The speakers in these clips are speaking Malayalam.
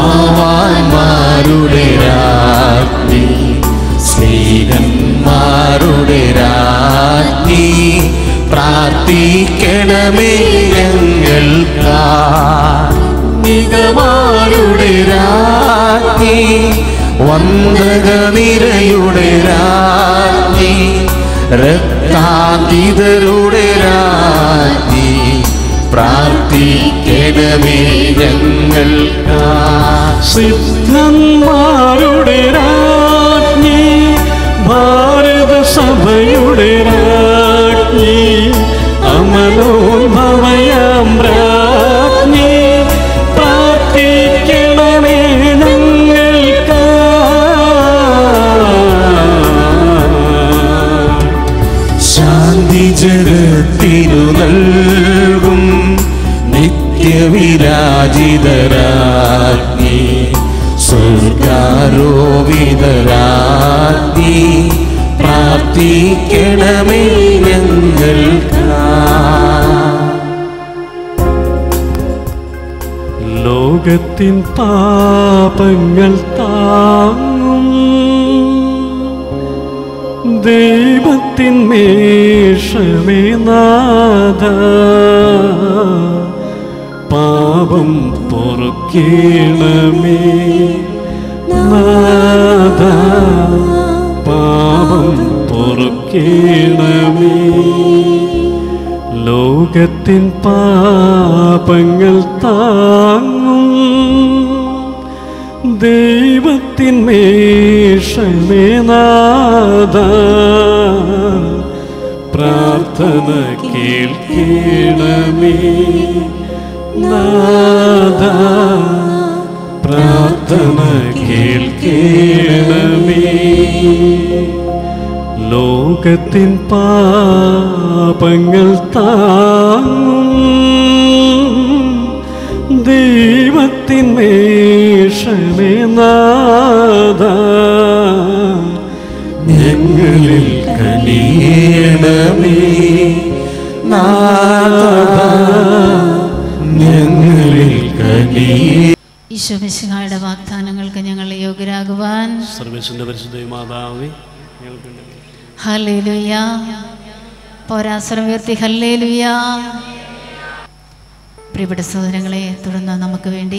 ഭാവാന്മാരുടെ രാജ്ഞി സ്നേഹന്മാരുടെ രാജ്ഞി പ്രാർത്ഥിക്കണമേ ഞങ്ങൾക്കാ നിഗമാരുടെ രാജ്ഞി വന്ദക നിരയുടെ രാജ്ഞി രക്താന്തീതരുടെ രാജ്ഞി പ്രാർത്ഥിക്കണമേ ഞങ്ങൾക്കാ സിദ്ധന്മാരുടെ രാജ്ഞി ഭാരത സഭയുടെ രാജ്ഞി അമലോഭവയാം രാജ്ഞി പ്രാർത്ഥിക്കണമേ ഞങ്ങൾക്ക് ശാന്തി ജഗത്തിനു നൽകും നിത്യവിരാജിതരാജ്ഞി സ്വർഗാരോപിതരാജ്ഞി പ്രാർത്ഥിക്കണമേ ഞങ്ങൾക്കാ ലോകത്തിൻ പാപങ്ങൾ താങ്ങും ദൈവത്തിൻ മേഷമേ നാഥ പാപം പൊറുക്കേണമേ നാഥ പാപം പൊറുക്കേണമേ ലോകത്തിൻ പാപങ്ങൾ താങ്ങും ദൈവത്തിൻ മേഷമേ നാഥ പ്രാർത്ഥന കേൾക്കണമേ നാഥ പ്രാർത്ഥന കേൾക്കണമേ ലോകത്തിൻ പാപങ്ങൾ താങ്ങും ദൈവത്തിൻ മേഷമേ നാഥ ഞങ്ങളിൽ കനിയണമേ നാഥ ഞങ്ങളിൽ കനിയ ഈശോ മിശിഹായുടെ വാഗ്ദാനങ്ങൾക്ക് ഞങ്ങൾ യോഗ്യരാകുവാൻ സർവേശ്വരന്റെ പരിശുദ്ധ മാതാവേ ഞങ്ങൾക്ക് ഹല്ലേലൂയ പൗരാസരം ഉയർത്തി ഹല്ലേലൂയ പ്രിയപ്പെട്ട സഹോദരങ്ങളെ തുടർന്ന് നമുക്ക് വേണ്ടി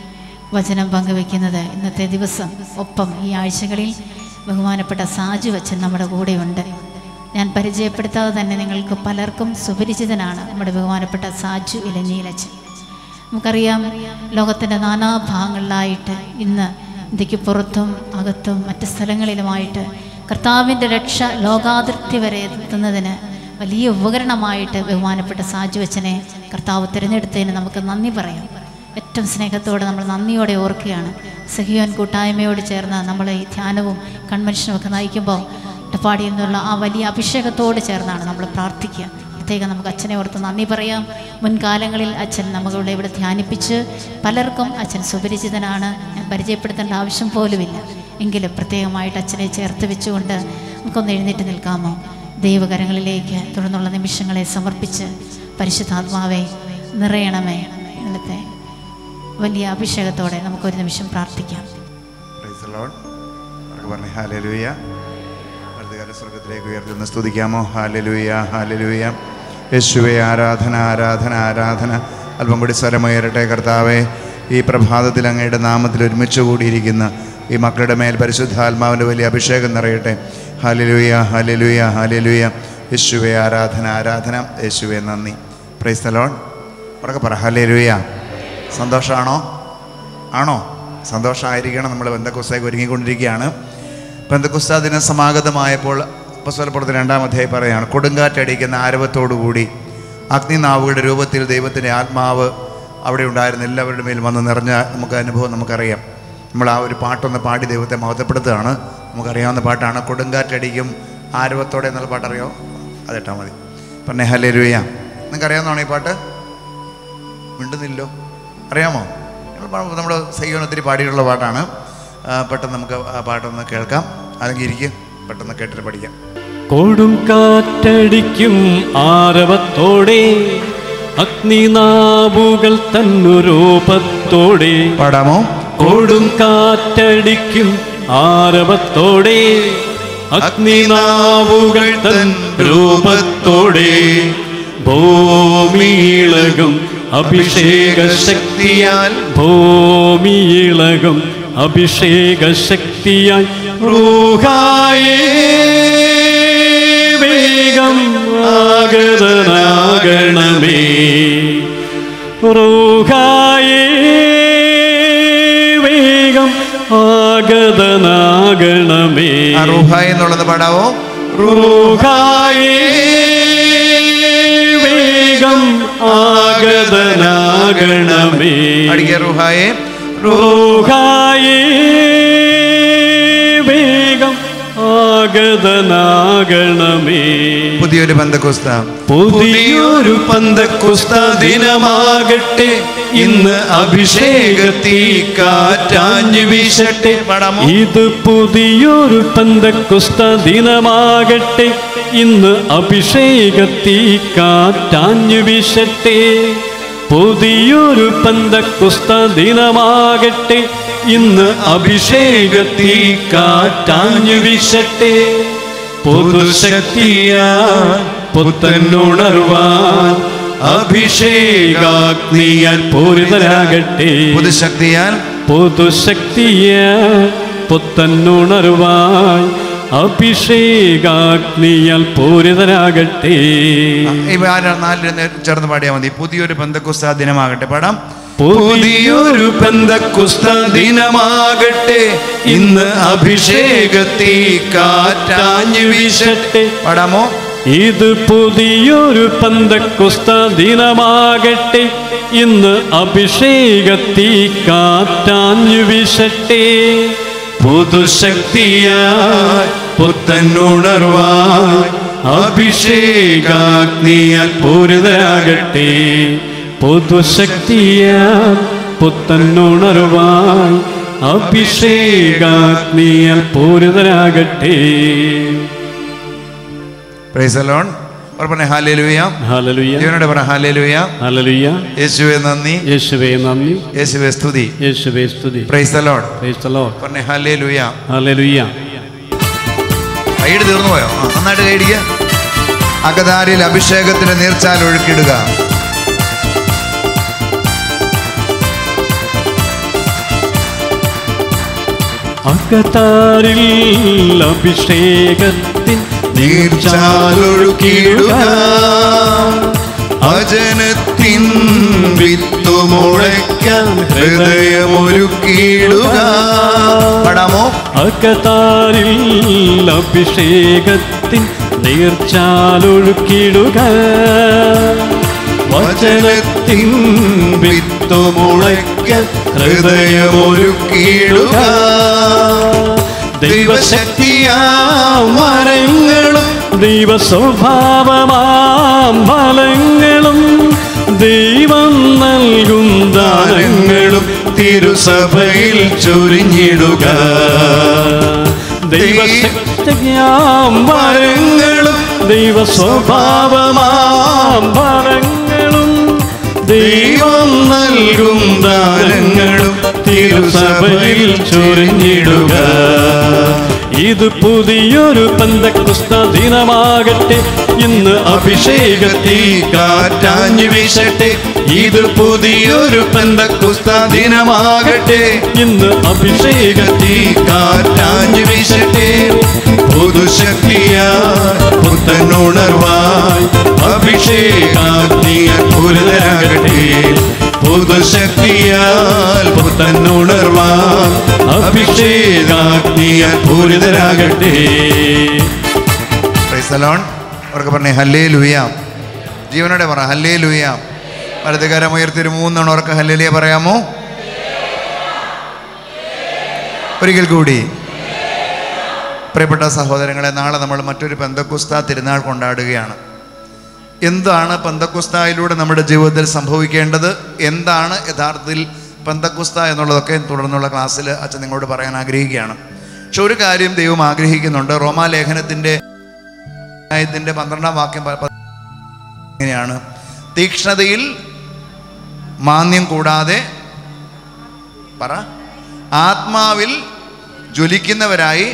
വചനം പങ്കുവെക്കുന്നത് ഇന്നത്തെ ദിവസം ഒപ്പം ഈ ആഴ്ചകളിൽ ബഹുമാനപ്പെട്ട സാജു വച്ചൻ നമ്മുടെ കൂടെയുണ്ട് ഞാൻ പരിചയപ്പെടുത്താതെ തന്നെ നിങ്ങൾക്ക് പലർക്കും സുപരിചിതനാണ് നമ്മുടെ ബഹുമാനപ്പെട്ട സാജു ഇലഞ്ഞിയിലച്ചൻ നമുക്കറിയാം ലോകത്തിൻ്റെ നാനാഭാഗങ്ങളിലായിട്ട് ഇന്ന് ഇന്ത്യക്ക് പുറത്തും അകത്തും മറ്റ് സ്ഥലങ്ങളിലുമായിട്ട് കർത്താവിൻ്റെ രക്ഷ ലോകാതിർത്തി വരെ എത്തുന്നതിന് വലിയ ഉപകരണമായിട്ട് ബഹുമാനപ്പെട്ട സാജുവച്ചനെ കർത്താവ് തിരഞ്ഞെടുത്തതിന് നമുക്ക് നന്ദി പറയാം ഏറ്റവും സ്നേഹത്തോടെ നമ്മൾ നന്ദിയോടെ ഓർക്കുകയാണ് സഹിയോൻ കൂട്ടായ്മയോട് ചേർന്ന് നമ്മൾ ഈ ധ്യാനവും കൺവെൻഷനും ഒക്കെ നയിക്കുമ്പോൾ ഒറ്റപ്പാടിയിൽ നിന്നുള്ള ആ വലിയ അഭിഷേകത്തോട് ചേർന്നാണ് നമ്മൾ പ്രാർത്ഥിക്കുക പ്രത്യേകം നമുക്ക് അച്ഛനെ ഓർത്ത് നന്ദി പറയാം മുൻകാലങ്ങളിൽ അച്ഛൻ നമ്മളുടെ ഇവിടെ ധ്യാനിപ്പിച്ച് പലർക്കും അച്ഛൻ സുപരിചിതനാണ് ഞാൻ പരിചയപ്പെടുത്തേണ്ട ആവശ്യം പോലുമില്ല എങ്കിലും പ്രത്യേകമായിട്ട് അച്ഛനെ ചേർത്ത് വെച്ചുകൊണ്ട് നമുക്കൊന്ന് എഴുന്നേറ്റ് നിൽക്കാമോ ദൈവകരങ്ങളിലേക്ക് തുടർന്നുള്ള നിമിഷങ്ങളെ സമർപ്പിച്ച് പരിശുദ്ധാത്മാവെ നിറയണമേ ഇന്നത്തെ വലിയ അഭിഷേകത്തോടെ നമുക്കൊരു നിമിഷം പ്രാർത്ഥിക്കാം Praise the Lord. അവർക്ക് പറഞ്ഞേ ഹാലലൂയ വലതുകാല സ്വർഗത്തിലേക്ക് ഉയർത്തുന്ന സ്തുതിക്കാമോ ഹാലലൂയ ഹാലലൂയ യേശുവെ ആരാധന ആരാധന ആരാധന അല്പം കൂടി സ്വരമുയരട്ടെ കർത്താവെ ഈ പ്രഭാതത്തിൽ അങ്ങയുടെ നാമത്തിൽ ഒരുമിച്ച് കൂടിയിരിക്കുന്ന ഈ മക്കളുടെ മേൽ പരിശുദ്ധാത്മാവിൻ്റെ വലിയ അഭിഷേകം നിറയട്ടെ ഹാലലൂയ ഹാലലൂയ ഹാലലൂയ യേശുവെ ആരാധന ആരാധന യേശുവെ നന്ദി പ്രൈസ് തലോൺ ഉറക്കെ പറ ഹാലലൂയ സന്തോഷമാണോ ആണോ സന്തോഷമായിരിക്കണം നമ്മൾ ബന്ധക്കുസ്തേക്ക് ഒരുങ്ങിക്കൊണ്ടിരിക്കുകയാണ് ബന്ധക്കുസ്ത ദിനം സമാഗതമായപ്പോൾ പുസ്തകപ്പുറത്ത് രണ്ടാം അധ്യായം പറയുകയാണ് കൊടുങ്കാറ്റടിക്കുന്ന ആരവത്തോടുകൂടി അഗ്നിനാവുകളുടെ രൂപത്തിൽ ദൈവത്തിൻ്റെ ആത്മാവ് അവിടെ ഉണ്ടായിരുന്ന എല്ലാവരുടെ മേൽ വന്ന് നിറഞ്ഞ നമുക്ക് അനുഭവം നമുക്കറിയാം നമ്മൾ ആ ഒരു പാട്ടൊന്ന് പാടി ദൈവത്തെ മഹത്വപ്പെടുത്തുകയാണ് നമുക്കറിയാവുന്ന പാട്ടാണ് കൊടുങ്കാറ്റടിക്കും ആരവത്തോടെ എന്നുള്ള പാട്ടറിയോ അതിട്ടാൽ മതി പറഞ്ഞേ ഹലേ രൂയ നിങ്ങൾക്ക് അറിയാവുന്നതാണോ ഈ പാട്ട് മിണ്ടുന്നില്ലോ അറിയാമോ നമ്മുടെ സയ്യോൻ ഒത്തിരി പാടിയിട്ടുള്ള പാട്ടാണ് ആ, പെട്ടെന്ന് നമുക്ക് ആ പാട്ടൊന്ന് കേൾക്കാം അല്ലെങ്കിൽ ഇരിക്കും പെട്ടെന്ന് കേട്ടിട്ട് പഠിക്കാം കൊടും കാറ്റടിക്കും ആരവത്തോടെ അഗ്നിനാവുകൾ തന്നുരൂപത്തോടെ പാടാമോ കൊടും കാറ്റടിക്കും ആരവത്തോടെ അഗ്നിനാവുകൾ തൻ രൂപത്തോടെ ഭൂമിയിളകും അഭിഷേക ശക്തിയാൽ ഭൂമിയിളകും അഭിഷേക ശക്തിയായി റൂഹായേ വേഗം ആഗതനാകണമേ റൂഹായേ വേഗം ആഗതനാകണമേ ആ റൂഹ എന്നുള്ളത് പാടാവോ റൂഹായേ വേഗം ആഗതനാകണമേ അടിക്കുക റൂഹായെ റൂഹായേ വേഗം ആഗതനാകണമേ പുതിയൊരു ബന്ധക്കുസ്ത പുതിയൊരു പന്തക്കുസ്ത ദിനമാകട്ടെ ഇന്ന് അഭിഷേകത്തീ കാറ്റാഞ്ഞു വീശട്ടെ പാടാമോ? ഇത് പുതിയൊരു പന്തക്കുസ്ത ദിനമാകട്ടെ ഇന്ന് അഭിഷേകത്തീ കാറ്റാഞ്ഞു വീശട്ടെ പുതിയൊരു പന്തക്കുസ്ത ദിനമാകട്ടെ ഇന്ന് അഭിഷേകത്തീ കാറ്റാഞ്ഞു വീശട്ടെ പുതുശക്തിയാ പുത്തനുണർവാൻ അഭിഷേകാഗ്നിയാൽ പൂരിതരാകട്ടെ പുതുശക്തിയാൽ പുതുശക്തിയ പുത്തനുണർവാൻ അഭിഷേകാഗ്നിയാൽ പൂരിതരാകട്ടെ ഈ നാലിന് ചേർന്ന് പാടിയാൽ മതി പുതിയൊരു ബന്ധക്കുസ്ത ദിനമാകട്ടെ പാടാം പുതിയൊരു ബന്ധക്കുസ്ത ദിനമാകട്ടെ ഇന്ന് അഭിഷേകത്തീ കാറ്റാഞ്ഞു വീശട്ടെ പാടാമോ ഇത് പുതിയൊരു പന്തക്കുസ്ത ദിനമാകട്ടെ ഇന്ന് അഭിഷേകത്തീ കാറ്റാഞ്ഞു വീശട്ടെ പുതുശക്തിയായി പുത്തനുണർവായി അഭിഷേകാഗ്നിയാൽ പൂരിതരാകട്ടെ പുതുശക്തിയാൽ പുത്തനുണർവായി അഭിഷേകാഗ്നിയാൽ പൂരിതരാകട്ടെ പ്രൈസ് അലോൺ പറഞ്ഞ ഹാലേലുയ ഹല്ലേലൂയ ജീവനോട് പറ ഹാലേലുയ ഹല്ലേലൂയ യേശുവെ നന്ദി യേശുവേ നന്ദി യേശുവെ സ്തുതി യേശുവേ സ്തുതി praise alone Praise the Lord. പറഞ്ഞ ഹാലേലുയ ഹല്ലേലൂയ കൈയ്യടി തീർന്നു പോയോ ആ, നന്നായിട്ട് കൈയടിക്കുക അകതാരിൽ അഭിഷേകത്തിന്റെ നീർച്ചാൽ ഒഴുക്കിടുക അകത്താരിൽ അഭിഷേകത്തിൻ നീർച്ചാലൊഴുക്കിടുക അജനത്തിൻ വിത്തു മുളയ്ക്കാൻ ഹൃദയമൊരുക്കിടുക പാടാമോ അകത്താരിൽ അഭിഷേകത്തിൻ നീർച്ചാലൊഴുക്കിടുക വചനത്തിൻ വിത്തു മുളയ്ക്കൽ ഹൃദയമൊരുക്കിടുക ദൈവശക്തിയാം മരങ്ങളും ദൈവസ്വഭാവമാം ഫലങ്ങളും ദൈവം നൽകും ദാനങ്ങളും തിരുസഭയിൽ ചൊരിഞ്ഞിടുക ദൈവശക്തിയാം മരങ്ങളും ദൈവസ്വഭാവമാം ഫലങ്ങളും ദൈവം നൽകും ദാനങ്ങളും തിരുസഭയിൽ ചൊരിഞ്ഞിടുക ഇത് പുതിയൊരു പന്തക്കുസ്ത ദിനമാകട്ടെ ഇന്ന് അഭിഷേകത്തീ കാറ്റാഞ്ഞു വീശട്ടെ ഇത് പുതിയൊരു പന്തക്കുസ്ത ദിനമാകട്ടെ ഇന്ന് അഭിഷേകത്തീ കാറ്റാഞ്ഞു വീശട്ടെ പുതുശക്തിയാൽ പുത്തനുണർവായി അഭിഷേകാഗ്നിയാൽ പൂരിതരാകട്ടെ പുതുശക്തിയാൽ പുത്തനുണർവാൻ അഭിഷേകാഗ്നിയാൽ പൂരിതരാകട്ടെ പ്രൈസ് അലോൺ അവർക്ക് പറഞ്ഞേ ഹല്ലേ ലുയ ജീവനോടെ പറ ഹല്ലേ ലുയ വലതുകാരം ഉയർത്തി ഒരു മൂന്നെണ്ണം ഉറക്ക ഹല്ലേലിയ പറയാമോ ഒരിക്കൽ കൂടി പ്രിയപ്പെട്ട സഹോദരങ്ങളെ നാളെ നമ്മൾ മറ്റൊരു പെന്തക്കുസ്ത തിരുനാൾ കൊണ്ടാടുകയാണ് എന്താണ് പന്തക്കുസ്തായിലൂടെ നമ്മുടെ ജീവിതത്തിൽ സംഭവിക്കേണ്ടത് എന്താണ് യഥാർത്ഥത്തിൽ പന്തക്കുസ്ത എന്നുള്ളതൊക്കെ തുടർന്നുള്ള ക്ലാസ്സിൽ അച്ഛൻ നിങ്ങളോട് പറയാൻ ആഗ്രഹിക്കുകയാണ് പക്ഷെ ഒരു കാര്യം ദൈവം ആഗ്രഹിക്കുന്നുണ്ട് റോമാലേഖനത്തിൻ്റെ അധ്യായത്തിൻ്റെ പന്ത്രണ്ടാം വാക്യം പ- പ- ഇങ്ങനെയാണ് തീക്ഷ്ണതയിൽ മാന്യം കൂടാതെ പറ ആത്മാവിൽ ജ്വലിക്കുന്നവരായി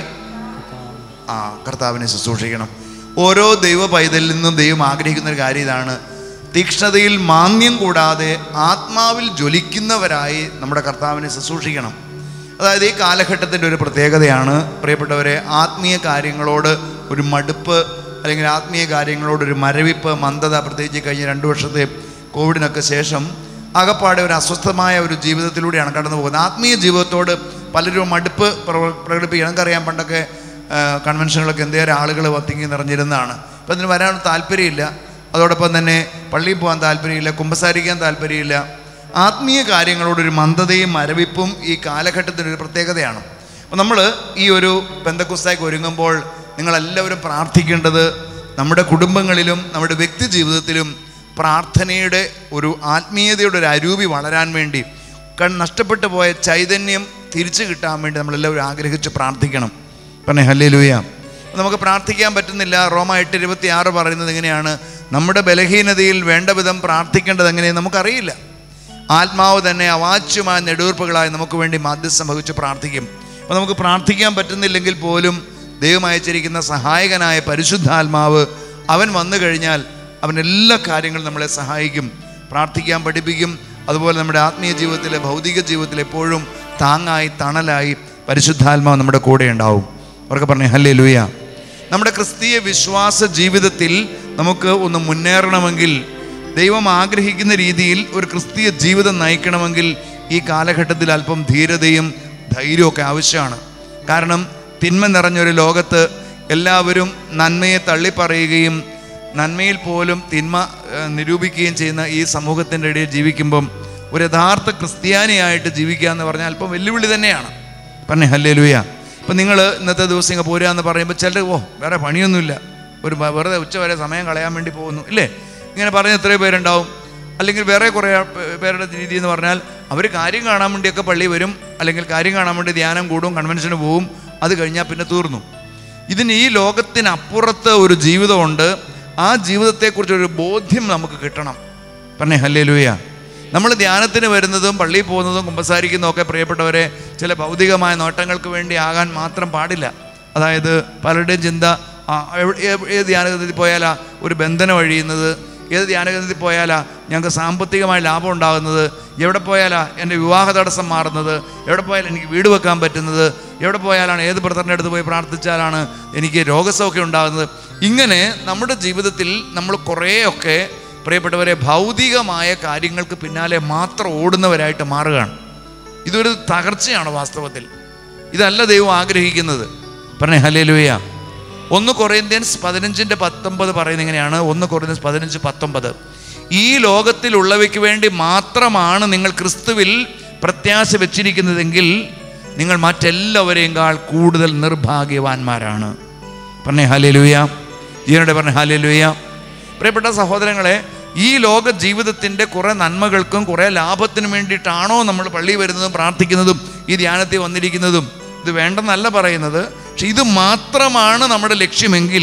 ആ കർത്താവിനെ ശുശ്രൂഷിക്കണം ഓരോ ദൈവ പൈതലിൽ നിന്നും ദൈവം ആഗ്രഹിക്കുന്ന ഒരു കാര്യം ഇതാണ് തീക്ഷ്ണതയിൽ മാന്യം കൂടാതെ ആത്മാവിൽ ജ്വലിക്കുന്നവരായി നമ്മുടെ കർത്താവിനെ ശുശ്രൂഷിക്കണം അതായത് ഈ കാലഘട്ടത്തിൻ്റെ ഒരു പ്രത്യേകതയാണ് പ്രിയപ്പെട്ടവരെ ആത്മീയ കാര്യങ്ങളോട് ഒരു മടുപ്പ് അല്ലെങ്കിൽ ആത്മീയ കാര്യങ്ങളോട് ഒരു മരവിപ്പ് മന്ദത പ്രത്യേകിച്ച് കഴിഞ്ഞ രണ്ട് വർഷത്തെ കോവിഡിനൊക്കെ ശേഷം ആകപ്പാടെ ഒരു അസ്വസ്ഥമായ ഒരു ജീവിതത്തിലൂടെയാണ് കടന്നു പോകുന്നത് ആത്മീയ ജീവിതത്തോട് പലരും മടുപ്പ് പ്ര- പ്രകടിപ്പിക്കണം നമുക്കറിയാം പണ്ടൊക്കെ ആ, കൺവെൻഷനുകളൊക്കെ എന്തേരം ആളുകൾ തിങ്ങി നിറഞ്ഞിരുന്നതാണ് ഇപ്പം അതിന് വരാൻ താല്പര്യമില്ല അതോടൊപ്പം തന്നെ പള്ളിയിൽ പോകാൻ താല്പര്യമില്ല കുമ്പസാരിക്കാൻ താല്പര്യമില്ല ആത്മീയ കാര്യങ്ങളോടൊരു മന്ദതയും മരവിപ്പും ഈ കാലഘട്ടത്തിൻ്റെ ഒരു പ്രത്യേകതയാണ് അപ്പോൾ നമ്മൾ ഈ ഒരു ബന്ധക്കുസ്തായ്ക്ക് ഒരുങ്ങുമ്പോൾ നിങ്ങളെല്ലാവരും പ്രാർത്ഥിക്കേണ്ടത് നമ്മുടെ കുടുംബങ്ങളിലും നമ്മുടെ വ്യക്തി ജീവിതത്തിലും പ്രാർത്ഥനയുടെ ഒരു ആത്മീയതയുടെ ഒരു അരൂപി വളരാൻ വേണ്ടി കൺ നഷ്ടപ്പെട്ടു പോയ ചൈതന്യം തിരിച്ചു കിട്ടാൻ വേണ്ടി നമ്മളെല്ലാവരും ആഗ്രഹിച്ച് പ്രാർത്ഥിക്കണം പറഞ്ഞേ ഹല്ലേ ലൂയ നമുക്ക് പ്രാർത്ഥിക്കാൻ പറ്റുന്നില്ല റോമ എട്ട് ഇരുപത്തി ആറ് പറയുന്നത് എങ്ങനെയാണ് നമ്മുടെ ബലഹീനതയിൽ വേണ്ട വിധം പ്രാർത്ഥിക്കേണ്ടത് എങ്ങനെയെന്ന് നമുക്കറിയില്ല ആത്മാവ് തന്നെ അവാച്യമായ നെടുവീർപ്പുകളായി നമുക്ക് വേണ്ടി മാധ്യസ്ഥം വഹിച്ച് പ്രാർത്ഥിക്കും അപ്പോൾ നമുക്ക് പ്രാർത്ഥിക്കാൻ പറ്റുന്നില്ലെങ്കിൽ പോലും ദൈവം അയച്ചിരിക്കുന്ന സഹായകനായ പരിശുദ്ധാത്മാവ് അവൻ വന്നു കഴിഞ്ഞാൽ അവൻ എല്ലാ കാര്യങ്ങളും നമ്മളെ സഹായിക്കും പ്രാർത്ഥിക്കാൻ പഠിപ്പിക്കും അതുപോലെ നമ്മുടെ ആത്മീയ ജീവിതത്തിലെ ഭൗതിക ജീവിതത്തിൽ എപ്പോഴും താങ്ങായി തണലായി പരിശുദ്ധാത്മാവ് നമ്മുടെ കൂടെ ഉണ്ടാവും അവർക്ക് പറഞ്ഞേ ഹല്ലേ ലൂയ നമ്മുടെ ക്രിസ്തീയ വിശ്വാസ ജീവിതത്തിൽ നമുക്ക് ഒന്ന് മുന്നേറണമെങ്കിൽ ദൈവം ആഗ്രഹിക്കുന്ന രീതിയിൽ ഒരു ക്രിസ്തീയ ജീവിതം നയിക്കണമെങ്കിൽ ഈ കാലഘട്ടത്തിൽ അല്പം ധീരതയും ധൈര്യമൊക്കെ ആവശ്യമാണ് കാരണം തിന്മ നിറഞ്ഞൊരു ലോകത്ത് എല്ലാവരും നന്മയെ തള്ളിപ്പറയുകയും നന്മയിൽ പോലും തിന്മ ഏഹ്, നിരൂപിക്കുകയും ചെയ്യുന്ന ഈ സമൂഹത്തിൻ്റെ ഇടയിൽ ജീവിക്കുമ്പം ഒരു യഥാർത്ഥ ക്രിസ്ത്യാനിയായിട്ട് ജീവിക്കുക എന്ന് പറഞ്ഞാൽ അല്പം വെല്ലുവിളി തന്നെയാണ് പറഞ്ഞേ ഹല്ലേ ലൂയ ഇപ്പം നിങ്ങൾ ഇന്നത്തെ ദിവസം ഇങ്ങനെ പോരുക എന്ന് പറയുമ്പോൾ ചിലർ ഓ വേറെ പണിയൊന്നുമില്ല ഒരു വ- വെറുതെ ഉച്ച വരെ സമയം കളയാൻ വേണ്ടി പോകുന്നു ഇല്ലേ ഇങ്ങനെ പറഞ്ഞ എത്രയോ പേരുണ്ടാവും അല്ലെങ്കിൽ വേറെ കുറേ പേ- പേരുടെ രീതി എന്ന് പറഞ്ഞാൽ അവർ കാര്യം കാണാൻ വേണ്ടിയൊക്കെ പള്ളി വരും അല്ലെങ്കിൽ കാര്യം കാണാൻ വേണ്ടി ധ്യാനം കൂടും കൺവെൻഷന് പോവും അത് കഴിഞ്ഞാൽ പിന്നെ തീർന്നു ഇതിന് ഈ ലോകത്തിനപ്പുറത്ത് ഒരു ജീവിതമുണ്ട് ആ ജീവിതത്തെക്കുറിച്ച് ഒരു ബോധ്യം നമുക്ക് കിട്ടണം പറഞ്ഞേ ഹല്ലേ ലൂയ നമ്മൾ ധ്യാനത്തിന് വരുന്നതും പള്ളിയിൽ പോകുന്നതും കുമ്പസാരിക്കുന്നതും ഒക്കെ പ്രിയപ്പെട്ടവരെ ചില ഭൗതികമായ നോട്ടങ്ങൾക്ക് വേണ്ടി ആകാൻ മാത്രം പാടില്ല അതായത് പലരുടെയും ചിന്ത ആ, എവിടെ- ഏ- ഏത് ധ്യാനകേന്ദ്രത്തിൽ പോയാലാ ഒരു ബന്ധനം ഒഴിയുന്നത് ഏത് ധ്യാനകേന്ദ്രത്തിൽ പോയാലാ ഞങ്ങൾക്ക് സാമ്പത്തികമായ ലാഭം ഉണ്ടാകുന്നത് എവിടെ പോയാലാ എൻ്റെ വിവാഹ തടസ്സം മാറുന്നത് എവിടെ പോയാലും എനിക്ക് വീട് വെക്കാൻ പറ്റുന്നത് എവിടെ പോയാലാണ് ഏത് ബ്രദറിൻ്റെ അടുത്ത് പോയി പ്രാർത്ഥിച്ചാലാണ് എനിക്ക് രോഗസൗഖ്യം ഉണ്ടാകുന്നത് ഇങ്ങനെ നമ്മുടെ ജീവിതത്തിൽ നമ്മൾ കുറേയൊക്കെ പ്രിയപ്പെട്ടവരെ ഭൗതികമായ കാര്യങ്ങൾക്ക് പിന്നാലെ മാത്രം ഓടുന്നവരായിട്ട് മാറുകയാണ് ഇതൊരു തകർച്ചയാണ് വാസ്തവത്തിൽ ഇതല്ല ദൈവം ആഗ്രഹിക്കുന്നത് പറഞ്ഞേ ഹലേ ലൂയ ഒന്ന് കൊറിയന്ത്യൻസ് പതിനഞ്ചിൻ്റെ പത്തൊമ്പത് പറയുന്നത് ഇങ്ങനെയാണ് ഒന്ന് കൊറിയന്ത്യൻസ് പതിനഞ്ച് പത്തൊമ്പത് ഈ ലോകത്തിലുള്ളവയ്ക്ക് വേണ്ടി മാത്രമാണ് നിങ്ങൾ ക്രിസ്തുവിൽ പ്രത്യാശ വെച്ചിരിക്കുന്നതെങ്കിൽ നിങ്ങൾ മറ്റെല്ലാവരെയും കാൾ കൂടുതൽ നിർഭാഗ്യവാന്മാരാണ് പറഞ്ഞേ ഹാലേ ലൂയ ജീവനോടെ പറഞ്ഞേ ഹാലേ ലൂയ പ്രിയപ്പെട്ട സഹോദരങ്ങളെ ഈ ലോക ജീവിതത്തിൻ്റെ കുറേ നന്മകൾക്കും കുറേ ലാഭത്തിനും വേണ്ടിയിട്ടാണോ നമ്മൾ പള്ളി വരുന്നതും പ്രാർത്ഥിക്കുന്നതും ഈ ധ്യാനത്തിൽ വന്നിരിക്കുന്നതും ഇത് വേണ്ടെന്നല്ല പറയുന്നത് പക്ഷെ ഇത് മാത്രമാണ് നമ്മുടെ ലക്ഷ്യമെങ്കിൽ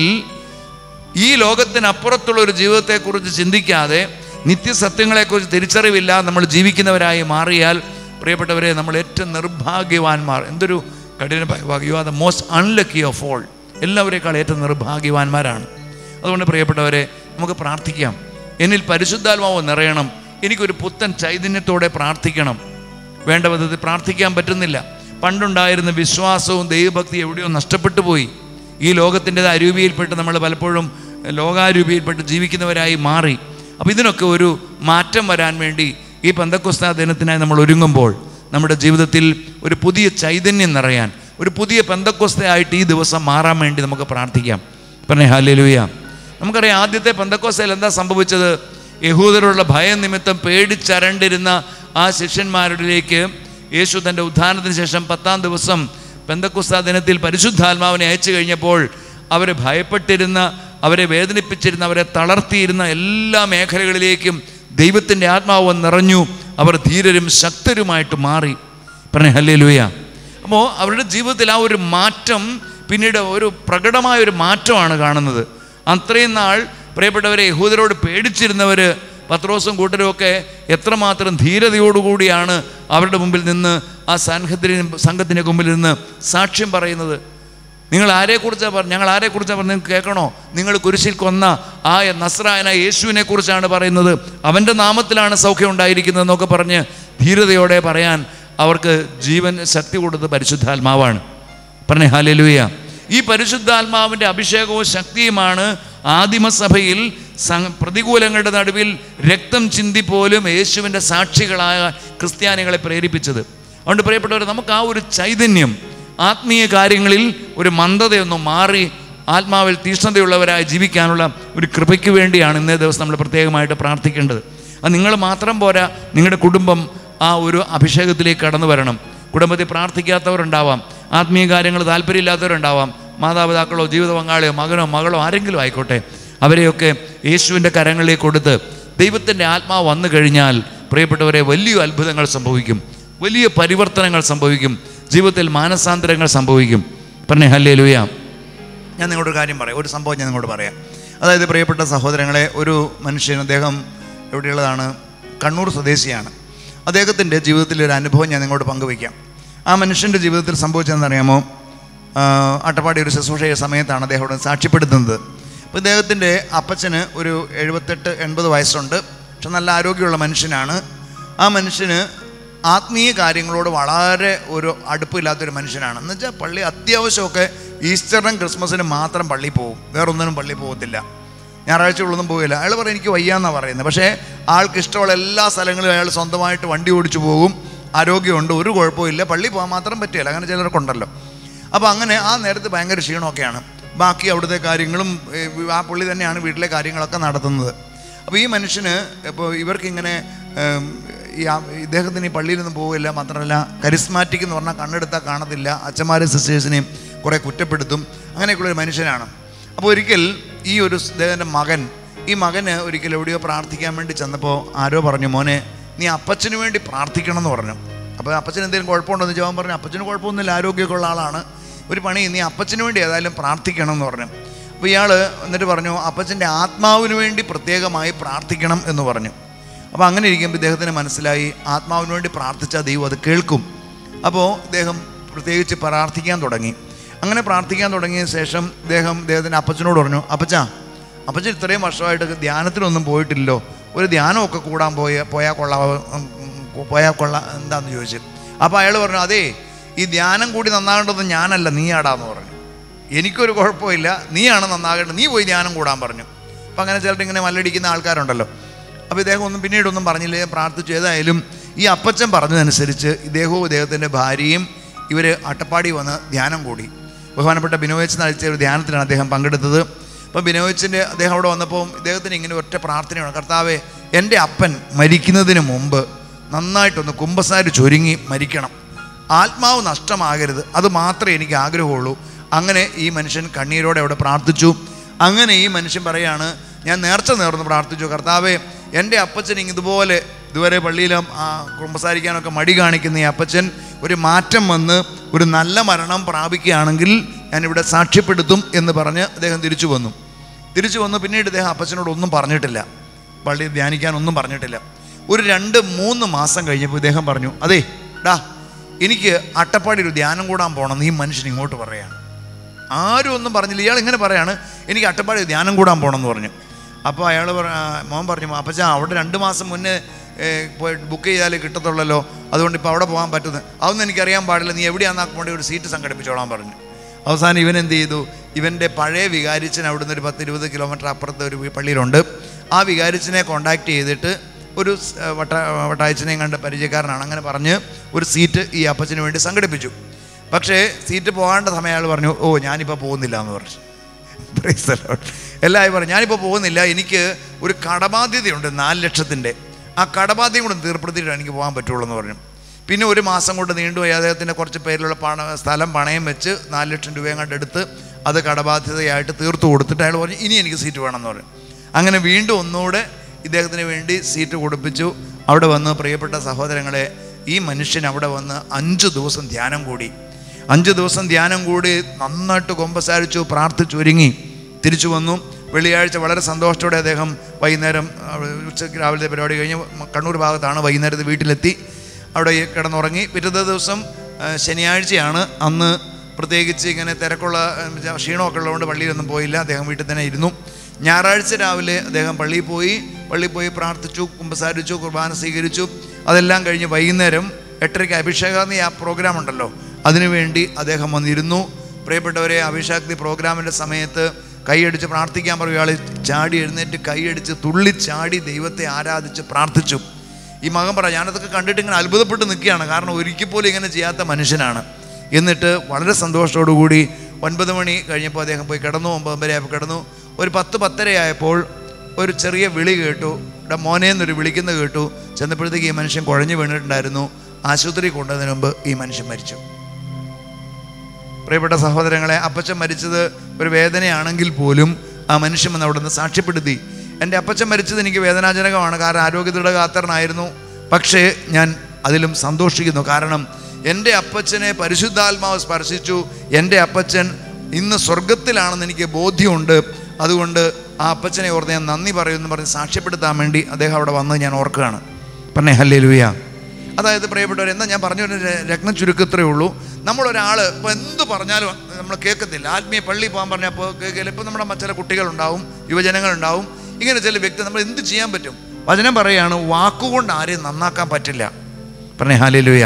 ഈ ലോകത്തിനപ്പുറത്തുള്ള ഒരു ജീവിതത്തെക്കുറിച്ച് ചിന്തിക്കാതെ നിത്യസത്യങ്ങളെക്കുറിച്ച് തിരിച്ചറിവില്ലാതെ നമ്മൾ ജീവിക്കുന്നവരായി മാറിയാൽ പ്രിയപ്പെട്ടവരെ നമ്മൾ ഏറ്റവും നിർഭാഗ്യവാന്മാർ എന്തൊരു കഠിന you are the most unlucky of all എല്ലാവരേക്കാൾ ഏറ്റവും നിർഭാഗ്യവാന്മാരാണ് അതുകൊണ്ട് പ്രിയപ്പെട്ടവരെ നമുക്ക് പ്രാർത്ഥിക്കാം എന്നിൽ പരിശുദ്ധാത്മാവ് നിറയണം എനിക്കൊരു പുത്തൻ ചൈതന്യത്തോടെ പ്രാർത്ഥിക്കണം വേണ്ട വിധത്തിൽ പ്രാർത്ഥിക്കാൻ പറ്റുന്നില്ല പണ്ടുണ്ടായിരുന്ന വിശ്വാസവും ദൈവഭക്തി എവിടെയോ നഷ്ടപ്പെട്ടു പോയി ഈ ലോകത്തിൻ്റെ അരൂപിയിൽപ്പെട്ട് നമ്മൾ പലപ്പോഴും ലോകാരൂപിയിൽപ്പെട്ട് ജീവിക്കുന്നവരായി മാറി അപ്പോൾ ഇതിനൊക്കെ ഒരു മാറ്റം വരാൻ വേണ്ടി ഈ പന്തക്കുസ്ത ദിനത്തിനായി നമ്മൾ ഒരുങ്ങുമ്പോൾ നമ്മുടെ ജീവിതത്തിൽ ഒരു പുതിയ ചൈതന്യം നിറയാൻ ഒരു പുതിയ പന്തക്കുസ്തയായിട്ട് ഈ ദിവസം മാറാൻ വേണ്ടി നമുക്ക് പ്രാർത്ഥിക്കാം പറഞ്ഞേ ഹാലേലൂയ നമുക്കറിയാം ആദ്യത്തെ പന്തക്കോസയിൽ എന്താ സംഭവിച്ചത് യഹൂദരോടുള്ള ഭയം നിമിത്തം പേടിച്ചരണ്ടിരുന്ന ആ ശിഷ്യന്മാരിലേക്ക് യേശു തൻ്റെ ഉദ്ധാനത്തിന് ശേഷം പത്താം ദിവസം പെന്തക്കുസ്ത ദിനത്തിൽ പരിശുദ്ധാത്മാവിനെ അയച്ചു കഴിഞ്ഞപ്പോൾ അവരെ ഭയപ്പെട്ടിരുന്ന അവരെ വേദനിപ്പിച്ചിരുന്ന അവരെ തളർത്തിയിരുന്ന എല്ലാ മേഖലകളിലേക്കും ദൈവത്തിൻ്റെ ആത്മാവ് നിറഞ്ഞു അവർ ധീരരും ശക്തരുമായിട്ട് മാറി പറഞ്ഞേ ഹല്ലേ ലൂയ അപ്പോൾ അവരുടെ ജീവിതത്തിൽ ആ ഒരു മാറ്റം പിന്നീട് ഒരു പ്രകടമായ ഒരു മാറ്റമാണ് കാണുന്നത് അത്രയും നാൾ പ്രിയപ്പെട്ടവരെ യഹൂദരോട് പേടിച്ചിരുന്നവർ പത്രോസും കൂട്ടരും ഒക്കെ എത്രമാത്രം ധീരതയോടുകൂടിയാണ് അവരുടെ മുമ്പിൽ നിന്ന് ആ സംഘത്തിന് സംഘത്തിൻ്റെ മുമ്പിൽ നിന്ന് സാക്ഷ്യം പറയുന്നത് നിങ്ങൾ ആരെക്കുറിച്ചാണ് പറഞ്ഞു ഞങ്ങൾ ആരെക്കുറിച്ചാണ് പറഞ്ഞു നിങ്ങൾക്ക് കേൾക്കണോ നിങ്ങൾ കുരിശിൽ കൊന്ന ആ നസ്രായന യേശുവിനെ കുറിച്ചാണ് പറയുന്നത് അവൻ്റെ നാമത്തിലാണ് സൗഖ്യം ഉണ്ടായിരിക്കുന്നതെന്നൊക്കെ പറഞ്ഞ് ധീരതയോടെ പറയാൻ അവർക്ക് ജീവൻ ശക്തി കൊടുത്ത് പരിശുദ്ധാത്മാവാണ് പറഞ്ഞേ ഹാലലുയ ഈ പരിശുദ്ധാത്മാവിൻ്റെ അഭിഷേകവും ശക്തിയുമാണ് ആദിമസഭയിൽ സ- പ്രതികൂലങ്ങളുടെ നടുവിൽ രക്തം ചിന്തിപ്പോലും യേശുവിൻ്റെ സാക്ഷികളായ ക്രിസ്ത്യാനികളെ പ്രേരിപ്പിച്ചത് അതുകൊണ്ട് പ്രിയപ്പെട്ടവർ നമുക്ക് ആ ഒരു ചൈതന്യം ആത്മീയ കാര്യങ്ങളിൽ ഒരു മന്ദതയൊന്നും മാറി ആത്മാവിൽ തീഷ്ണതയുള്ളവരായി ജീവിക്കാനുള്ള ഒരു കൃപയ്ക്ക് വേണ്ടിയാണ് ഇന്നേ ദിവസം നമ്മൾ പ്രത്യേകമായിട്ട് പ്രാർത്ഥിക്കേണ്ടത് അത് നിങ്ങൾ മാത്രം പോരാ നിങ്ങളുടെ കുടുംബം ആ ഒരു അഭിഷേകത്തിലേക്ക് കടന്നു വരണം കുടുംബത്തിൽ പ്രാർത്ഥിക്കാത്തവരുണ്ടാവാം ആത്മീയ കാര്യങ്ങൾ താല്പര്യമില്ലാത്തവരുണ്ടാവാം മാതാപിതാക്കളോ ജീവിത പങ്കാളിയോ മകനോ മകളോ ആരെങ്കിലും ആയിക്കോട്ടെ അവരെയൊക്കെ യേശുവിൻ്റെ കരങ്ങളിലേക്ക് കൊടുത്ത് ദൈവത്തിൻ്റെ ആത്മാവ് വന്നു കഴിഞ്ഞാൽ പ്രിയപ്പെട്ടവരെ വലിയ അത്ഭുതങ്ങൾ സംഭവിക്കും വലിയ പരിവർത്തനങ്ങൾ സംഭവിക്കും ജീവിതത്തിൽ മാനസാന്തരങ്ങൾ സംഭവിക്കും പറഞ്ഞേ ഹല്ലേ ലുയാ ഞാൻ നിങ്ങളോട് ഒരു കാര്യം പറയാം ഒരു സംഭവം ഞാൻ നിങ്ങളോട് പറയാം അതായത് പ്രിയപ്പെട്ട സഹോദരങ്ങളെ ഒരു മനുഷ്യൻ അദ്ദേഹം എവിടെയുള്ളതാണ് കണ്ണൂർ സ്വദേശിയാണ് അദ്ദേഹത്തിൻ്റെ ജീവിതത്തിലെ ഒരു അനുഭവം ഞാൻ നിങ്ങളോട് പങ്കുവയ്ക്കാം ആ മനുഷ്യൻ്റെ ജീവിതത്തിൽ സംഭവിച്ചതെന്നറിയാമോ ആ, അട്ടപ്പാടി ഒരു ശുശ്രൂഷ ചെയ്ത സമയത്താണ് അദ്ദേഹം അവിടെ സാക്ഷ്യപ്പെടുത്തുന്നത് അപ്പോൾ ഇദ്ദേഹത്തിൻ്റെ അപ്പച്ചന് ഒരു എഴുപത്തെട്ട് എൺപത് വയസ്സുണ്ട് പക്ഷെ നല്ല ആരോഗ്യമുള്ള മനുഷ്യനാണ് ആ മനുഷ്യന് ആത്മീയ കാര്യങ്ങളോട് വളരെ ഒരു അടുപ്പില്ലാത്തൊരു മനുഷ്യനാണ് എന്ന് വെച്ചാൽ പള്ളി അത്യാവശ്യമൊക്കെ ഈസ്റ്ററിനും ക്രിസ്മസിനും മാത്രം പള്ളി പോകും വേറൊന്നിനും പള്ളി പോകത്തില്ല ഞായറാഴ്ചകളൊന്നും പോകില്ല അയാൾ പറയും എനിക്ക് വയ്യാന്നാണ് പറയുന്നത് പക്ഷേ ആൾക്ക് ഇഷ്ടമുള്ള എല്ലാ സ്ഥലങ്ങളിലും അയാൾ സ്വന്തമായിട്ട് വണ്ടി ഓടിച്ചു പോകും ആരോഗ്യമുണ്ട് ഒരു കുഴപ്പമില്ല പള്ളി പോകാൻ മാത്രം പറ്റില്ല അങ്ങനെ ചിലർക്കുണ്ടല്ലോ അപ്പോൾ അങ്ങനെ ആ നേരത്ത് ഭയങ്കര ക്ഷീണമൊക്കെയാണ് ബാക്കി അവിടുത്തെ കാര്യങ്ങളും ഏ, ആ പുള്ളി തന്നെയാണ് വീട്ടിലെ കാര്യങ്ങളൊക്കെ നടത്തുന്നത് അപ്പോൾ ഈ മനുഷ്യന് ഇപ്പോൾ ഇവർക്കിങ്ങനെ ഏം, ഈ ആ- ഇദ്ദേഹത്തിന് ഈ പള്ളിയിലൊന്നും പോവില്ല മാത്രമല്ല കരിസ്മാറ്റിക് എന്ന് പറഞ്ഞാൽ കണ്ണെടുത്താൽ കാണത്തില്ല അച്ഛന്മാരും സിസ്റ്റേഴ്സിനെയും കുറേ കുറ്റപ്പെടുത്തും അങ്ങനെയൊക്കെയുള്ള ഒരു മനുഷ്യനാണ് അപ്പോൾ ഒരിക്കൽ ഈ ഒരു സ് ഇദ്ദേഹത്തിൻ്റെ മകൻ ഈ മകന് ഒരിക്കൽ എവിടെയോ പ്രാർത്ഥിക്കാൻ വേണ്ടി ചെന്നപ്പോൾ ആരോ പറഞ്ഞു മോനെ നീ അപ്പച്ചന് വേണ്ടി പ്രാർത്ഥിക്കണം എന്ന് പറഞ്ഞു അപ്പോൾ അപ്പച്ചന് എന്തെങ്കിലും കുഴപ്പമുണ്ടോ എന്ന് ചോദിച്ചാൽ പറഞ്ഞു അപ്പച്ചന് കുഴപ്പമൊന്നുമില്ല ആരോഗ്യമൊക്കെ ഉള്ള ആളാണ് ഒരു പണി നീ അപ്പച്ചന് വേണ്ടി ഏതായാലും പ്രാർത്ഥിക്കണം എന്ന് പറഞ്ഞു അപ്പോൾ ഇയാൾ എന്നിട്ട് പറഞ്ഞു അപ്പച്ചൻ്റെ ആത്മാവിന് വേണ്ടി പ്രത്യേകമായി പ്രാർത്ഥിക്കണം എന്ന് പറഞ്ഞു അപ്പോൾ അങ്ങനെ ഇരിക്കുമ്പോൾ ഇദ്ദേഹത്തിന് മനസ്സിലായി ആത്മാവിന് വേണ്ടി പ്രാർത്ഥിച്ചാൽ ദൈവം അത് കേൾക്കും അപ്പോൾ ഇദ്ദേഹം പ്രത്യേകിച്ച് പ്രാർത്ഥിക്കാൻ തുടങ്ങി അങ്ങനെ പ്രാർത്ഥിക്കാൻ തുടങ്ങിയ ശേഷം ഇദ്ദേഹം ഇദ്ദേഹത്തിൻ്റെ അപ്പച്ചനോട് പറഞ്ഞു അപ്പച്ചാ അപ്പച്ചൻ ഇത്രയും വർഷമായിട്ട് ധ്യാനത്തിനൊന്നും പോയിട്ടില്ലല്ലോ ഒരു ധ്യാനമൊക്കെ കൂടാൻ പോയ പോയാൽ കൊള്ളാം ഉം, ഉം, പോയാൽ കൊള്ളാം എന്താണെന്ന് ചോദിച്ചു അപ്പോൾ അയാൾ പറഞ്ഞു അതേ ഈ ധ്യാനം കൂടി നന്നാകേണ്ടത് ഞാനല്ല നീയാടാന്ന് പറഞ്ഞു എനിക്കൊരു കുഴപ്പമില്ല നീയാണ് നന്നാകേണ്ടത് നീ പോയി ധ്യാനം കൂടാൻ പറഞ്ഞു അപ്പം അങ്ങനെ ചിലർ ഇങ്ങനെ മല്ലടിക്കുന്ന ആൾക്കാരുണ്ടല്ലോ അപ്പോൾ ഇദ്ദേഹം ഒന്നും പിന്നീടൊന്നും പറഞ്ഞില്ല പ്രാർത്ഥിച്ചു ഏതായാലും ഈ അപ്പച്ചൻ പറഞ്ഞതനുസരിച്ച് ഇദ്ദേഹവും ഇദ്ദേഹത്തിൻ്റെ ഭാര്യയും ഇവർ അട്ടപ്പാടി വന്ന് ധ്യാനം കൂടി ബഹുമാനപ്പെട്ട ബിനോയച്ച് നയിച്ച ഒരു ധ്യാനത്തിലാണ് അദ്ദേഹം പങ്കെടുത്തത് അപ്പോൾ ബിനോയച്ചിൻ്റെ അദ്ദേഹം അവിടെ വന്നപ്പോൾ ഇദ്ദേഹത്തിന് ഇങ്ങനെ ഒറ്റ പ്രാർത്ഥനയാണ് കർത്താവെ എൻ്റെ അപ്പൻ മരിക്കുന്നതിന് മുമ്പ് നന്നായിട്ടൊന്ന് കുമ്പസാരി ചൊരുങ്ങി മരിക്കണം ആത്മാവ് നഷ്ടമാകരുത് അത് മാത്രമേ എനിക്ക് ആഗ്രഹമുള്ളൂ അങ്ങനെ ഈ മനുഷ്യൻ കണ്ണീരോടെ അവിടെ പ്രാർത്ഥിച്ചു അങ്ങനെ ഈ മനുഷ്യൻ പറയാണ് ഞാൻ നേർച്ച നേർന്ന് പ്രാർത്ഥിച്ചു കർത്താവെ എൻ്റെ അപ്പച്ചൻ ഇതുപോലെ ഇതുവരെ പള്ളിയിലും ആ കുമ്പസാരിക്കാനൊക്കെ മടി കാണിക്കുന്ന ഈ അപ്പച്ചൻ ഒരു മാറ്റം വന്ന് ഒരു നല്ല മരണം പ്രാപിക്കുകയാണെങ്കിൽ ഞാനിവിടെ സാക്ഷ്യപ്പെടുത്തും എന്ന് പറഞ്ഞ് അദ്ദേഹം തിരിച്ചു വന്നു തിരിച്ചു വന്നു പിന്നീട് ഇദ്ദേഹം അപ്പച്ചനോട് ഒന്നും പറഞ്ഞിട്ടില്ല പള്ളിയിൽ ധ്യാനിക്കാനൊന്നും പറഞ്ഞിട്ടില്ല ഒരു രണ്ട് മൂന്ന് മാസം കഴിഞ്ഞപ്പോൾ ഇദ്ദേഹം പറഞ്ഞു അതെ ഡാ എനിക്ക് അട്ടപ്പാടി ഒരു ധ്യാനം കൂടാൻ പോകണം ഈ മനുഷ്യൻ ഇങ്ങോട്ട് പറയാണ് ആരും ഒന്നും പറഞ്ഞില്ല ഇയാൾ ഇങ്ങനെ പറയാണ് എനിക്ക് അട്ടപ്പാടി ധ്യാനം കൂടാൻ പോകണം എന്ന് പറഞ്ഞു അപ്പോൾ അയാൾ പറ ആ, മോൻ പറഞ്ഞു അപ്പച്ചാ അവിടെ രണ്ട് മാസം മുന്നേ ഏ, പോയി ബുക്ക് ചെയ്താലേ കിട്ടത്തുള്ളല്ലോ അതുകൊണ്ട് ഇപ്പോൾ അവിടെ പോകാൻ പറ്റുന്നത് അതൊന്നും എനിക്കറിയാൻ പാടില്ല നീ എവിടെയാണെന്ന് വേണ്ടി ഒരു സീറ്റ് സംഘടിപ്പിച്ചോളാൻ പറഞ്ഞു അവസാനം ഇവൻ എന്ത് ചെയ്തു ഇവൻ്റെ പഴയ വികാരിച്ചൻ അവിടുന്ന് ഒരു പത്ത് ഇരുപത് കിലോമീറ്റർ അപ്പുറത്ത് ഒരു വി- പള്ളിയിലുണ്ട് ആ വികാരിച്ചനെ കോണ്ടാക്ട് ചെയ്തിട്ട് ഒരു സ്- ഏ, വട്ട വട്ടായച്ചനെയും കണ്ട് പരിചയക്കാരനാണ് അങ്ങനെ പറഞ്ഞ് ഒരു സീറ്റ് ഈ അപ്പച്ചന് വേണ്ടി സംഘടിപ്പിച്ചു പക്ഷേ സീറ്റ് പോകേണ്ട സമയം അയാൾ പറഞ്ഞു ഓ ഞാനിപ്പോൾ പോകുന്നില്ല എന്ന് പറഞ്ഞു Praise the Lord. എല്ലാവരും പറഞ്ഞു ഞാനിപ്പോൾ പോകുന്നില്ല എനിക്ക് ഒരു കടബാധ്യതയുണ്ട് നാല് ലക്ഷത്തിൻ്റെ ആ കടബാധ്യത കൂടെ തീർപ്പെടുത്തിയിട്ടാണ് എനിക്ക് പോകാൻ പറ്റുള്ളൂ എന്ന് പറഞ്ഞു പിന്നെ ഒരു മാസം കൊണ്ട് നീണ്ടുപോയി അദ്ദേഹത്തിൻ്റെ കുറച്ച് പേരിലുള്ള പണ സ്ഥലം പണയം വെച്ച് നാല് ലക്ഷം രൂപയും കണ്ട് എടുത്ത് അത് കടബാധ്യതയായിട്ട് തീർത്തു കൊടുത്തിട്ട് അയാൾ പറഞ്ഞു ഇനി എനിക്ക് സീറ്റ് വേണമെന്ന് പറഞ്ഞു അങ്ങനെ വീണ്ടും ഒന്നുകൂടെ ഇദ്ദേഹത്തിന് വേണ്ടി സീറ്റ് കൊടുപ്പിച്ചു അവിടെ വന്ന് പ്രിയപ്പെട്ട സഹോദരങ്ങളെ ഈ മനുഷ്യൻ അവിടെ വന്ന് അഞ്ച് ദിവസം ധ്യാനം കൂടി അഞ്ച് ദിവസം ധ്യാനം കൂടി നന്നായിട്ട് കൊമ്പസാരിച്ചു പ്രാർത്ഥിച്ചു ഒരുങ്ങി തിരിച്ചു വന്നു വെള്ളിയാഴ്ച വളരെ സന്തോഷത്തോടെ അദ്ദേഹം വൈകുന്നേരം അവിടെ ഉച്ചയ്ക്ക് രാവിലത്തെ പരിപാടി കഴിഞ്ഞ് കണ്ണൂർ ഭാഗത്താണ് വൈകുന്നേരത്ത് വീട്ടിലെത്തി അവിടെ കിടന്നുറങ്ങി പിറ്റത്തെ ദിവസം ആ, ശനിയാഴ്ചയാണ് അന്ന് പ്രത്യേകിച്ച് ഇങ്ങനെ തിരക്കുള്ള ആ, ക്ഷീണമൊക്കെ ഉള്ളതുകൊണ്ട് പള്ളിയിലൊന്നും പോയില്ല അദ്ദേഹം വീട്ടിൽ തന്നെ ഇരുന്നു ഞായറാഴ്ച രാവിലെ അദ്ദേഹം പള്ളിയിൽ പോയി പള്ളിയിൽ പോയി പ്രാർത്ഥിച്ചു കുമ്പസാരിച്ചു കുർബാന സ്വീകരിച്ചു അതെല്ലാം കഴിഞ്ഞ് വൈകുന്നേരം എട്ടരയ്ക്ക് അഭിഷേകാഗ്നി ആ പ്രോഗ്രാം ഉണ്ടല്ലോ അതിനുവേണ്ടി അദ്ദേഹം വന്നിരുന്നു പ്രിയപ്പെട്ടവരെ അഭിഷേകാഗ്നി പ്രോഗ്രാമിൻ്റെ സമയത്ത് കൈയടിച്ച് പ്രാർത്ഥിക്കാൻ പറയും ഇയാൾ ചാടി എഴുന്നേറ്റ് കൈയടിച്ച് തുള്ളിച്ചാടി ദൈവത്തെ ആരാധിച്ച് പ്രാർത്ഥിച്ചു ഈ മകൻ പറ ഞാനതൊക്കെ കണ്ടിട്ട് ഇങ്ങനെ അത്ഭുതപ്പെട്ട് നിൽക്കുകയാണ് കാരണം ഒരിക്കൽ പോലും ഇങ്ങനെ ചെയ്യാത്ത മനുഷ്യനാണ് എന്നിട്ട് വളരെ സന്തോഷത്തോടു കൂടി ഒൻപത് മണി കഴിഞ്ഞപ്പോൾ അദ്ദേഹം പോയി കിടന്നു ഒമ്പതരയായപ്പോൾ കിടന്നു ഒരു പത്ത് പത്തരയായപ്പോൾ ഒരു ചെറിയ വിളി കേട്ടു ഇവിടെ മോനെ എന്നൊരു വിളിക്കുന്നത് കേട്ടു ചെന്നപ്പോഴത്തേക്ക് ഈ മനുഷ്യൻ കുഴഞ്ഞു വീണിട്ടുണ്ടായിരുന്നു ആശുപത്രി കൊണ്ടുവന്നതിന് മുമ്പ് ഈ മനുഷ്യൻ മരിച്ചു പ്രിയപ്പെട്ട സഹോദരങ്ങളെ അപ്പച്ചൻ മരിച്ചത് ഒരു വേദനയാണെങ്കിൽ പോലും ആ മനുഷ്യൻ വന്ന് അവിടെ നിന്ന് സാക്ഷ്യപ്പെടുത്തി എൻ്റെ അപ്പച്ചൻ മരിച്ചത് എനിക്ക് വേദനാജനകമാണ് കാരണം ആരോഗ്യത്തിയുടെ കാത്തരനായിരുന്നു പക്ഷേ ഞാൻ അതിലും സന്തോഷിക്കുന്നു കാരണം എൻ്റെ അപ്പച്ചനെ പരിശുദ്ധാത്മാവ് സ്പർശിച്ചു എൻ്റെ അപ്പച്ചൻ ഇന്ന് സ്വർഗത്തിലാണെന്ന് എനിക്ക് ബോധ്യമുണ്ട് അതുകൊണ്ട് ആ അപ്പച്ചനെ ഓർത്ത് ഞാൻ നന്ദി പറയുമെന്ന് പറഞ്ഞ് സാക്ഷ്യപ്പെടുത്താൻ വേണ്ടി അദ്ദേഹം അവിടെ വന്ന് ഞാൻ ഓർക്കുകയാണ് പറഞ്ഞേ ഹല്ലേ ലുയ അതായത് പ്രിയപ്പെട്ടവർ എന്താ ഞാൻ പറഞ്ഞ ഒരു രത്ന ചുരുക്കത്രേ ഉള്ളൂ നമ്മളൊരാൾ ഇപ്പോൾ എന്ത് പറഞ്ഞാലും നമ്മൾ കേൾക്കത്തില്ല ആത്മീയ പള്ളി പോകാൻ പറഞ്ഞാൽ ഇപ്പോൾ കേൾക്കില്ല ഇപ്പം നമ്മുടെ ചില കുട്ടികളുണ്ടാവും യുവജനങ്ങളുണ്ടാവും ഇങ്ങനെ ചില വ്യക്തി നമ്മൾ എന്ത് ചെയ്യാൻ പറ്റും വചനം പറയുകയാണ് വാക്കുകൊണ്ട് ആരെയും നന്നാക്കാൻ പറ്റില്ല പറഞ്ഞേ ഹാലേലുയ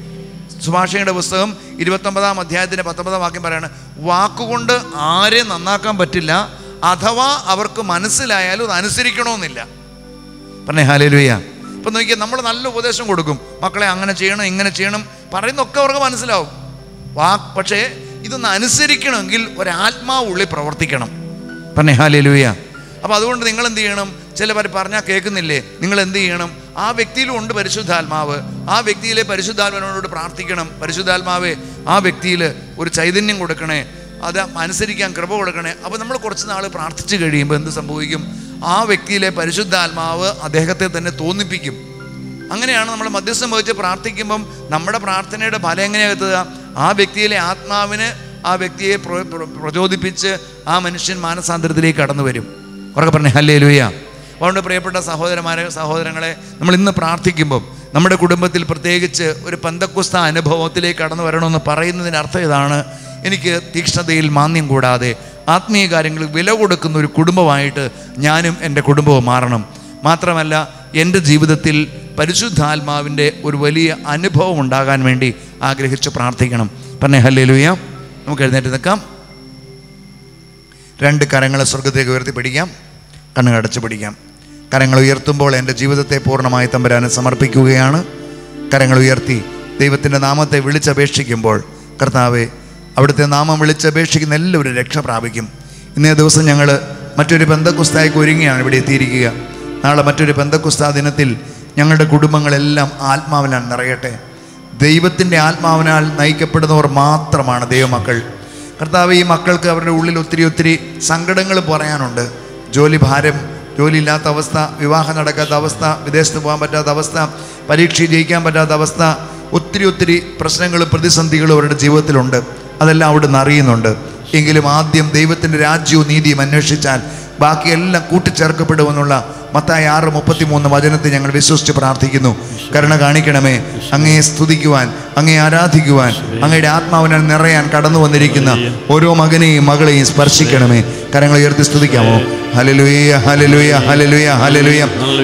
സുഭാഷയുടെ പുസ്തകം ഇരുപത്തൊമ്പതാം അധ്യായത്തിൻ്റെ പത്തൊമ്പതാം വാക്യം പറയാണ് വാക്കുകൊണ്ട് ആരെയും നന്നാക്കാൻ പറ്റില്ല അഥവാ അവർക്ക് മനസ്സിലായാലും അത് അനുസരിക്കണമെന്നില്ല പറഞ്ഞേ ഹാലേലുയ്യ ഇപ്പം നോക്കിയാൽ നമ്മൾ നല്ല ഉപദേശം കൊടുക്കും മക്കളെ അങ്ങനെ ചെയ്യണം ഇങ്ങനെ ചെയ്യണം പറയുന്നൊക്കെ അവർക്ക് മനസ്സിലാവും വാ പക്ഷേ ഇതൊന്ന് അനുസരിക്കണമെങ്കിൽ ഒരാത്മാവ് ഉള്ളിൽ പ്രവർത്തിക്കണം പറഞ്ഞേ ഹാലേലുയ്യ അപ്പോൾ അതുകൊണ്ട് നിങ്ങൾ എന്ത് ചെയ്യണം ചിലവർ പറഞ്ഞാൽ കേൾക്കുന്നില്ലേ നിങ്ങൾ എന്ത് ചെയ്യണം ആ വ്യക്തിയിലും ഉണ്ട് പരിശുദ്ധാത്മാവ് ആ വ്യക്തിയിലെ പരിശുദ്ധാത്മാവിനോട് പ്രാർത്ഥിക്കണം പരിശുദ്ധാത്മാവെ ആ വ്യക്തിയിൽ ഒരു ചൈതന്യം കൊടുക്കണേ അത് അനുസരിക്കാൻ കൃപ കൊടുക്കണേ അപ്പോൾ നമ്മൾ കുറച്ച് നാൾ പ്രാർത്ഥിച്ചു കഴിയുമ്പോൾ എന്ത് സംഭവിക്കും ആ വ്യക്തിയിലെ പരിശുദ്ധാത്മാവ് അദ്ദേഹത്തെ തന്നെ തോന്നിപ്പിക്കും അങ്ങനെയാണ് നമ്മൾ മധ്യസ്ഥം വഹിച്ച് പ്രാർത്ഥിക്കുമ്പം നമ്മുടെ പ്രാർത്ഥനയുടെ ഫലം എങ്ങനെയാണ് എത്തുക ആ വ്യക്തിയിലെ ആത്മാവിന് ആ വ്യക്തിയെ പ്ര- പ്ര- പ്രചോദിപ്പിച്ച് ആ മനുഷ്യൻ മാനസാന്തരത്തിലേക്ക് കടന്നു വരും ഉറക്കെ പറഞ്ഞേ ഹല്ലേ ലുയ്യ അതുകൊണ്ട് പ്രിയപ്പെട്ട സഹോദരന്മാരെ സഹോദരങ്ങളെ നമ്മൾ ഇന്ന് പ്രാർത്ഥിക്കുമ്പം നമ്മുടെ കുടുംബത്തിൽ പ്രത്യേകിച്ച് ഒരു പന്തക്കുസ്ത അനുഭവത്തിലേക്ക് കടന്നു വരണമെന്ന് പറയുന്നതിന് അർത്ഥം ഇതാണ് എനിക്ക് തീക്ഷ്ണതയിൽ മാന്യം കൂടാതെ ആത്മീയ കാര്യങ്ങളിൽ വില കൊടുക്കുന്ന ഒരു കുടുംബമായിട്ട് ഞാനും എൻ്റെ കുടുംബവും മാറണം മാത്രമല്ല എൻ്റെ ജീവിതത്തിൽ പരിശുദ്ധാത്മാവിൻ്റെ ഒരു വലിയ അനുഭവം ഉണ്ടാകാൻ വേണ്ടി ആഗ്രഹിച്ച് പ്രാർത്ഥിക്കണം പറഞ്ഞേ ഹല്ലേ ലുയ്യ നമുക്ക് എഴുന്നേറ്റ് നിൽക്കാം രണ്ട് കരങ്ങളെ സ്വർഗത്തേക്ക് ഉയർത്തി പിടിക്കാം കണ്ണുകൾ അടച്ചു പിടിക്കാം കരങ്ങൾ ഉയർത്തുമ്പോൾ എൻ്റെ ജീവിതത്തെ പൂർണ്ണമായി തമ്പരാന് സമർപ്പിക്കുകയാണ് കരങ്ങൾ ഉയർത്തി ദൈവത്തിൻ്റെ നാമത്തെ വിളിച്ചപേക്ഷിക്കുമ്പോൾ കർത്താവെ അവിടുത്തെ നാമം വിളിച്ചപേക്ഷിക്കുന്ന എല്ലാവരും രക്ഷ പ്രാപിക്കും ഇന്നേ ദിവസം ഞങ്ങൾ മറ്റൊരു ബന്ധക്കുസ്തായ്ക്ക് ഒരുങ്ങിയാണ് ഇവിടെ എത്തിയിരിക്കുക നാളെ മറ്റൊരു ബന്ധക്കുസ്താ ദിനത്തിൽ ഞങ്ങളുടെ കുടുംബങ്ങളെല്ലാം ആത്മാവിനാൽ നിറയട്ടെ ദൈവത്തിൻ്റെ ആത്മാവിനാൽ നയിക്കപ്പെടുന്നവർ മാത്രമാണ് ദൈവമക്കൾ കർത്താവ് ഈ മക്കൾക്ക് അവരുടെ ഉള്ളിൽ ഒത്തിരി ഒത്തിരി സങ്കടങ്ങൾ പറയാനുണ്ട് ജോലി ഭാരം ജോലി ഇല്ലാത്ത അവസ്ഥ വിവാഹം നടക്കാത്ത അവസ്ഥ വിദേശത്ത് പോകാൻ പറ്റാത്ത അവസ്ഥ പരീക്ഷ ജയിക്കാൻ പറ്റാത്ത അവസ്ഥ ഒത്തിരി ഒത്തിരി പ്രശ്നങ്ങളും പ്രതിസന്ധികളും അവരുടെ ജീവിതത്തിലുണ്ട് അതെല്ലാം അവിടുന്ന് അറിയുന്നുണ്ട് എങ്കിലും ആദ്യം ദൈവത്തിൻ്റെ രാജ്യവും നീതിയും അന്വേഷിച്ചാൽ ബാക്കിയെല്ലാം കൂട്ടിച്ചേർക്കപ്പെടുമെന്നുള്ള മത്തായ ആറ് മുപ്പത്തി മൂന്ന് വചനത്തെ ഞങ്ങൾ വിശ്വസിച്ച് പ്രാർത്ഥിക്കുന്നു കരുണ കാണിക്കണമേ അങ്ങയെ സ്തുതിക്കുവാൻ അങ്ങയെ ആരാധിക്കുവാൻ അങ്ങയുടെ ആത്മാവിനാൽ നിറയാൻ കടന്നു വന്നിരിക്കുന്ന ഓരോ മകനെയും മകളെയും സ്പർശിക്കണമേ കരങ്ങൾ ഉയർത്തി സ്തുതിക്കാമോ ഹലലുയ ഹലലുയ ഹലലുയ ഹലലുയ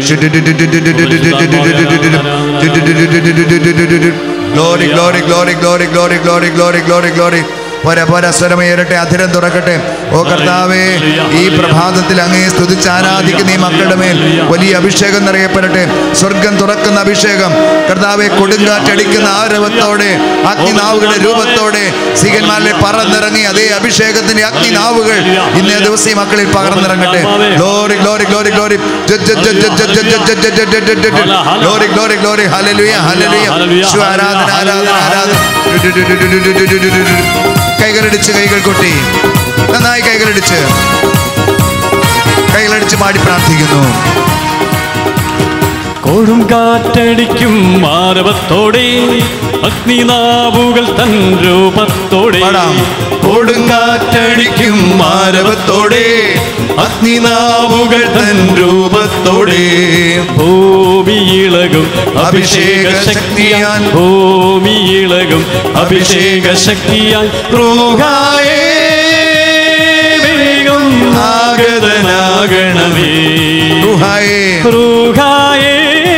glory glory glory glory glory glory glory glory glory പോരാ പോരാ സ്വരമേറട്ടെ അധരം തുറക്കട്ടെ ഓ കർത്താവേ ഈ പ്രഭാതത്തിൽ അങ്ങയെ സ്തുതിച്ച് ആരാധിക്കുന്ന ഈ മക്കളുടെ മേൽ വലിയ അഭിഷേകം നിറയപ്പെടട്ടെ സ്വർഗം തുറക്കുന്ന അഭിഷേകം കർത്താവെ കൊടുങ്കാറ്റടിക്കുന്ന ആരവത്തോടെ അഗ്നിനാവുകളുടെ രൂപത്തോടെ സികന്മാരിലെ പറന്നിറങ്ങി അതേ അഭിഷേകത്തിന്റെ അഗ്നിനാവുകൾ ഇന്നേ ദിവസം ഈ മക്കളിൽ പകർന്നിറങ്ങട്ടെ glory glory glory glory glory glory glory ഹല്ലേലൂയ ഹല്ലേലൂയ ശിവ ആരാധന ആരാധന ആരാധന കൈകളടിച്ച് കൈകൾ കൊട്ടി നന്നായി കൈകളടിച്ച് കൈകളടിച്ച് പാടി പ്രാർത്ഥിക്കുന്നു കൊടുങ്കാറ്റടിക്കും മാരവത്തോടെ അഗ്നിനാവുകൾ തൻ രൂപത്തോടെ പാടാം കൊടുങ്കാറ്റടിക്കും മാരവത്തോടെ അഗ്നിനാവുകൾ തൻ രൂപത്തോടെ ഭൂമിയിളകും അഭിഷേക ശക്തിയാൽ ഭൂമിയിളകും അഭിഷേക ശക്തിയാൽ റൂഹായേ വേഗം ആഗതനാകണമേ റൂഹായേ റൂഹായേ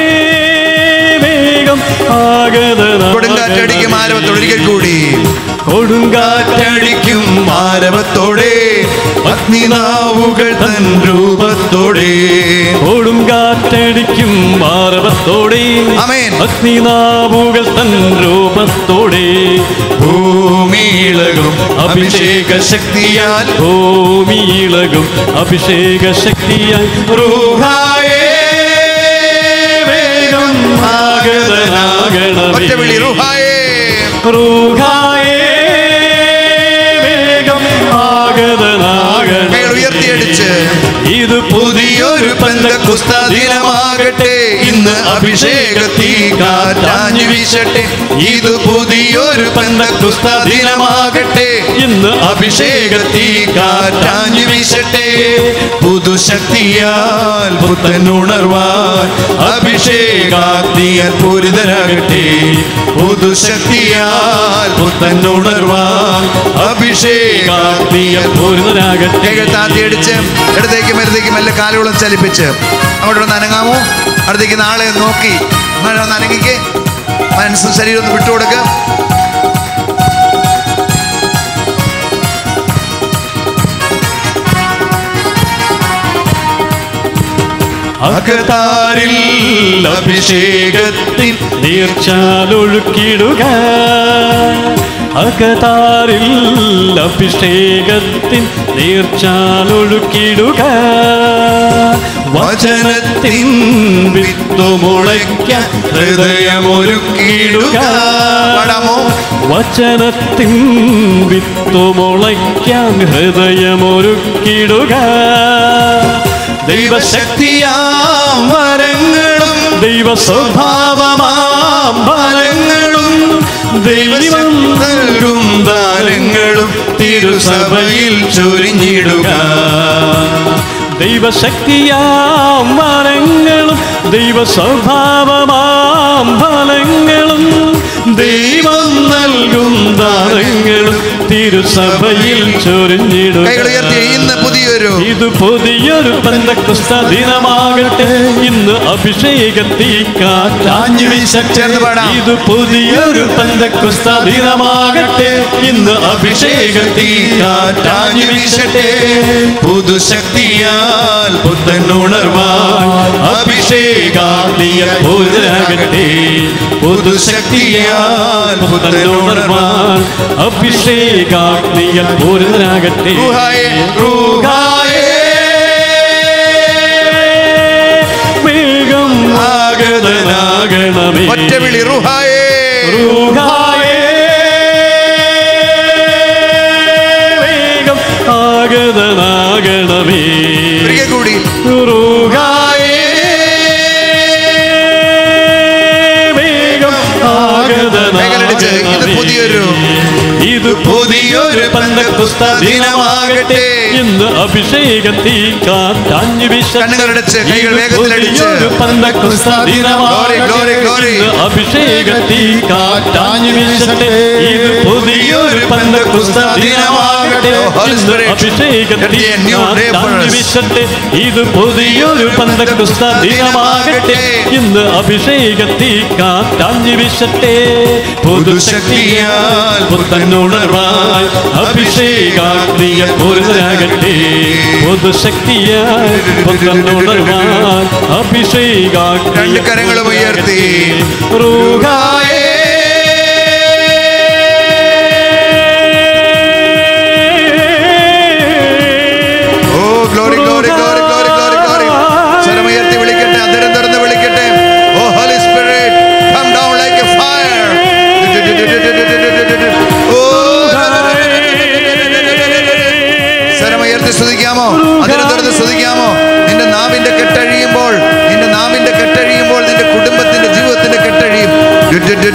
വേഗം കൊടുങ്കാറ്റടിക്കും ആഗതനാകണമേ ആരവത്തോട് ഒരിക്കൽ കൂടി കൊടുങ്കാറ്റടിക്കും കാറ്റടിക്കും ആരവത്തോടെ അഗ്നിനാവുകൾ തൻ രൂപത്തോടെ കൊടുങ്കാറ്റടിക്കും മാറവത്തോടെ ആമേൻ. അഗ്നിനാവുകൾ തൻ രൂപത്തോടെ ഭൂമിയിളകും അഭിഷേക ശക്തിയാൽ ഭൂമിയിളകും അഭിഷേക ശക്തിയാൽ റൂഹായേ വേഗം ആഗതനാകണമേ ഒറ്റ വിളി റുഹായേ റൂഹായേ വേഗം കൈകൾ ആഗതനാകണമേ ഉയർത്തിയടിച്ച് ഇത് പുതിയൊരു പന്തക്കുസ്ത ദിനമാകട്ടെ ഇന്ന് അഭിഷേക തീ കാറ്റാഞ്ഞു വീശട്ടെ ഇത് പുതിയൊരു പന്തക്കുസ്ത ദിനമാകട്ടെ ഇന്ന് അഭിഷേക തീ കാറ്റാഞ്ഞു വീശട്ടെ പുതുശക്തിയാൽ പുത്തനുണർവാൻ അഭിഷേകാഗ്നിയാൽ പൂരിതരാകട്ടെ പുതുശക്തിയാൽ പുത്തനുണർവാൻ അഭിഷേകാഗ്നിയാൽ പൂരിതനാകട്ടെ കൈകൾ താത്തിയടിച്ച് ഇടത്തേക്കും ഇടത്തേക്കും മെല്ലെ കാലുകളും ചലിപ്പിച്ച് അങ്ങോട്ട് ഒന്ന് അനങ്ങാമോ അടുത്തേക്ക് നാളെ നോക്കി അങ്ങനെ ഒന്ന് അനങ്ങിക്ക് മനസ്സും ശരീരം ഒന്ന് വിട്ടുകൊടുക്കുക അകതാരിൽ അഭിഷേകത്തിൻ നീർച്ചാലൊഴുക്കിടുക അകതാരിൽ അഭിഷേകത്തിൻ നീർച്ചാലൊഴുക്കിടുക വചനത്തിൻ വിത്തുമുളയ്ക്കാൻ ഹൃദയമൊരുക്കിയിടുക പാടാമോ വചനത്തിൻ വിത്തുമുളയ്ക്കാൻ ഹൃദയമൊരുക്കിടുക ദൈവശക്തിയാം വരങ്ങളും ദൈവ സ്വഭാവമാം ഫലങ്ങളും ദൈവം നൽകും ദാനങ്ങളും തിരുസഭയിൽ ചൊരിഞ്ഞിടുക ദൈവശക്തിയാം വരങ്ങളും ദൈവ സ്വഭാവമാം ഫലങ്ങളും ദൈവം നൽകും ദാനങ്ങളും തിരുസഭയിൽ ചൊരിഞ്ഞിടുക കൈകൾ ഉയർത്തി ഇന്ന് പുതിയൊരു ഇത് പുതിയൊരു പന്തക്കുസ്ത ദിനമാകട്ടെ ഇന്ന് അഭിഷേകത്തി കാറ്റാഞ്ഞു വീശട്ടെ ചേർന്ന് പാടാം. ഇത് പുതിയൊരു പന്തക്കുസ്ത ദിനമാകട്ടെ ഇന്ന് അഭിഷേകത്തി കാറ്റാഞ്ഞു വീശട്ടെ പുതുശക്തിയാൽ പുത്തനുണർവാൻ അഭിഷേകാഗ്നിയ പൂജരാകട്ടെ പുതുശക്തിയാൽ പുത്തനുണർവാൻ അഭിഷേകാഗ്നിയ പൂജരാകട്ടെ റുഹായേ, റുഹായേ. വേഗം ആഗതനാകണമേ ഒറ്റ വിളി റുഹായേ റുഹായേ. വേഗം ആഗതനാകണമേ ഒരിക്കൽ കൂടി റുഹായേ. വേഗം കൈകളടിച്ച് ഇത് പുതിയൊരു ഇത് പുതിയൊരു പന്തക്കുസ്ത ദിനമാകട്ടെ ഇന്ന് അഭിഷേകത്തി കാറ്റാഞ്ഞു വീശട്ടെ കണ്ണുകളടച്ച് കൈകൾ ഇത് വേഗത്തിലടിച്ച് പുതിയൊരു പന്തക്കുസ്ത ദിനമാകട്ടെ Glory, glory, glory. ഇന്ന് അഭിഷേകത്തി കാറ്റാഞ്ഞു വീശട്ടെ ഇത് പുതിയൊരു പന്തക്കുസ്ത ദിനമാകട്ടെ Oh, Holy ഇന്ന് Spirit, അഭിഷേകത്തി let the new day for കാറ്റാഞ്ഞു us. വീശട്ടെ ഇത് പുതിയൊരു പന്തക്കുസ്ത ദിനമാകട്ടെ ഇന്ന് അഭിഷേകത്തി കാറ്റാഞ്ഞു വീശട്ടെ പുതുശക്തിയാൽ പുത്തനുണർവായി അഭിഷേകാഗ്നിയ പൂരിതരാകട്ടെ പുതുശക്തിയാൽ പുത്തനുണർവായി അഭിഷേകാഗ്നിയ രണ്ട് കരങ്ങളും ഉയർത്തി. റൂഹായേ O glory glory glory glory glory glory സ്വരമുയർത്തി വിളിക്കട്ടെ അധരം തുറന്ന് വിളിക്കട്ടെ O holy spirit come down like a fire O സ്വരമുയർത്തി സ്തുതിക്കാമോ അധരം തുറന്ന് സ്തുതിക്കാമോ നിന്റെ നാവിന്റെ കെട്ടഴിയുമ്പോൾ നിന്റെ നാവിന്റെ കെട്ടഴിയുമ്പോൾ നിന്റെ കുടുംബത്തിന്റെ ജീവിതത്തിന്റെ കെട്ടഴിയും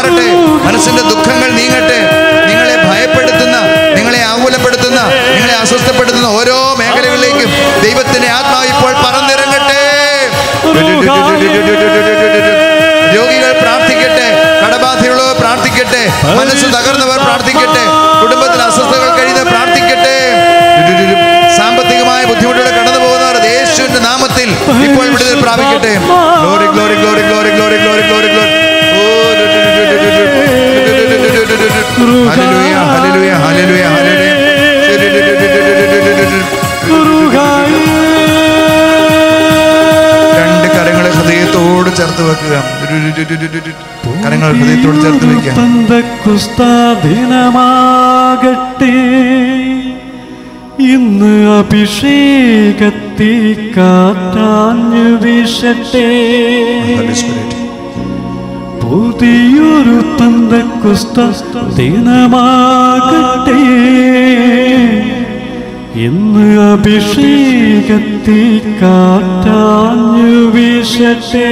മാറട്ടെ മനസ്സിന്റെ ദുഃഖങ്ങൾ നീങ്ങട്ടെ നിങ്ങളെ ഭയപ്പെടുത്തുന്ന നിങ്ങളെ ആകുലപ്പെടുത്തുന്ന നിങ്ങളെ അസ്വസ്ഥപ്പെടുത്തുന്ന ഓരോ മേഖലകളിലേക്കും ദൈവത്തിന്റെ ആത്മാവ് ഇപ്പോൾ പറന്നിറങ്ങട്ടെ രോഗികൾ പ്രാർത്ഥിക്കട്ടെ കടബാധയുള്ളവർ പ്രാർത്ഥിക്കട്ടെ മനസ്സ് തകർന്നവർ പ്രാർത്ഥിക്കട്ടെ കുടുംബത്തിൽ അസ്വസ്ഥകൾ കഴിയുന്നവർ പ്രാർത്ഥിക്കട്ടെ സാമ്പത്തികമായ ബുദ്ധിമുട്ടുകൾ കടന്നു പോകുന്നവർ യേശുവിന്റെ നാമത്തിൽ ഇപ്പോൾ വിടുതൽ പ്രാപിക്കട്ടെ glory glory glory glory glory glory glory glory ഹല്ലേലൂയ ഹല്ലേലൂയ ഹല്ലേലൂയ ഹല്ലേലൂയ രണ്ട് കരങ്ങളെ ഹൃദയത്തോട് ചേർത്ത് വെക്കുക കരങ്ങൾ ഹൃദയത്തോട് ചേർത്ത് വെക്കുക ദിനമാകട്ടെ ഇന്ന് അഭിഷേകത്തി കാറ്റാഞ്ഞു വീശട്ടെ Holy Spirit. പുതിയൊരു പന്തക്കുസ്ത ദിനമാകട്ടെ ഇന്ന് അഭിഷേകത്തി കാറ്റാഞ്ഞു വീശട്ടെ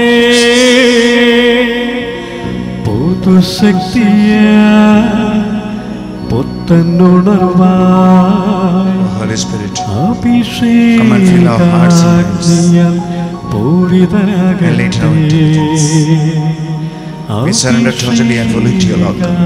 പുതുശക്തിയ പുത്തനുണർവാ Holy Spirit. Come and fill our hearts and minds. പൂരിതരാകട്ടെ And lay it down to We surrender totally and fully to you, Lord God.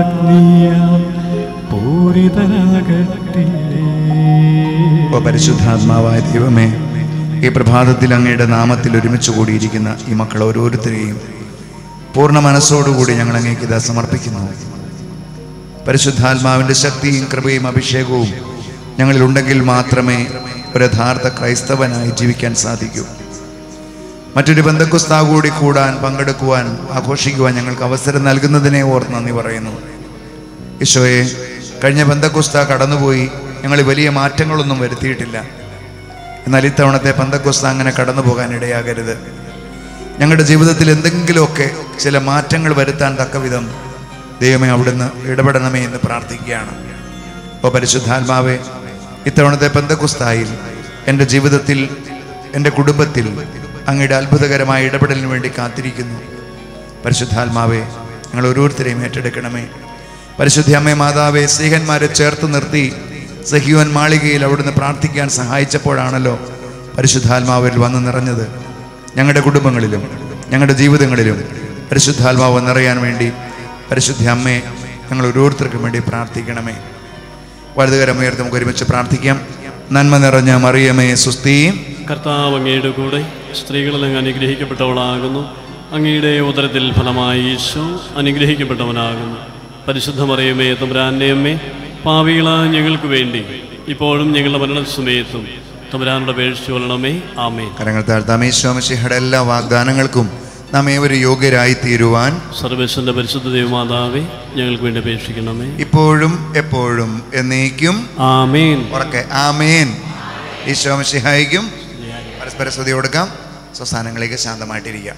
പൂരിതരാകട്ടെ ഓ പരിശുദ്ധാത്മാവായ ദൈവമേ ഈ പ്രഭാതത്തിൽ അങ്ങയുടെ നാമത്തിൽ ഒരുമിച്ച് കൂടിയിരിക്കുന്ന ഈ മക്കൾ ഓരോരുത്തരെയും പൂർണ്ണ മനസ്സോടുകൂടി ഞങ്ങൾ അങ്ങേക്ക് ഇതാ സമർപ്പിക്കുന്നു പരിശുദ്ധാത്മാവിൻ്റെ ശക്തിയും കൃപയും അഭിഷേകവും ഞങ്ങളിലുണ്ടെങ്കിൽ മാത്രമേ ഒരു യഥാർത്ഥ ക്രൈസ്തവനായി ജീവിക്കാൻ സാധിക്കൂ മറ്റൊരു ബന്ധക്കുസ്താ കൂടി കൂടാൻ പങ്കെടുക്കുവാൻ ആഘോഷിക്കുവാൻ ഞങ്ങൾക്ക് അവസരം നൽകുന്നതിനെ ഓർത്ത് നന്ദി പറയുന്നു ഈശോയെ കഴിഞ്ഞ ബന്ധക്കുസ്ത കടന്നുപോയി ഞങ്ങൾ വലിയ മാറ്റങ്ങളൊന്നും വരുത്തിയിട്ടില്ല എന്നാൽ ഇത്തവണത്തെ പന്തക്കുസ്ത അങ്ങനെ കടന്നു പോകാൻ ഇടയാകരുത് ഞങ്ങളുടെ ജീവിതത്തിൽ എന്തെങ്കിലുമൊക്കെ ചില മാറ്റങ്ങൾ വരുത്താൻ തക്ക വിധം ദൈവമേ അവിടുന്ന് ഇടപെടണമേ എന്ന് പ്രാർത്ഥിക്കുകയാണ് ഓ പരിശുദ്ധാത്മാവേ ഇത്തവണത്തെ പന്തക്കുസ്തായിൽ എൻ്റെ ജീവിതത്തിൽ എൻ്റെ കുടുംബത്തിൽ അങ്ങയുടെ അത്ഭുതകരമായ ഇടപെടലിന് വേണ്ടി കാത്തിരിക്കുന്നു പരിശുദ്ധാത്മാവേ ഞങ്ങൾ ഓരോരുത്തരെയും ഏറ്റെടുക്കണമേ പരിശുദ്ധ അമ്മേ മാതാവേ സ്നേഹന്മാരെ ചേർത്ത് നിർത്തി സഹിയോൻ മാളികയിൽ അവിടുന്ന് പ്രാർത്ഥിക്കാൻ സഹായിച്ചപ്പോഴാണല്ലോ പരിശുദ്ധാത്മാവിൽ വന്ന് നിറഞ്ഞത് ഞങ്ങളുടെ കുടുംബങ്ങളിലും ഞങ്ങളുടെ ജീവിതങ്ങളിലും പരിശുദ്ധാത്മാവ് നിറയാൻ വേണ്ടി പരിശുദ്ധ അമ്മയെ ഞങ്ങൾ ഓരോരുത്തർക്കും വേണ്ടി പ്രാർത്ഥിക്കണമേ വലുതുകരമുയർത്ത് നമുക്ക് ഒരുമിച്ച് പ്രാർത്ഥിക്കാം നന്മ നിറഞ്ഞ മറിയമേ സുസ്ഥിയും കർത്താവ് അങ്ങയുടെ കൂടെ സ്ത്രീകളിൽ അങ്ങ് അനുഗ്രഹിക്കപ്പെട്ടവളാകുന്നു അങ്ങയുടെ ഉദരത്തിൽ ഫലമായി ഈശോ അനുഗ്രഹിക്കപ്പെട്ടവനാകുന്നു പരിശുദ്ധ മറിയമേ തമ്പുരാൻ്റെ അമ്മേ പാവികളായ ഞങ്ങൾക്ക് വേണ്ടി ഇപ്പോഴും ഞങ്ങളുടെ മരണസമയത്തും തമ്പുരാനുടെ പേഴ്ച കൊള്ളണമേ ആമേ കരങ്ങൾ താഴ്ത്താം ഈശോമിശിഹയുടെ എല്ലാ വാഗ്ദാനങ്ങൾക്കും നാം ഏവരും യോഗ്യരായി തീരുവാൻ സർവേശ്വരൻ്റെ പരിശുദ്ധ ദൈവമാതാവേ ഞങ്ങൾക്ക് വേണ്ടി അപേക്ഷിക്കണമേ ഇപ്പോഴും എപ്പോഴും എന്നേക്കും ആമേൻ ഉറക്കെ ആമേൻ ഈശോമിശിഹായിക്കും പരസ്പര സ്തുതി കൊടുക്കാം സ്വസ്ഥാനങ്ങളിലേക്ക് ശാന്തമായിട്ടിരിക്കാം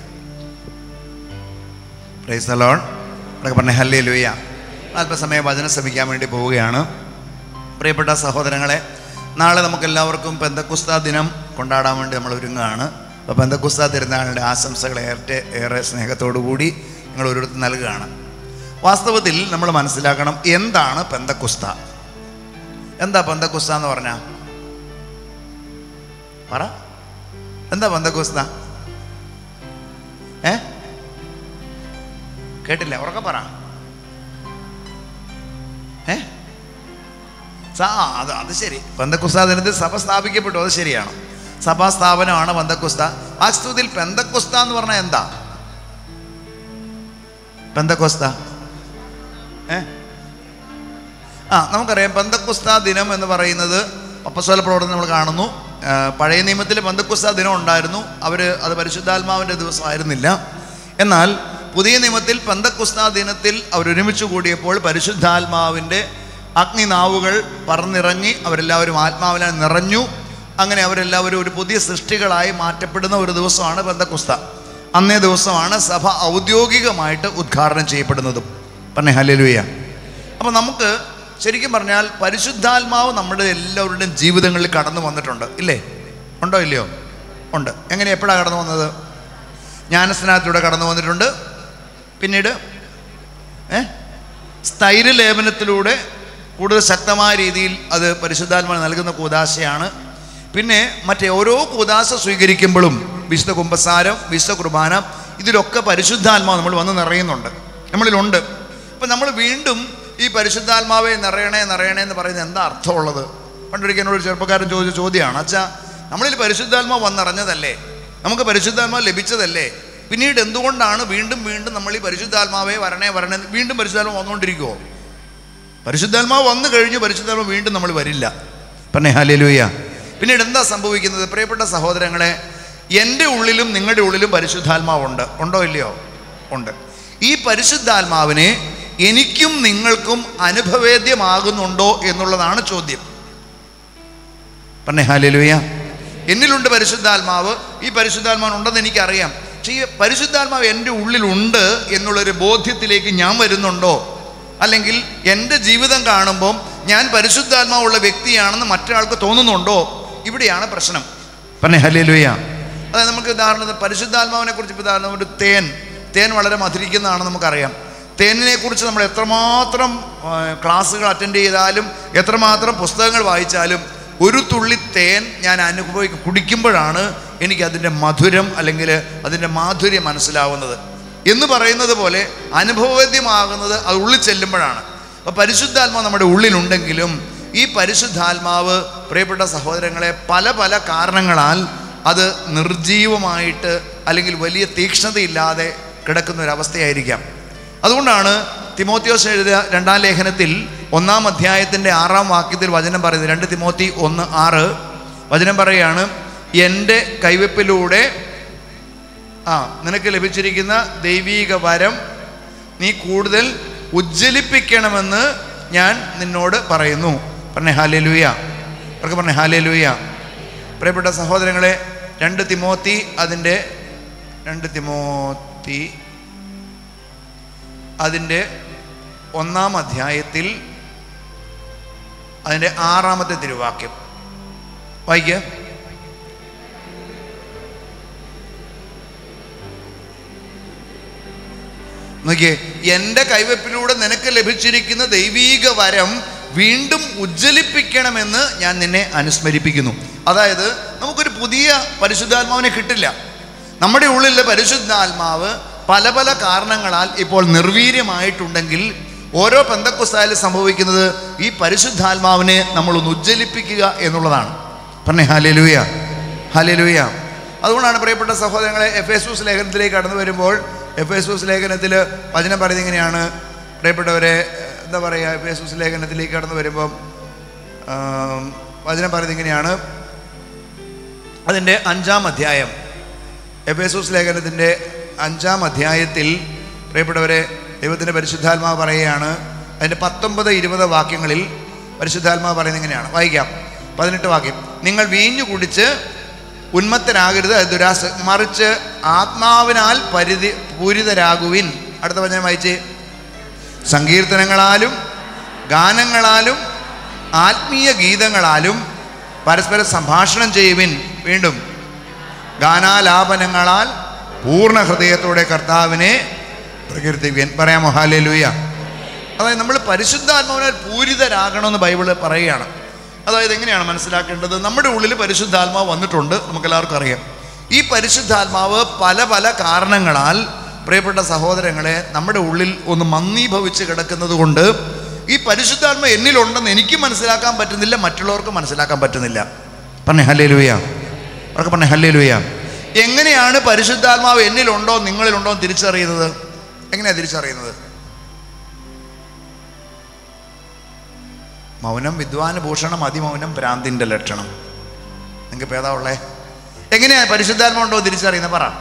പ്രൈസ് ദ ലോൺ അതൊക്കെ പറഞ്ഞ ഹല്ലേ ലൂയ അല്പസമയം വചനം ശ്രമിക്കാൻ വേണ്ടി പോവുകയാണ് പ്രിയപ്പെട്ട സഹോദരങ്ങളെ നാളെ നമുക്ക് എല്ലാവർക്കും പെന്തക്കുസ്ത ദിനം കൊണ്ടാടാൻ വേണ്ടി നമ്മൾ ഒരുങ്ങുകയാണ് അപ്പോൾ പെന്തക്കുസ്ത തിരുനാളിൻ്റെ ആശംസകൾ ഏറെ ഏറെ സ്നേഹത്തോടു കൂടി നിങ്ങൾ ഓരോരുത്തർ നൽകുകയാണ് വാസ്തവത്തിൽ നമ്മൾ മനസ്സിലാക്കണം എന്താണ് പെന്തക്കുസ്ത എന്താ പെന്തക്കുസ്ത എന്ന് പറഞ്ഞാൽ പറ എന്താ പെന്തക്കുസ്ത ഏ കേട്ടില്ല ഉറക്കെ പറ ഏ സാ അത് അത് ശരി പന്തക്കുസ്ത ദിനത്തിൽ സഭ സ്ഥാപിക്കപ്പെട്ടു അത് ശരിയാണ് സഭാ സ്ഥാപനമാണ് പന്തക്കുസ്ത വാസ്തുവിൽ പെന്തക്കുസ്ത എന്ന് പറഞ്ഞാൽ എന്താ പെന്തക്കുസ്ത ഏ ആ നമുക്കറിയാം പന്തക്കുസ്ത ദിനം എന്ന് പറയുന്നത് പപ്പസ്വല പ്രവർത്തനം നമ്മൾ കാണുന്നു ആ, പഴയ നിയമത്തിൽ പന്തക്കുസ്ത ദിനം ഉണ്ടായിരുന്നു അവർ അത് പരിശുദ്ധാത്മാവിൻ്റെ ദിവസമായിരുന്നില്ല എന്നാൽ പുതിയ നിയമത്തിൽ പന്തക്കുസ്ത ദിനത്തിൽ അവർ ഒരുമിച്ച് കൂടിയപ്പോൾ പരിശുദ്ധാത്മാവിൻ്റെ അഗ്നിനാവുകൾ പറന്നിറങ്ങി അവരെല്ലാവരും ആത്മാവിനാൽ നിറഞ്ഞു അങ്ങനെ അവരെല്ലാവരും ഒരു പുതിയ സൃഷ്ടികളായി മാറ്റപ്പെടുന്ന ഒരു ദിവസമാണ് പന്തക്കുസ്ത അന്നേ ദിവസമാണ് സഭ ഔദ്യോഗികമായിട്ട് ഉദ്ഘാടനം ചെയ്യപ്പെടുന്നതും പറഞ്ഞേ ഹല്ലേലൂയ അപ്പോൾ നമുക്ക് ശരിക്കും പറഞ്ഞാൽ പരിശുദ്ധാത്മാവ് നമ്മുടെ എല്ലാവരുടെയും ജീവിതങ്ങളിൽ കടന്നു വന്നിട്ടുണ്ട് ഇല്ലേ ഉണ്ടോ ഇല്ലയോ ഉണ്ട് എങ്ങനെ എപ്പോഴാണ് കടന്നു വന്നത് ജ്ഞാനസ്നാനത്തിലൂടെ കടന്നു വന്നിട്ടുണ്ട് പിന്നീട് സ്ഥൈര്യലേപനത്തിലൂടെ കൂടുതൽ ശക്തമായ രീതിയിൽ അത് പരിശുദ്ധാത്മാവ് നൽകുന്ന കൂതാശയാണ് പിന്നെ മറ്റേ ഓരോ കൂതാശ സ്വീകരിക്കുമ്പോഴും വിശുദ്ധ കുമ്പസാരം വിശുദ്ധ കുർബാന ഇതിലൊക്കെ പരിശുദ്ധാത്മാവ് നമ്മൾ വന്ന് നിറയുന്നുണ്ട് നമ്മളിലുണ്ട് അപ്പം നമ്മൾ വീണ്ടും ഈ പരിശുദ്ധാത്മാവെ നിറയണേ നിറയണേ എന്ന് പറയുന്നത് എന്താ അർത്ഥമുള്ളത് പണ്ടൊരിക്കൽ എന്നോട് ഒരു ചെറുപ്പക്കാരൻ ചോദിച്ച ചോദ്യമാണ് അച്ഛാ നമ്മളിൽ പരിശുദ്ധാത്മാവ് വന്നിറഞ്ഞതല്ലേ നമുക്ക് പരിശുദ്ധാത്മാവ് ലഭിച്ചതല്ലേ പിന്നീട് എന്തുകൊണ്ടാണ് വീണ്ടും വീണ്ടും നമ്മൾ ഈ പരിശുദ്ധാത്മാവെ വരണേ വരണേ എന്ന് വീണ്ടും പരിശുദ്ധാത്മാവ് വന്നുകൊണ്ടിരിക്കുമോ പരിശുദ്ധാത്മാവ് വന്നു കഴിഞ്ഞു പരിശുദ്ധാത്മാവ് വീണ്ടും നമ്മൾ വരില്ല പറഞ്ഞേ ഹലേലൂയ പിന്നീട് എന്താ സംഭവിക്കുന്നത് പ്രിയപ്പെട്ട സഹോദരങ്ങളെ എൻ്റെ ഉള്ളിലും നിങ്ങളുടെ ഉള്ളിലും പരിശുദ്ധാത്മാവുണ്ട് ഉണ്ടോ ഇല്ലയോ ഉണ്ട് ഈ പരിശുദ്ധാത്മാവിനെ എനിക്കും നിങ്ങൾക്കും അനുഭവേദ്യമാകുന്നുണ്ടോ എന്നുള്ളതാണ് ചോദ്യം പറഞ്ഞേ ഹാലേലുയ എന്നിലുണ്ട് പരിശുദ്ധാത്മാവ് ഈ പരിശുദ്ധാത്മാവ് ഉണ്ടെന്ന് എനിക്കറിയാം പക്ഷേ ഈ പരിശുദ്ധാത്മാവ് എൻ്റെ ഉള്ളിലുണ്ട് എന്നുള്ളൊരു ബോധ്യത്തിലേക്ക് ഞാൻ വരുന്നുണ്ടോ അല്ലെങ്കിൽ എൻ്റെ ജീവിതം കാണുമ്പം ഞാൻ പരിശുദ്ധാത്മാവുള്ള വ്യക്തിയാണെന്ന് മറ്റൊരാൾക്ക് തോന്നുന്നുണ്ടോ ഇവിടെയാണ് പ്രശ്നം പറഞ്ഞേ ഹലേലുയ അതായത് നമുക്ക് ഉദാഹരണത്തിന് പരിശുദ്ധാത്മാവിനെ കുറിച്ച് ഇപ്പോൾ ഉദാഹരണം ഒരു തേൻ തേൻ വളരെ മധുരിക്കുന്നതാണെന്ന് നമുക്കറിയാം തേനിനെ കുറിച്ച് നമ്മൾ എത്രമാത്രം ആ, ക്ലാസ്സുകൾ അറ്റൻഡ് ചെയ്താലും എത്രമാത്രം പുസ്തകങ്ങൾ വായിച്ചാലും ഒരു തുള്ളി തേൻ ഞാൻ അനുഭവിക്കും കുടിക്കുമ്പോഴാണ് എനിക്ക് അതിൻ്റെ മധുരം അല്ലെങ്കിൽ അതിൻ്റെ മാധുര്യം മനസ്സിലാവുന്നത് എന്ന് പറയുന്നത് പോലെ അനുഭവവേദ്യമാകുന്നത് അത് ഉള്ളിൽ ചെല്ലുമ്പോഴാണ് അപ്പോൾ പരിശുദ്ധാത്മാവ് നമ്മുടെ ഉള്ളിലുണ്ടെങ്കിലും ഈ പരിശുദ്ധാത്മാവ് പ്രിയപ്പെട്ട സഹോദരങ്ങളെ പല പല കാരണങ്ങളാൽ അത് നിർജീവമായിട്ട് അല്ലെങ്കിൽ വലിയ തീക്ഷ്ണതയില്ലാതെ കിടക്കുന്ന ഒരു അവസ്ഥയായിരിക്കാം അതുകൊണ്ടാണ് തിമോത്തിയോസ് എഴുതിയ രണ്ടാം ലേഖനത്തിൽ ഒന്നാം അധ്യായത്തിൻ്റെ ആറാം വാക്യത്തിൽ വചനം പറയുന്നത് രണ്ട് തിമോത്തി ഒന്ന് ആറ് വചനം പറയുകയാണ് എൻ്റെ കൈവെപ്പിലൂടെ ആ നിനക്ക് ലഭിച്ചിരിക്കുന്ന ദൈവീക വരം നീ കൂടുതൽ ഉജ്ജ്വലിപ്പിക്കണമെന്ന് ഞാൻ നിന്നോട് പറയുന്നു പറഞ്ഞേ ഹാലേ ലൂയ അവർക്ക് പറഞ്ഞേ ഹാലേ ലൂയ പ്രിയപ്പെട്ട സഹോദരങ്ങളെ രണ്ട് തിമോത്തി അതിൻ്റെ രണ്ട് തിമോത്തി അതിൻ്റെ ഒന്നാം അധ്യായത്തിൽ അതിൻ്റെ ആറാമത്തെ തിരുവാക്യം വായിക്കുക നോക്കിയേ എൻ്റെ കൈവെപ്പിലൂടെ നിനക്ക് ലഭിച്ചിരിക്കുന്ന ദൈവീക വരം വീണ്ടും ഉജ്ജ്വലിപ്പിക്കണമെന്ന് ഞാൻ നിന്നെ അനുസ്മരിപ്പിക്കുന്നു അതായത് നമുക്കൊരു പുതിയ പരിശുദ്ധാത്മാവിനെ കിട്ടില്ല നമ്മുടെ ഉള്ളിലെ പരിശുദ്ധാത്മാവ് പല പല കാരണങ്ങളാൽ ഇപ്പോൾ നിർവീര്യമായിട്ടുണ്ടെങ്കിൽ ഓരോ പെന്തക്കുസ്തായാലും സംഭവിക്കുന്നത് ഈ പരിശുദ്ധാത്മാവിനെ നമ്മളൊന്ന് ഉജ്ജ്വലിപ്പിക്കുക എന്നുള്ളതാണ് പറഞ്ഞേ ഹാലലൂയ ഹാലലൂയ അതുകൊണ്ടാണ് പ്രിയപ്പെട്ട സഹോദരങ്ങളെ എഫ് എസൂസ് ലേഖനത്തിലേക്ക് കടന്നു വരുമ്പോൾ എഫ് എസൂസ് ലേഖനത്തിൽ വചനം പറയുന്നത് ഇങ്ങനെയാണ് പ്രിയപ്പെട്ടവരെ എന്താ പറയുക എഫ് എസൂസ് ലേഖനത്തിലേക്ക് കടന്നു വരുമ്പം ആം, വചനം പറയുന്നത് ഇങ്ങനെയാണ് അതിൻ്റെ അഞ്ചാം അധ്യായം എഫ് എസൂസ് ലേഖനത്തിൻ്റെ അഞ്ചാം അധ്യായത്തിൽ പ്രിയപ്പെട്ടവരെ ദൈവത്തിൻ്റെ പരിശുദ്ധാത്മാവ് പറയുകയാണ് അതിൻ്റെ പത്തൊമ്പത് ഇരുപത് വാക്യങ്ങളിൽ പരിശുദ്ധാത്മാവ് പറയുന്നത് ഇങ്ങനെയാണ് വായിക്കാം പതിനെട്ട് വാക്യം നിങ്ങൾ വീഞ്ഞു കുടിച്ച് ഉന്മത്തരാകരുത് അത് ദുരാസ മറിച്ച് ആത്മാവിനാൽ പരിധി പൂരിതരാകുവിൻ അടുത്ത വചനം വായിച്ചേ സങ്കീർത്തനങ്ങളാലും ഗാനങ്ങളാലും ആത്മീയ ഗീതങ്ങളാലും പരസ്പരം സംഭാഷണം ചെയ്യുവിൻ വീണ്ടും ഗാനാലാപനങ്ങളാൽ പൂർണ്ണ ഹൃദയത്തോടെ കർത്താവിനെ പ്രകീർത്തിക്കുവിൻ പറയാമോ ഹാലൂയ അതായത് നമ്മൾ പരിശുദ്ധാത്മാവിനാൽ പൂരിതരാകണമെന്ന് ബൈബിള് പറയുകയാണ് അതായത് എങ്ങനെയാണ് മനസ്സിലാക്കേണ്ടത് നമ്മുടെ ഉള്ളിൽ പരിശുദ്ധാത്മാവ് വന്നിട്ടുണ്ട് നമുക്കെല്ലാവർക്കും അറിയാം ഈ പരിശുദ്ധാത്മാവ് പല പല കാരണങ്ങളാൽ പ്രിയപ്പെട്ട സഹോദരങ്ങളെ നമ്മുടെ ഉള്ളിൽ ഒന്ന് മന്ദീഭവിച്ച് കിടക്കുന്നത് കൊണ്ട് ഈ പരിശുദ്ധാത്മ എന്നിലുണ്ടെന്ന് എനിക്ക് മനസ്സിലാക്കാൻ പറ്റുന്നില്ല മറ്റുള്ളവർക്ക് മനസ്സിലാക്കാൻ പറ്റുന്നില്ല പറഞ്ഞേ ഹല്ലേ ലൂയ അവർക്ക് പറഞ്ഞേ ഹല്ലേ ലൂയ എങ്ങനെയാണ് പരിശുദ്ധാത്മാവ് എന്നിലുണ്ടോ നിങ്ങളിലുണ്ടോ എന്ന് തിരിച്ചറിയുന്നത് എങ്ങനെയാണ് തിരിച്ചറിയുന്നത് മൗനം വിദ്വാന ഭൂഷണം അതിമൗനം ഭ്രാന്തിൻ്റെ ലക്ഷണം നിങ്ങൾക്ക് ഇപ്പം ഏതാ ഉള്ളേ എങ്ങനെയാ പരിശുദ്ധാത്മ ഉണ്ടോ തിരിച്ചറിയുന്നത് പറ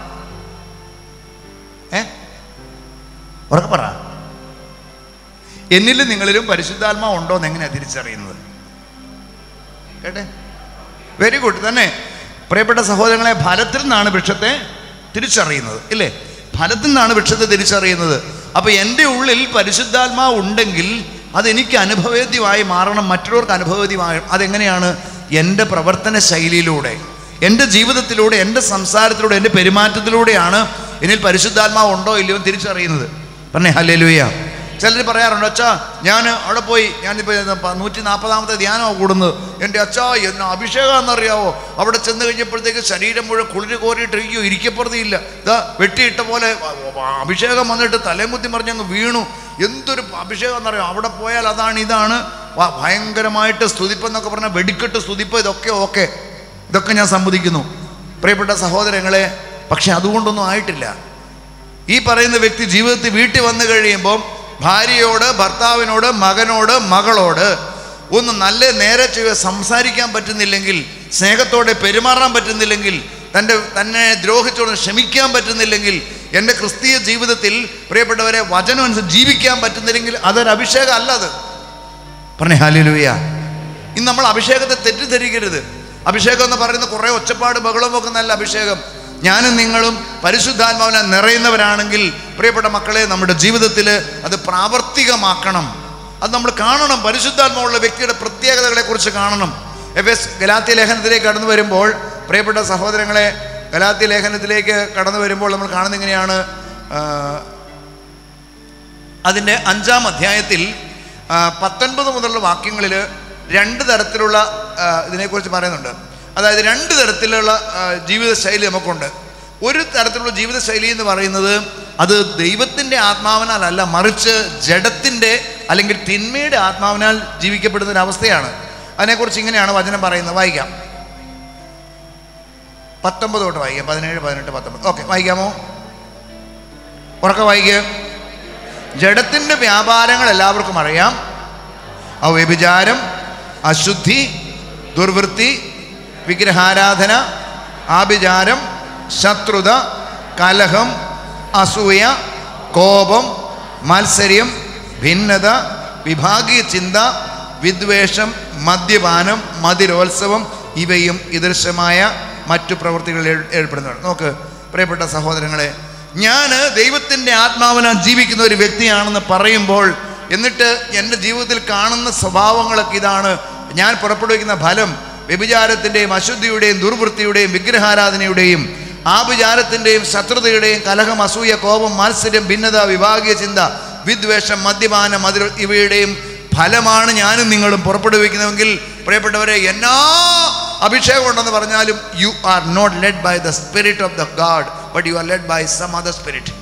ഏ ഉറക്കെ പറ എന്നിലും നിങ്ങളിലും പരിശുദ്ധാത്മാ ഉണ്ടോ എന്ന് എങ്ങനെയാ തിരിച്ചറിയുന്നത് കേട്ടെ വെരി ഗുഡ് തന്നെ പ്രിയപ്പെട്ട സഹോദരങ്ങളെ ഫലത്തിൽ നിന്നാണ് വൃക്ഷത്തെ തിരിച്ചറിയുന്നത് ഇല്ലേ ഫലത്തിൽ നിന്നാണ് വൃക്ഷത്തെ തിരിച്ചറിയുന്നത് അപ്പോൾ എൻ്റെ ഉള്ളിൽ പരിശുദ്ധാത്മാവ് ഉണ്ടെങ്കിൽ അതെനിക്ക് അനുഭവേദ്യമായി മാറണം മറ്റുള്ളവർക്ക് അനുഭവേദ്യമായി അതെങ്ങനെയാണ് എൻ്റെ പ്രവർത്തന ശൈലിയിലൂടെ എൻ്റെ ജീവിതത്തിലൂടെ എൻ്റെ സംസാരത്തിലൂടെ എൻ്റെ പെരുമാറ്റത്തിലൂടെയാണ് എന്നിൽ പരിശുദ്ധാത്മാവ് ഉണ്ടോ ഇല്ലയോ എന്ന് തിരിച്ചറിയുന്നത് പറഞ്ഞേ ഹല്ലേലൂയ ചിലർ പറയാറുണ്ട് അച്ഛാ ഞാൻ അവിടെ പോയി ഞാനിപ്പോൾ നൂറ്റി നാൽപ്പതാമത്തെ ധ്യാനമാണ് കൂടുന്നത് എൻ്റെ അച്ഛാ എന്ന അഭിഷേകം എന്നറിയാവോ അവിടെ ചെന്ന് കഴിഞ്ഞപ്പോഴത്തേക്ക് ശരീരം മുഴുവൻ കുളിര് കോരിയിട്ടിരിക്കുകയോ ഇരിക്കപ്പെടുത്തിയില്ല ഇതാ വെട്ടിയിട്ട പോലെ അഭിഷേകം വന്നിട്ട് തലേമുത്തി മറിഞ്ഞങ്ങ് വീണു എന്തൊരു അഭിഷേകം എന്നറിയാം അവിടെ പോയാൽ അതാണ് ഇതാണ് വ- ഭയങ്കരമായിട്ട് സ്തുതിപ്പെന്നൊക്കെ പറഞ്ഞാൽ വെടിക്കെട്ട് സ്തുതിപ്പ് ഇതൊക്കെ ഓക്കെ ഇതൊക്കെ ഞാൻ സമ്മതിക്കുന്നു പ്രിയപ്പെട്ട സഹോദരങ്ങളെ പക്ഷെ അതുകൊണ്ടൊന്നും ആയിട്ടില്ല ഈ പറയുന്ന വ്യക്തി ജീവിതത്തിൽ വീട്ടിൽ വന്നു കഴിയുമ്പം ഭാര്യയോട് ഭർത്താവിനോട് മകനോട് മകളോട് ഒന്ന് നല്ല നേരെ ചൊവ്വെ സംസാരിക്കാൻ പറ്റുന്നില്ലെങ്കിൽ സ്നേഹത്തോടെ പെരുമാറാൻ പറ്റുന്നില്ലെങ്കിൽ തൻ്റെ തന്നെ ദ്രോഹിച്ചോട് ക്ഷമിക്കാൻ പറ്റുന്നില്ലെങ്കിൽ എൻ്റെ ക്രിസ്തീയ ജീവിതത്തിൽ പ്രിയപ്പെട്ടവരെ വചനം അനുസരിച്ച് ജീവിക്കാൻ പറ്റുന്നില്ലെങ്കിൽ അതൊരു അഭിഷേകം അല്ല അത് പറഞ്ഞേ ഹാലിലൂയ ഇന്ന് നമ്മൾ അഭിഷേകത്തെ തെറ്റിദ്ധരിക്കരുത് അഭിഷേകം എന്ന് പറയുന്ന കുറേ ഒച്ചപ്പാട് ബഹളവും ഒക്കെ നല്ല അഭിഷേകം ഞാനും നിങ്ങളും പരിശുദ്ധാത്മാവിനെ നിറയുന്നവരാണെങ്കിൽ പ്രിയപ്പെട്ട മക്കളെ നമ്മുടെ ജീവിതത്തിൽ അത് പ്രാവർത്തികമാക്കണം അത് നമ്മൾ കാണണം പരിശുദ്ധാത്മാവുള്ള വ്യക്തിയുടെ പ്രത്യേകതകളെ കുറിച്ച് കാണണം എഫ് എസ് ഗലാത്തി ലേഖനത്തിലേക്ക് കടന്നു വരുമ്പോൾ പ്രിയപ്പെട്ട സഹോദരങ്ങളെ ഗലാത്തി ലേഖനത്തിലേക്ക് കടന്നു വരുമ്പോൾ നമ്മൾ കാണുന്ന ഇങ്ങനെയാണ് ആ, അതിൻ്റെ അഞ്ചാം അധ്യായത്തിൽ ആ, പത്തൊൻപത് മുതലുള്ള വാക്യങ്ങളിൽ രണ്ട് തരത്തിലുള്ള ആ, ഇതിനെക്കുറിച്ച് പറയുന്നുണ്ട് അതായത് രണ്ട് തരത്തിലുള്ള ആ, ജീവിതശൈലി നമുക്കുണ്ട് ഒരു തരത്തിലുള്ള ജീവിതശൈലി എന്ന് പറയുന്നത് അത് ദൈവത്തിൻ്റെ ആത്മാവിനാലല്ല മറിച്ച് ജഡത്തിൻ്റെ അല്ലെങ്കിൽ തിന്മയുടെ ആത്മാവിനാൽ ജീവിക്കപ്പെടുന്ന ഒരു അവസ്ഥയാണ് അതിനെക്കുറിച്ച് ഇങ്ങനെയാണ് വചനം പറയുന്നത് വായിക്കാം പത്തൊമ്പത് തൊട്ട് വായിക്കാം പതിനേഴ് പതിനെട്ട് പത്തൊമ്പത് ഓക്കെ വായിക്കാമോ ഉറക്കെ വായിക്കുക ജഡത്തിൻ്റെ വ്യാപാരങ്ങൾ എല്ലാവർക്കും അറിയാം ആ വ്യഭിചാരം അശുദ്ധി ദുർവൃത്തി വിഗ്രഹാരാധന ആഭിചാരം ശത്രുത കലഹം അസൂയ കോപം മത്സര്യം ഭിന്നത വിഭാഗീയ ചിന്ത വിദ്വേഷം മദ്യപാനം മതിരോത്സവം ഇവയും ഇദൃശ്യമായ മറ്റു പ്രവൃത്തികളിൽ ഏർ- ഏർപ്പെടുന്നതാണ് നോക്ക് പ്രിയപ്പെട്ട സഹോദരങ്ങളെ ഞാൻ ദൈവത്തിൻ്റെ ആത്മാവിനാൽ ജീവിക്കുന്ന ഒരു വ്യക്തിയാണെന്ന് പറയുമ്പോൾ എന്നിട്ട് എൻ്റെ ജീവിതത്തിൽ കാണുന്ന സ്വഭാവങ്ങളൊക്കെ ഇതാണ് ഞാൻ പുറപ്പെടുവിക്കുന്ന ഫലം വ്യഭിചാരത്തിൻ്റെയും അശുദ്ധിയുടെയും ദുർവൃത്തിയുടെയും വിഗ്രഹാരാധനയുടെയും ആഭിചാരത്തിൻ്റെയും ശത്രുതയുടെയും കലഹം അസൂയ കോപം മത്സരം ഭിന്നത വിഭാഗീയ ചിന്ത വിദ്വേഷം മദ്യപാനം അതിൽ ഇവയുടെയും ഫലമാണ് ഞാനും നിങ്ങളും പുറപ്പെടുവിക്കുന്നതെങ്കിൽ പ്രിയപ്പെട്ടവരെ എന്നാ അഭിഷേകം ഉണ്ടെന്ന് പറഞ്ഞാലും you are not led by the spirit of the god but you are led by some other spirit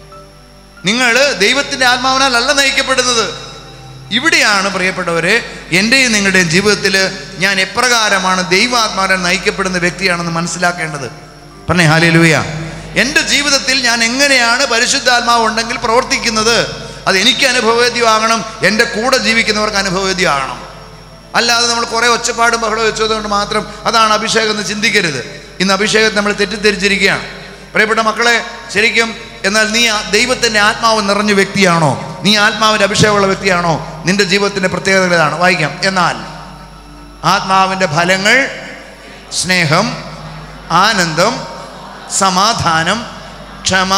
നിങ്ങൾ ദൈവത്തിൻ്റെ ആത്മാവിനാലല്ല നയിക്കപ്പെടുന്നത് ഇവിടെയാണ് പ്രിയപ്പെട്ടവരെ എൻ്റെയും നിങ്ങളുടെയും ജീവിതത്തിൽ ഞാൻ എപ്രകാരമാണ് ദൈവാത്മാവിനെ നയിക്കപ്പെടുന്ന വ്യക്തിയാണെന്ന് മനസ്സിലാക്കേണ്ടത് പറഞ്ഞേ ഹാലേലൂയ എൻ്റെ ജീവിതത്തിൽ ഞാൻ എങ്ങനെയാണ് പരിശുദ്ധാത്മാവ് ഉണ്ടെങ്കിൽ പ്രവർത്തിക്കുന്നത് അത് എനിക്ക് അനുഭവവേദ്യമാകണം എൻ്റെ കൂടെ ജീവിക്കുന്നവർക്ക് അനുഭവവേദ്യമാകണം അല്ലാതെ നമ്മൾ കുറേ ഒച്ചപ്പാടും ബഹളം വെച്ചതുകൊണ്ട് മാത്രം അതാണ് അഭിഷേകം എന്ന് ചിന്തിക്കരുത് ഇന്ന് അഭിഷേകത്തെ നമ്മൾ തെറ്റിദ്ധരിച്ചിരിക്കുകയാണ് പ്രിയപ്പെട്ട മക്കളെ ശരിക്കും എന്നാൽ നീ ആ ദൈവത്തിൻ്റെ ആത്മാവ് നിറഞ്ഞ വ്യക്തിയാണോ നീ ആത്മാവിൻ്റെ അഭിഷേകമുള്ള വ്യക്തിയാണോ നിന്റെ ജീവിതത്തിൻ്റെ പ്രത്യേകതകൾ ഇതാണ് വായിക്കാം എന്നാൽ ആത്മാവിൻ്റെ ഫലങ്ങൾ സ്നേഹം ആനന്ദം സമാധാനം ക്ഷമ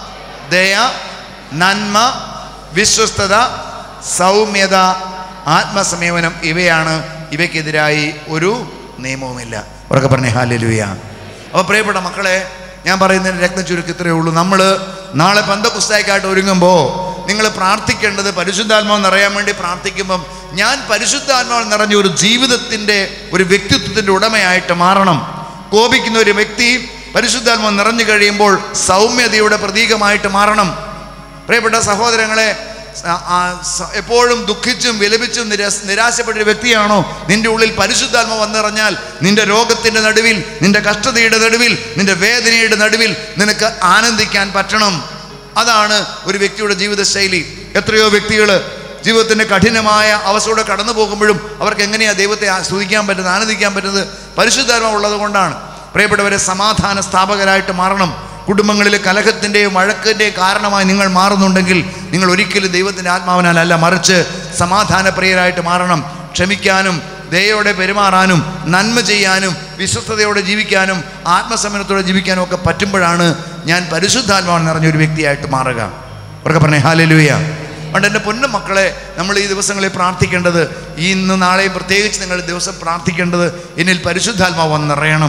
ദയ നന്മ വിശ്വസ്തത സൗമ്യത ആത്മസംയമനം ഇവയാണ് ഇവയ്ക്കെതിരായി ഒരു നിയമവുമില്ല ഉറക്കെ പറഞ്ഞേ ഹാലലുയ അപ്പോൾ പ്രിയപ്പെട്ട മക്കളെ ഞാൻ പറയുന്നതിന് രക്തം ചുരുക്കി ഇത്രയേ ഉള്ളൂ നമ്മൾ നാളെ പന്തപുസ്തകമായിട്ട് ഒരുങ്ങുമ്പോൾ നിങ്ങൾ പ്രാർത്ഥിക്കേണ്ടത് പരിശുദ്ധാത്മാവ് നിറയാൻ വേണ്ടി പ്രാർത്ഥിക്കുമ്പം ഞാൻ പരിശുദ്ധാത്മാവ് നിറഞ്ഞ ഒരു ജീവിതത്തിൻ്റെ ഒരു വ്യക്തിത്വത്തിൻ്റെ ഉടമയായിട്ട് മാറണം കോപിക്കുന്ന ഒരു വ്യക്തി പരിശുദ്ധാത്മാവ് നിറഞ്ഞു കഴിയുമ്പോൾ സൗമ്യതയുടെ പ്രതീകമായിട്ട് മാറണം പ്രിയപ്പെട്ട സഹോദരങ്ങളെ സ- ആ സ- എപ്പോഴും ദുഃഖിച്ചും വിലപിച്ചും നിരാശ നിരാശപ്പെട്ട ഒരു വ്യക്തിയാണോ നിന്റെ ഉള്ളിൽ പരിശുദ്ധാത്മ വന്നിറഞ്ഞാൽ നിന്റെ രോഗത്തിൻ്റെ നടുവിൽ നിന്റെ കഷ്ടതയുടെ നടുവിൽ നിന്റെ വേദനയുടെ നടുവിൽ നിനക്ക് ആനന്ദിക്കാൻ പറ്റണം അതാണ് ഒരു വ്യക്തിയുടെ ജീവിതശൈലി എത്രയോ വ്യക്തികൾ ജീവിതത്തിൻ്റെ കഠിനമായ അവസ്ഥയോടെ കടന്നു പോകുമ്പോഴും അവർക്ക് എങ്ങനെയാണ് ദൈവത്തെ ആ- സ്തുതിക്കാൻ പറ്റുന്നത് ആനന്ദിക്കാൻ പറ്റുന്നത് പരിശുദ്ധാത്മ ഉള്ളത് കൊണ്ടാണ് പ്രിയപ്പെട്ടവരെ സമാധാന സ്ഥാപകരായിട്ട് മാറണം കുടുംബങ്ങളിൽ കലഹത്തിൻ്റെയും വഴക്കിൻ്റെയും കാരണമായി നിങ്ങൾ മാറുന്നുണ്ടെങ്കിൽ നിങ്ങൾ ഒരിക്കലും ദൈവത്തിൻ്റെ ആത്മാവിനാലല്ല മറിച്ച് സമാധാനപ്രിയരായിട്ട് മാറണം ക്ഷമിക്കാനും ദയോടെ പെരുമാറാനും നന്മ ചെയ്യാനും വിശ്വസ്തയോടെ ജീവിക്കാനും ആത്മസമനത്തോടെ ജീവിക്കാനും ഒക്കെ പറ്റുമ്പോഴാണ് ഞാൻ പരിശുദ്ധാത്മാവ് നിറഞ്ഞൊരു വ്യക്തിയായിട്ട് മാറുക അവർക്ക് പറഞ്ഞേ ഹാലലൂയ അതുകൊണ്ട് എൻ്റെ പൊന്നു മക്കളെ നമ്മൾ ഈ ദിവസങ്ങളിൽ പ്രാർത്ഥിക്കേണ്ടത് ഈ ഇന്ന് നാളെയും പ്രത്യേകിച്ച് നിങ്ങൾ ദിവസം പ്രാർത്ഥിക്കേണ്ടത് എന്നിൽ പരിശുദ്ധാത്മാവ് വന്ന് നിറയണം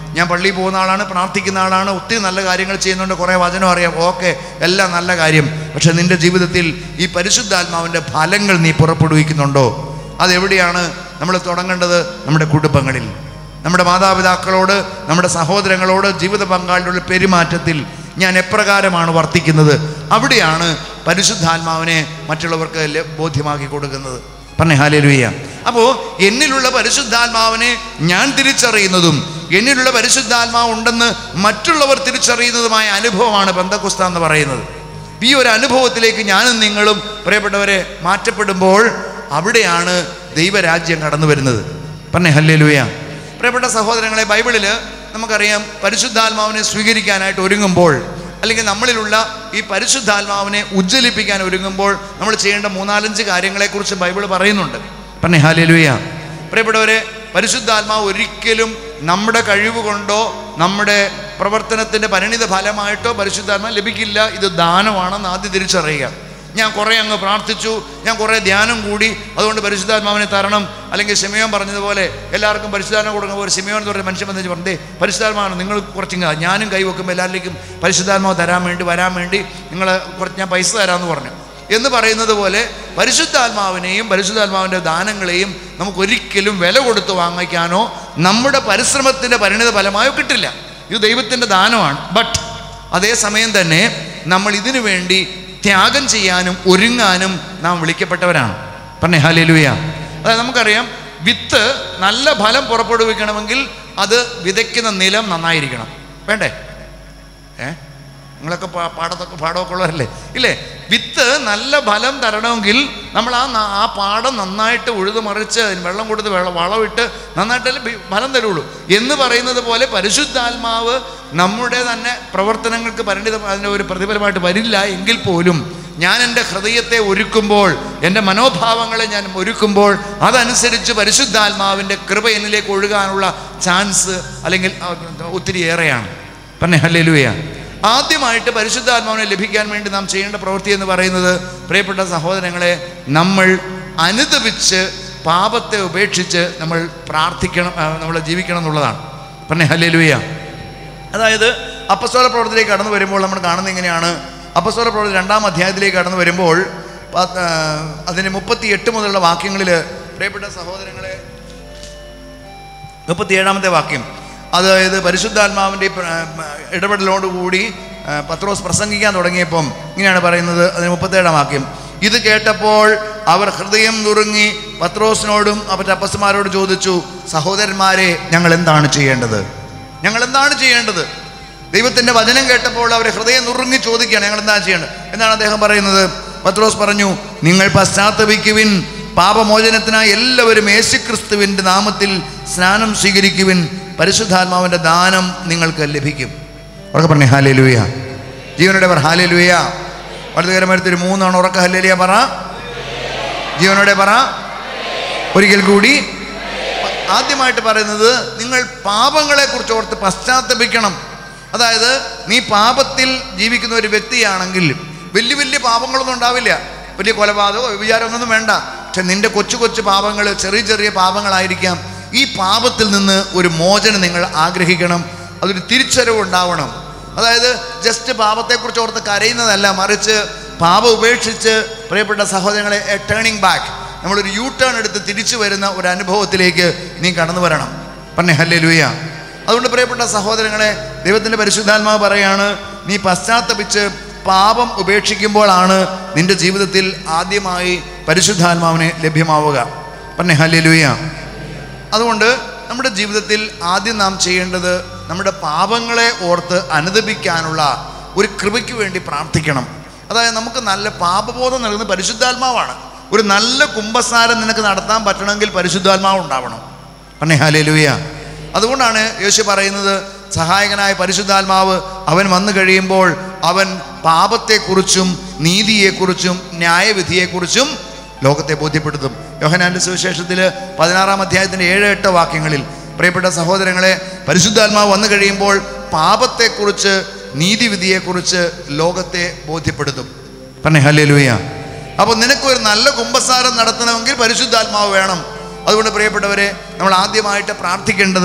ഞാൻ പള്ളിയിൽ പോകുന്ന ആളാണ് പ്രാർത്ഥിക്കുന്ന ആളാണ് ഒത്തിരി നല്ല കാര്യങ്ങൾ ചെയ്യുന്നുണ്ട് കുറേ വചനം അറിയാം ഓക്കെ എല്ലാം നല്ല കാര്യം പക്ഷെ നിൻ്റെ ജീവിതത്തിൽ ഈ പരിശുദ്ധാത്മാവിൻ്റെ ഫലങ്ങൾ നീ പുറപ്പെടുവിക്കുന്നുണ്ടോ അതെവിടെയാണ് നമ്മൾ തുടങ്ങേണ്ടത് നമ്മുടെ കുടുംബങ്ങളിൽ നമ്മുടെ മാതാപിതാക്കളോട് നമ്മുടെ സഹോദരങ്ങളോട് ജീവിത പങ്കാളിയുടെ പെരുമാറ്റത്തിൽ ഞാൻ എപ്രകാരമാണ് വർത്തിക്കുന്നത് അവിടെയാണ് പരിശുദ്ധാത്മാവിനെ മറ്റുള്ളവർക്ക് ല- ബോധ്യമാക്കി കൊടുക്കുന്നത് പറഞ്ഞേ ഹാലേലുയ്യ അപ്പോൾ എന്നിലുള്ള പരിശുദ്ധാത്മാവിനെ ഞാൻ തിരിച്ചറിയുന്നതും എന്നിലുള്ള പരിശുദ്ധാത്മാവ് ഉണ്ടെന്ന് മറ്റുള്ളവർ തിരിച്ചറിയുന്നതുമായ അനുഭവമാണ് ബന്ധക്കുസ്ത എന്ന് പറയുന്നത് ഈ ഒരു അനുഭവത്തിലേക്ക് ഞാനും നിങ്ങളും പ്രിയപ്പെട്ടവരെ മാറ്റപ്പെടുമ്പോൾ അവിടെയാണ് ദൈവരാജ്യം കടന്നു വരുന്നത് പറഞ്ഞേ ഹല്ലേലൂയ പ്രിയപ്പെട്ട സഹോദരങ്ങളെ ബൈബിളിൽ നമുക്കറിയാം പരിശുദ്ധാത്മാവിനെ സ്വീകരിക്കാനായിട്ട് ഒരുങ്ങുമ്പോൾ അല്ലെങ്കിൽ നമ്മളിലുള്ള ഈ പരിശുദ്ധാത്മാവിനെ ഉജ്ജ്വലിപ്പിക്കാൻ ഒരുങ്ങുമ്പോൾ നമ്മൾ ചെയ്യേണ്ട മൂന്നാലഞ്ച് കാര്യങ്ങളെക്കുറിച്ച് ബൈബിൾ പറയുന്നുണ്ട് പറഞ്ഞേ ഹാലേലുയ പ്രിയപ്പെട്ടവരെ പരിശുദ്ധാത്മാവ് ഒരിക്കലും നമ്മുടെ കഴിവ് കൊണ്ടോ നമ്മുടെ പ്രവർത്തനത്തിൻ്റെ പരിണിത ഫലമായിട്ടോ പരിശുദ്ധാത്മാവ് ലഭിക്കില്ല ഇത് ദാനമാണെന്ന് ആദ്യം തിരിച്ചറിയുക ഞാൻ കുറേ അങ്ങ് പ്രാർത്ഥിച്ചു ഞാൻ കുറേ ധ്യാനം കൂടി അതുകൊണ്ട് പരിശുദ്ധാത്മാവിനെ തരണം അല്ലെങ്കിൽ സിമയോൻ പറഞ്ഞതുപോലെ എല്ലാവർക്കും പരിശുദ്ധാത്മ കൊടുക്കുമ്പോൾ ഒരു സിമയോൻ എന്ന് പറഞ്ഞ മനുഷ്യൻ വന്നിട്ട് പറഞ്ഞേ പരിശുദ്ധാത്മാവാണ് നിങ്ങൾ കുറച്ചിങ്ങ ഞാനും കൈവെക്കുമ്പോൾ എല്ലാവരിലേക്കും പരിശുദ്ധാത്മാവ് തരാൻ വേണ്ടി വരാൻ വേണ്ടി നിങ്ങൾ കുറച്ച് ഞാൻ പൈസ തരാമെന്ന് പറഞ്ഞു എന്ന് പറയുന്നത് പോലെ പരിശുദ്ധാത്മാവിനെയും പരിശുദ്ധാത്മാവിൻ്റെ ദാനങ്ങളെയും നമുക്ക് ഒരിക്കലും വില കൊടുത്ത് വാങ്ങിക്കാനോ നമ്മുടെ പരിശ്രമത്തിൻ്റെ പരിണിത ഫലമായോ കിട്ടില്ല ഇത് ദൈവത്തിൻ്റെ ദാനമാണ് ബട്ട് അതേസമയം തന്നെ നമ്മൾ ഇതിനു വേണ്ടി ത്യാഗം ചെയ്യാനും ഒരുങ്ങാനും നാം വിളിക്കപ്പെട്ടവരാണ് പറഞ്ഞേ ഹാലേലുയ അതായത് നമുക്കറിയാം വിത്ത് നല്ല ഫലം പുറപ്പെടുവിക്കണമെങ്കിൽ അത് വിതയ്ക്കുന്ന നിലം നന്നായിരിക്കണം വേണ്ടേ ഏ നിങ്ങളൊക്കെ പാ- പാടത്തൊക്കെ പാടമൊക്കെ ഉള്ളവരല്ലേ ഇല്ലേ വിത്ത് നല്ല ഫലം തരണമെങ്കിൽ നമ്മൾ ആ ന- ആ പാടം നന്നായിട്ട് ഉഴുതു മറിച്ച് അതിന് വെള്ളം കൊടുത്ത് വെള്ളം വളമിട്ട് നന്നായിട്ടല്ലേ ബി- ഫലം തരുള്ളൂ എന്ന് പറയുന്നത് പോലെ പരിശുദ്ധാത്മാവ് നമ്മുടെ തന്നെ പ്രവർത്തനങ്ങൾക്ക് പരിണിത അതിൻ്റെ ഒരു പ്രതിഫലമായിട്ട് വരില്ല എങ്കിൽ പോലും ഞാൻ എൻ്റെ ഹൃദയത്തെ ഒരുക്കുമ്പോൾ എൻ്റെ മനോഭാവങ്ങളെ ഞാൻ ഒരുക്കുമ്പോൾ അതനുസരിച്ച് പരിശുദ്ധാത്മാവിൻ്റെ കൃപ എന്നിലേക്ക് ഒഴുകാനുള്ള ചാൻസ് അല്ലെങ്കിൽ ആ, ഒത്തിരി ഏറെയാണ് പറഞ്ഞേ ഹല്ലേലൂയ ആദ്യമായിട്ട് പരിശുദ്ധാത്മാവിനെ ലഭിക്കാൻ വേണ്ടി നാം ചെയ്യേണ്ട പ്രവൃത്തി എന്ന് പറയുന്നത് പ്രിയപ്പെട്ട സഹോദരങ്ങളെ നമ്മൾ അനുദപിച്ച് പാപത്തെ ഉപേക്ഷിച്ച് നമ്മൾ പ്രാർത്ഥിക്കണം ആ, നമ്മൾ ജീവിക്കണം എന്നുള്ളതാണ് പറഞ്ഞേ ഹല്ലേലൂയ അതായത് അപ്പസ്തോല പ്രവർത്തനത്തിലേക്ക് കടന്നു വരുമ്പോൾ നമ്മൾ കാണുന്നത് എങ്ങനെയാണ് അപ്പസ്തോല പ്രവർത്തനം രണ്ടാം അധ്യായത്തിലേക്ക് കടന്നു വരുമ്പോൾ പ- ആ, അതിന് മുപ്പത്തി എട്ട് മുതലുള്ള വാക്യങ്ങളിൽ പ്രിയപ്പെട്ട സഹോദരങ്ങളെ മുപ്പത്തി ഏഴാമത്തെ വാക്യം അതായത് പരിശുദ്ധാത്മാവിൻ്റെ ഈ പ്ര- ഇടപെടലോടുകൂടി ആ, പത്രോസ് പ്രസംഗിക്കാൻ തുടങ്ങിയപ്പം ഇങ്ങനെയാണ് പറയുന്നത് അതിന് മുപ്പത്തേഴാം വാക്യം ഇത് കേട്ടപ്പോൾ അവർ ഹൃദയം നുറുങ്ങി പത്രോസിനോടും അവരുടെ അപ്പസ്മാരോട് ചോദിച്ചു സഹോദരന്മാരെ ഞങ്ങൾ എന്താണ് ചെയ്യേണ്ടത് ഞങ്ങൾ എന്താണ് ചെയ്യേണ്ടത് ദൈവത്തിൻ്റെ വചനം കേട്ടപ്പോൾ അവർ ഹൃദയം നുറുങ്ങി ചോദിക്കുകയാണ് ഞങ്ങൾ എന്താണ് ചെയ്യേണ്ടത് എന്നാണ് അദ്ദേഹം പറയുന്നത് പത്രോസ് പറഞ്ഞു നിങ്ങൾ പശ്ചാത്തപിക്കുവിൻ പാപമോചനത്തിനായി എല്ലാവരും യേശുക്രിസ്തുവിൻ്റെ നാമത്തിൽ സ്നാനം സ്വീകരിക്കുവിൻ പരിശുദ്ധാത്മാവിൻ്റെ ദാനം നിങ്ങൾക്ക് ലഭിക്കും ഉറക്കെ പറഞ്ഞു ഹാലേ ലൂയ ജീവനോടെ പറ ഹാലേ ലൂയ വലതുകരമരത്തിൽ മൂന്നാണ് ഉറക്ക ഹല്ലേലിയ പറ ജീവനോടെ പറ ഒരിക്കൽ കൂടി ആദ്യമായിട്ട് പറയുന്നത് നിങ്ങൾ പാപങ്ങളെക്കുറിച്ച് ഓർത്ത് പശ്ചാത്തപിക്കണം അതായത് നീ പാപത്തിൽ ജീവിക്കുന്ന ഒരു വ്യക്തിയാണെങ്കിൽ വലിയ വലിയ പാപങ്ങളൊന്നും ഉണ്ടാവില്ല വലിയ കൊലപാതകമോ വിചാരമൊന്നും വേണ്ട പക്ഷെ നിന്റെ കൊച്ചു കൊച്ചു പാപങ്ങൾ ചെറിയ ചെറിയ പാപങ്ങളായിരിക്കാം ഈ പാപത്തിൽ നിന്ന് ഒരു മോചനം നിങ്ങൾ ആഗ്രഹിക്കണം അതൊരു തിരിച്ചറിവ് ഉണ്ടാവണം അതായത് ജസ്റ്റ് പാപത്തെക്കുറിച്ച് ഓർത്ത് കരയുന്നതല്ല മറിച്ച് പാപം ഉപേക്ഷിച്ച് പ്രിയപ്പെട്ട സഹോദരങ്ങളെ എ ടേണിംഗ് ബാക്ക് നമ്മളൊരു യൂ ടേൺ എടുത്ത് തിരിച്ചു വരുന്ന ഒരു അനുഭവത്തിലേക്ക് നീ കടന്നു വരണം പറഞ്ഞേ ഹല്ലേ ലൂയ അതുകൊണ്ട് പ്രിയപ്പെട്ട സഹോദരങ്ങളെ ദൈവത്തിൻ്റെ പരിശുദ്ധാത്മാവ് പറയാണ് നീ പശ്ചാത്തപിച്ച് പാപം ഉപേക്ഷിക്കുമ്പോഴാണ് നിന്റെ ജീവിതത്തിൽ ആദ്യമായി പരിശുദ്ധാത്മാവിനെ ലഭ്യമാവുക പറഞ്ഞേ ഹല്ലേ ലൂയ അതുകൊണ്ട് നമ്മുടെ ജീവിതത്തിൽ ആദ്യം നാം ചെയ്യേണ്ടത് നമ്മുടെ പാപങ്ങളെ ഓർത്ത് അനുദപിക്കാനുള്ള ഒരു കൃപയ്ക്ക് വേണ്ടി പ്രാർത്ഥിക്കണം അതായത് നമുക്ക് നല്ല പാപബോധം നൽകുന്ന പരിശുദ്ധാത്മാവാണ് ഒരു നല്ല കുംഭസാരം നിനക്ക് നടത്താൻ പറ്റണമെങ്കിൽ പരിശുദ്ധാത്മാവ് ഉണ്ടാവണം പറഞ്ഞേ ഹാലേ ലൂയ അതുകൊണ്ടാണ് യേശു പറയുന്നത് സഹായകനായ പരിശുദ്ധാത്മാവ് അവൻ വന്നു കഴിയുമ്പോൾ അവൻ പാപത്തെക്കുറിച്ചും നീതിയെക്കുറിച്ചും ന്യായവിധിയെക്കുറിച്ചും ലോകത്തെ ബോധ്യപ്പെടുത്തും യോഹനാന്റെ സുവിശേഷത്തിൽ പതിനാറാം അധ്യായത്തിൻ്റെ ഏഴ് എട്ട് വാക്യങ്ങളിൽ പ്രിയപ്പെട്ട സഹോദരങ്ങളെ പരിശുദ്ധാത്മാവ് വന്നു കഴിയുമ്പോൾ പാപത്തെക്കുറിച്ച് നീതിവിധിയെക്കുറിച്ച് ലോകത്തെ ബോധ്യപ്പെടുത്തും പറഞ്ഞേ ഹല്ലേ ലൂയ അപ്പോൾ നിനക്കൊരു നല്ല കുംഭസാരം നടത്തണമെങ്കിൽ പരിശുദ്ധാത്മാവ് വേണം അതുകൊണ്ട് പ്രിയപ്പെട്ടവരെ നമ്മൾ ആദ്യമായിട്ട് പ്രാർത്ഥിക്കേണ്ടത്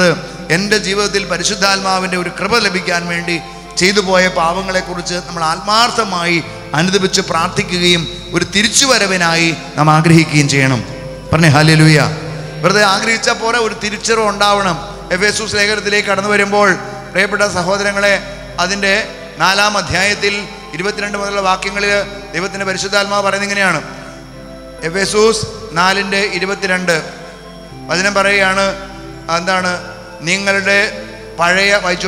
എൻ്റെ ജീവിതത്തിൽ പരിശുദ്ധാത്മാവിൻ്റെ ഒരു കൃപ ലഭിക്കാൻ വേണ്ടി ചെയ്തു പോയ പാവങ്ങളെക്കുറിച്ച് നമ്മൾ ആത്മാർത്ഥമായി അനുദപിച്ച് പ്രാർത്ഥിക്കുകയും ഒരു തിരിച്ചുവരവിനായി നാം ആഗ്രഹിക്കുകയും ചെയ്യണം പറഞ്ഞേ ഹാലലുയ വെറുതെ ആഗ്രഹിച്ചാൽ പോരെ ഒരു തിരിച്ചറിവ് ഉണ്ടാവണം എഫ് എസ് ലേഖനത്തിലേക്ക് കടന്നു വരുമ്പോൾ പ്രിയപ്പെട്ട സഹോദരങ്ങളെ അതിൻ്റെ നാലാം അധ്യായത്തിൽ ഇരുപത്തിരണ്ട് മുതലുള്ള വാക്യങ്ങളിൽ ദൈവത്തിൻ്റെ പരിശുദ്ധാത്മാവ് പറയുന്നത് ഇങ്ങനെയാണ് എഫേസൂസ് നാലിൻ്റെ ഇരുപത്തിരണ്ട് വചനം പറയുകയാണ് എന്താണ് നിങ്ങളുടെ പഴയ വായിച്ചു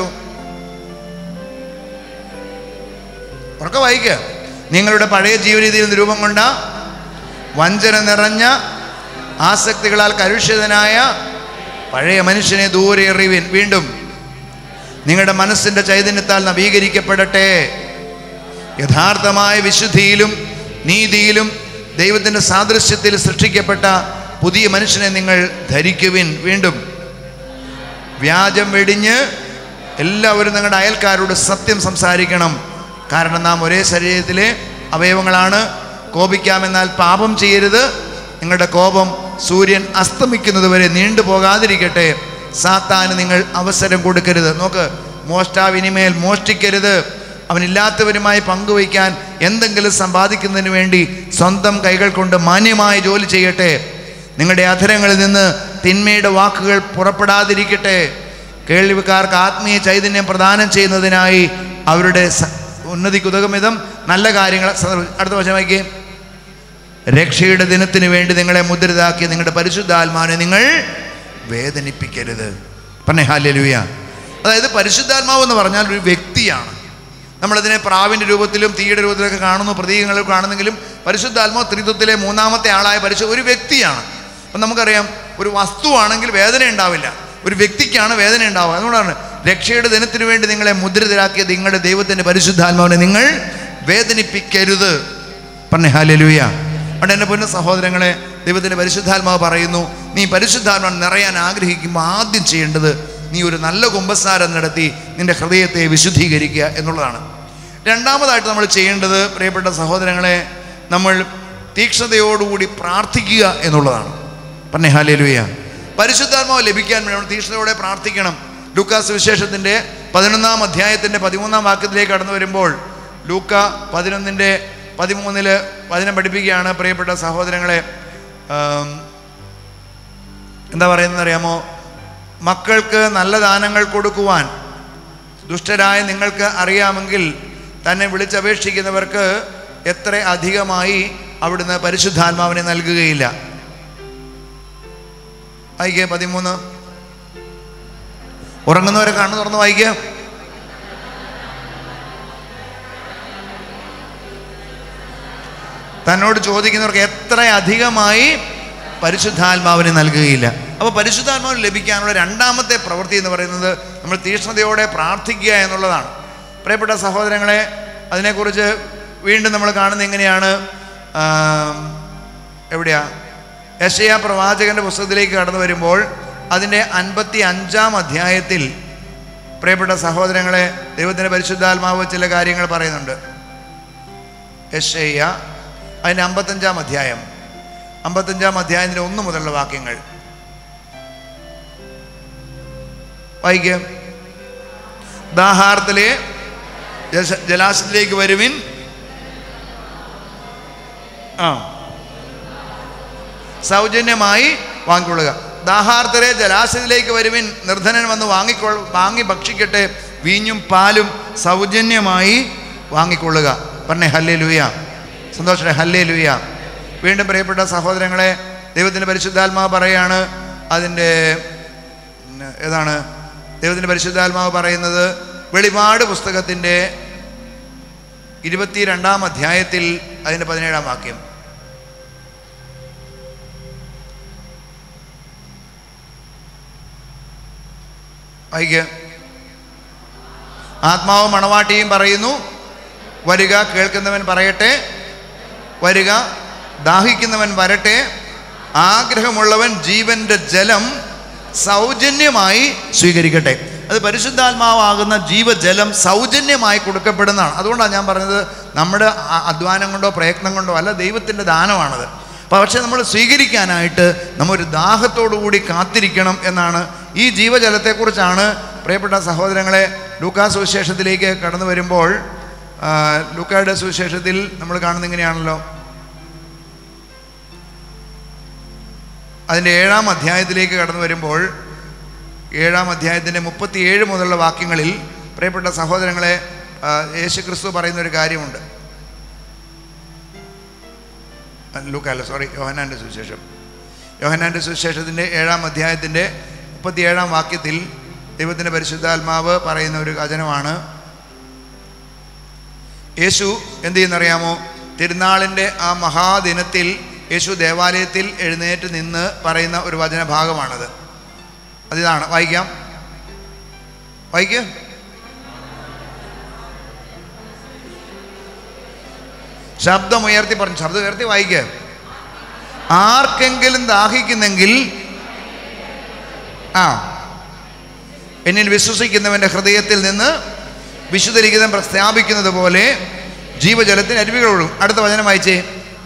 ഉറക്കെ വായിക്കുക നിങ്ങളുടെ പഴയ ജീവരീതിയിൽ നിന്ന് രൂപം കൊണ്ട വഞ്ചന നിറഞ്ഞ ആസക്തികളാൽ കലുഷിതനായ പഴയ മനുഷ്യനെ ദൂരെ എറിവിൻ വീണ്ടും നിങ്ങളുടെ മനസ്സിൻ്റെ ചൈതന്യത്താൽ നവീകരിക്കപ്പെടട്ടെ യഥാർത്ഥമായ വിശുദ്ധിയിലും നീതിയിലും ദൈവത്തിൻ്റെ സാദൃശ്യത്തിൽ സൃഷ്ടിക്കപ്പെട്ട പുതിയ മനുഷ്യനെ നിങ്ങൾ ധരിക്കുവിൻ വീണ്ടും വ്യാജം വെടിഞ്ഞ് എല്ലാവരും നിങ്ങളുടെ അയൽക്കാരോട് സത്യം സംസാരിക്കണം കാരണം നാം ഒരേ ശരീരത്തിലെ അവയവങ്ങളാണ് കോപിക്കാമെന്നാൽ പാപം ചെയ്യരുത് നിങ്ങളുടെ കോപം സൂര്യൻ അസ്തമിക്കുന്നത് വരെ നീണ്ടു പോകാതിരിക്കട്ടെ സാത്താന് നിങ്ങൾ അവസരം കൊടുക്കരുത് നോക്ക് മോഷ്ടാവിനിമേൽ മോഷ്ടിക്കരുത് അവനില്ലാത്തവരുമായി പങ്കുവയ്ക്കാൻ എന്തെങ്കിലും സമ്പാദിക്കുന്നതിന് വേണ്ടി സ്വന്തം കൈകൾ കൊണ്ട് മാന്യമായ ജോലി ചെയ്യട്ടെ നിങ്ങളുടെ അധരങ്ങളിൽ നിന്ന് തിന്മയുടെ വാക്കുകൾ പുറപ്പെടാതിരിക്കട്ടെ കേൾവിക്കാർക്ക് ആത്മീയ ചൈതന്യം പ്രദാനം ചെയ്യുന്നതിനായി അവരുടെ സ- ഉന്നതിക്കുതകമിതം നല്ല കാര്യങ്ങൾ സന്ദർഭ- അടുത്ത വശമാക്കി രക്ഷയുടെ ദിനത്തിന് വേണ്ടി നിങ്ങളെ മുദ്രിതാക്കിയ നിങ്ങളുടെ പരിശുദ്ധാത്മാവിനെ നിങ്ങൾ വേദനിപ്പിക്കരുത് പറഞ്ഞേ ഹാലലുയ അതായത് പരിശുദ്ധാത്മാവ് എന്ന് പറഞ്ഞാൽ ഒരു വ്യക്തിയാണ് നമ്മളതിനെ പ്രാവിൻ്റെ രൂപത്തിലും തീയുടെ രൂപത്തിലൊക്കെ കാണുന്നു പ്രതീകങ്ങളിൽ കാണുന്നെങ്കിലും പരിശുദ്ധാത്മാവ് ത്രിത്വത്തിലെ മൂന്നാമത്തെ ആളായ പരിശു ഒരു വ്യക്തിയാണ് അപ്പം നമുക്കറിയാം ഒരു വസ്തുവാണെങ്കിൽ വേദന ഉണ്ടാവില്ല ഒരു വ്യക്തിക്കാണ് വേദന ഉണ്ടാവുക അതുകൊണ്ടാണ് രക്ഷയുടെ ദിനത്തിന് വേണ്ടി നിങ്ങളെ മുദ്രിതരാക്കിയ നിങ്ങളുടെ ദൈവത്തിൻ്റെ പരിശുദ്ധാത്മാവിനെ നിങ്ങൾ വേദനിപ്പിക്കരുത് പറഞ്ഞേ ഹാലലുയ അതുകൊണ്ട് എൻ്റെ പൊന്ന സഹോദരങ്ങളെ ദൈവത്തിൻ്റെ പരിശുദ്ധാത്മാവ് പറയുന്നു നീ പരിശുദ്ധാത്മാവ് നിറയാൻ ആഗ്രഹിക്കുമ്പോൾ ആദ്യം ചെയ്യേണ്ടത് നീ ഒരു നല്ല കുമ്പസാരം നടത്തി നിന്റെ ഹൃദയത്തെ വിശുദ്ധീകരിക്കുക എന്നുള്ളതാണ് രണ്ടാമതായിട്ട് നമ്മൾ ചെയ്യേണ്ടത് പ്രിയപ്പെട്ട സഹോദരങ്ങളെ നമ്മൾ തീക്ഷ്ണതയോടുകൂടി പ്രാർത്ഥിക്കുക എന്നുള്ളതാണ് പറഞ്ഞേ ഹാലേലുയ പരിശുദ്ധാത്മാവ് ലഭിക്കാൻ വേണ്ടി നമ്മൾ തീക്ഷ്ണതയോടെ പ്രാർത്ഥിക്കണം ലൂക്കാസ് വിശേഷത്തിൻ്റെ പതിനൊന്നാം അധ്യായത്തിൻ്റെ പതിമൂന്നാം വാക്യത്തിലേക്ക് കടന്നു വരുമ്പോൾ ലൂക്ക പതിനൊന്നിൻ്റെ പതിമൂന്നില് വചനം പഠിപ്പിക്കുകയാണ് പ്രിയപ്പെട്ട സഹോദരങ്ങളെ ആം, എന്താ പറയുന്നത് അറിയാമോ മക്കൾക്ക് നല്ല ദാനങ്ങൾ കൊടുക്കുവാൻ ദുഷ്ടരായ നിങ്ങൾക്ക് അറിയാമെങ്കിൽ തന്നെ വിളിച്ചപേക്ഷിക്കുന്നവർക്ക് എത്ര അധികമായി അവിടുന്ന് പരിശുദ്ധാത്മാവിനെ നൽകുകയില്ല വായിക്കുക പതിമൂന്ന് ഉറങ്ങുന്നവരെ കണ്ണു തുറന്ന് വായിക്കുക തന്നോട് ചോദിക്കുന്നവർക്ക് എത്ര അധികമായി പരിശുദ്ധാത്മാവിനെ നൽകുകയില്ല അപ്പോൾ പരിശുദ്ധാത്മാവിന് ലഭിക്കാനുള്ള രണ്ടാമത്തെ പ്രവൃത്തി എന്ന് പറയുന്നത് നമ്മൾ തീക്ഷ്ണതയോടെ പ്രാർത്ഥിക്കുക എന്നുള്ളതാണ് പ്രിയപ്പെട്ട സഹോദരങ്ങളെ അതിനെക്കുറിച്ച് വീണ്ടും നമ്മൾ കാണുന്നത് എങ്ങനെയാണ് ആം, എവിടെയാ യശയ പ്രവാചകന്റെ പുസ്തകത്തിലേക്ക് കടന്നു വരുമ്പോൾ അതിൻ്റെ അൻപത്തി അഞ്ചാം അധ്യായത്തിൽ പ്രിയപ്പെട്ട സഹോദരങ്ങളെ ദൈവത്തിൻ്റെ പരിശുദ്ധാത്മാവ് ചില കാര്യങ്ങൾ പറയുന്നുണ്ട് യശയ്യ അതിൻ്റെ അമ്പത്തഞ്ചാം അധ്യായം അമ്പത്തഞ്ചാം അധ്യായത്തിൻ്റെ ഒന്ന് മുതലുള്ള വാക്യങ്ങൾ വായിക്കുക ദാഹാർത്തിലെ ജല- ജലാശയത്തിലേക്ക് വരുവിൻ ആ സൗജന്യമായി വാങ്ങിക്കൊള്ളുക ദാഹാർത്തരെ ജലാശയത്തിലേക്ക് വരുവിൻ നിർധനൻ വന്ന് വാങ്ങിക്കൊ വാങ്ങി ഭക്ഷിക്കട്ടെ വീഞ്ഞും പാലും സൗജന്യമായി വാങ്ങിക്കൊള്ളുക പറഞ്ഞേ ഹല്ലേ ലൂയ സന്തോഷേ ഹല്ലേ ലൂയ വീണ്ടും പ്രിയപ്പെട്ട സഹോദരങ്ങളെ ദൈവത്തിൻ്റെ പരിശുദ്ധാത്മാവ് പറയാണ് അതിൻ്റെ ഉം, ഏതാണ് ദൈവത്തിൻ്റെ പരിശുദ്ധാത്മാവ് പറയുന്നത് വെളിപാട് പുസ്തകത്തിൻ്റെ ഇരുപത്തിരണ്ടാം അധ്യായത്തിൽ അതിൻ്റെ പതിനേഴാം വാക്യം വായിക്കുക ആത്മാവും മണവാട്ടിയും പറയുന്നു വരിക കേൾക്കുന്നവൻ പറയട്ടെ വരിക ദാഹിക്കുന്നവൻ വരട്ടെ ആഗ്രഹമുള്ളവൻ ജീവന്റെ ജലം സൗജന്യമായി സ്വീകരിക്കട്ടെ അത് പരിശുദ്ധാത്മാവാകുന്ന ജീവജലം സൗജന്യമായി കൊടുക്കപ്പെടുന്നതാണ് അതുകൊണ്ടാണ് ഞാൻ പറഞ്ഞത് നമ്മുടെ അ- അധ്വാനം കൊണ്ടോ പ്രയത്നം കൊണ്ടോ അല്ല ദൈവത്തിൻ്റെ ദാനമാണത് അപ്പോൾ പക്ഷേ നമ്മൾ സ്വീകരിക്കാനായിട്ട് നമ്മൊരു ദാഹത്തോടു കൂടി കാത്തിരിക്കണം എന്നാണ് ഈ ജീവജലത്തെക്കുറിച്ചാണ് പ്രിയപ്പെട്ട സഹോദരങ്ങളെ ലൂക്കാ സുവിശേഷത്തിലേക്ക് കടന്നു വരുമ്പോൾ ആ, ലൂക്കായുടെ സുവിശേഷത്തിൽ നമ്മൾ കാണുന്നത് ഇങ്ങനെയാണല്ലോ അതിൻ്റെ ഏഴാം അധ്യായത്തിലേക്ക് കടന്നു വരുമ്പോൾ ഏഴാം അധ്യായത്തിൻ്റെ മുപ്പത്തിയേഴ് മുതലുള്ള വാക്യങ്ങളിൽ പ്രിയപ്പെട്ട സഹോദരങ്ങളെ ആ, യേശു ക്രിസ്തു പറയുന്ന ഒരു കാര്യമുണ്ട് ലൂക്കല്ല സോറി യോഹനാൻ്റെ സുവിശേഷം യോഹനാൻ്റെ സുവിശേഷത്തിൻ്റെ ഏഴാം അധ്യായത്തിൻ്റെ മുപ്പത്തിയേഴാം വാക്യത്തിൽ ദൈവത്തിൻ്റെ പരിശുദ്ധാത്മാവ് പറയുന്ന ഒരു വചനമാണ് യേശു എന്ത് ചെയ്യുന്നറിയാമോ തിരുനാളിൻ്റെ ആ മഹാദിനത്തിൽ യേശു ദേവാലയത്തിൽ എഴുന്നേറ്റ് നിന്ന് പറയുന്ന ഒരു വചന ഭാഗമാണത് അതിതാണ് വായിക്കാം വായിക്കുക ശബ്ദം ഉയർത്തി പറഞ്ഞു ശബ്ദം ഉയർത്തി വായിക്കുക ആർക്കെങ്കിലും ദാഹിക്കുന്നെങ്കിൽ ആ എന്നിൽ വിശ്വസിക്കുന്നവൻ്റെ ഹൃദയത്തിൽ നിന്ന് വിശുദ്ധലിഖിതം പ്രസ്താപിക്കുന്നത് പോലെ ജീവജലത്തിന് അരുവികളോടും അടുത്ത വചനം വായിച്ചേ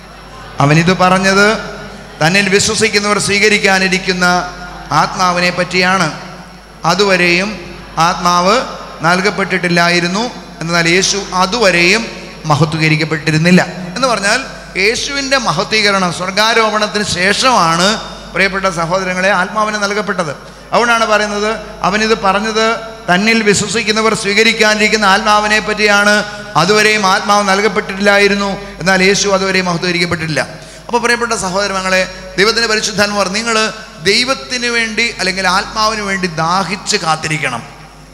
അവനിത് പറഞ്ഞത് തന്നിൽ വിശ്വസിക്കുന്നവർ സ്വീകരിക്കാനിരിക്കുന്ന ആത്മാവിനെ പറ്റിയാണ് അതുവരെയും ആത്മാവ് നൽകപ്പെട്ടിട്ടില്ലായിരുന്നു എന്നാൽ യേശു അതുവരെയും മഹത്വീകരിക്കപ്പെട്ടിരുന്നില്ല എന്ന് പറഞ്ഞാൽ യേശുവിൻ്റെ മഹത്വീകരണം സ്വർഗാരോപണത്തിന് ശേഷമാണ് പ്രിയപ്പെട്ട സഹോദരങ്ങളെ ആത്മാവിന് നൽകപ്പെട്ടത് അതുകൊണ്ടാണ് പറയുന്നത് അവനിത് പറഞ്ഞത് തന്നിൽ വിശ്വസിക്കുന്നവർ സ്വീകരിക്കാനിരിക്കുന്ന ആത്മാവിനെ പറ്റിയാണ് അതുവരെയും ആത്മാവ് നൽകപ്പെട്ടിട്ടില്ലായിരുന്നു എന്നാൽ യേശു അതുവരെയും മഹത്വീകരിക്കപ്പെട്ടിട്ടില്ല അപ്പോൾ പ്രിയപ്പെട്ട സഹോദരങ്ങളെ ദൈവത്തിൻ്റെ പരിശുദ്ധാത്മാർ നിങ്ങൾ ദൈവത്തിന് വേണ്ടി അല്ലെങ്കിൽ ആത്മാവിന് വേണ്ടി ദാഹിച്ച് കാത്തിരിക്കണം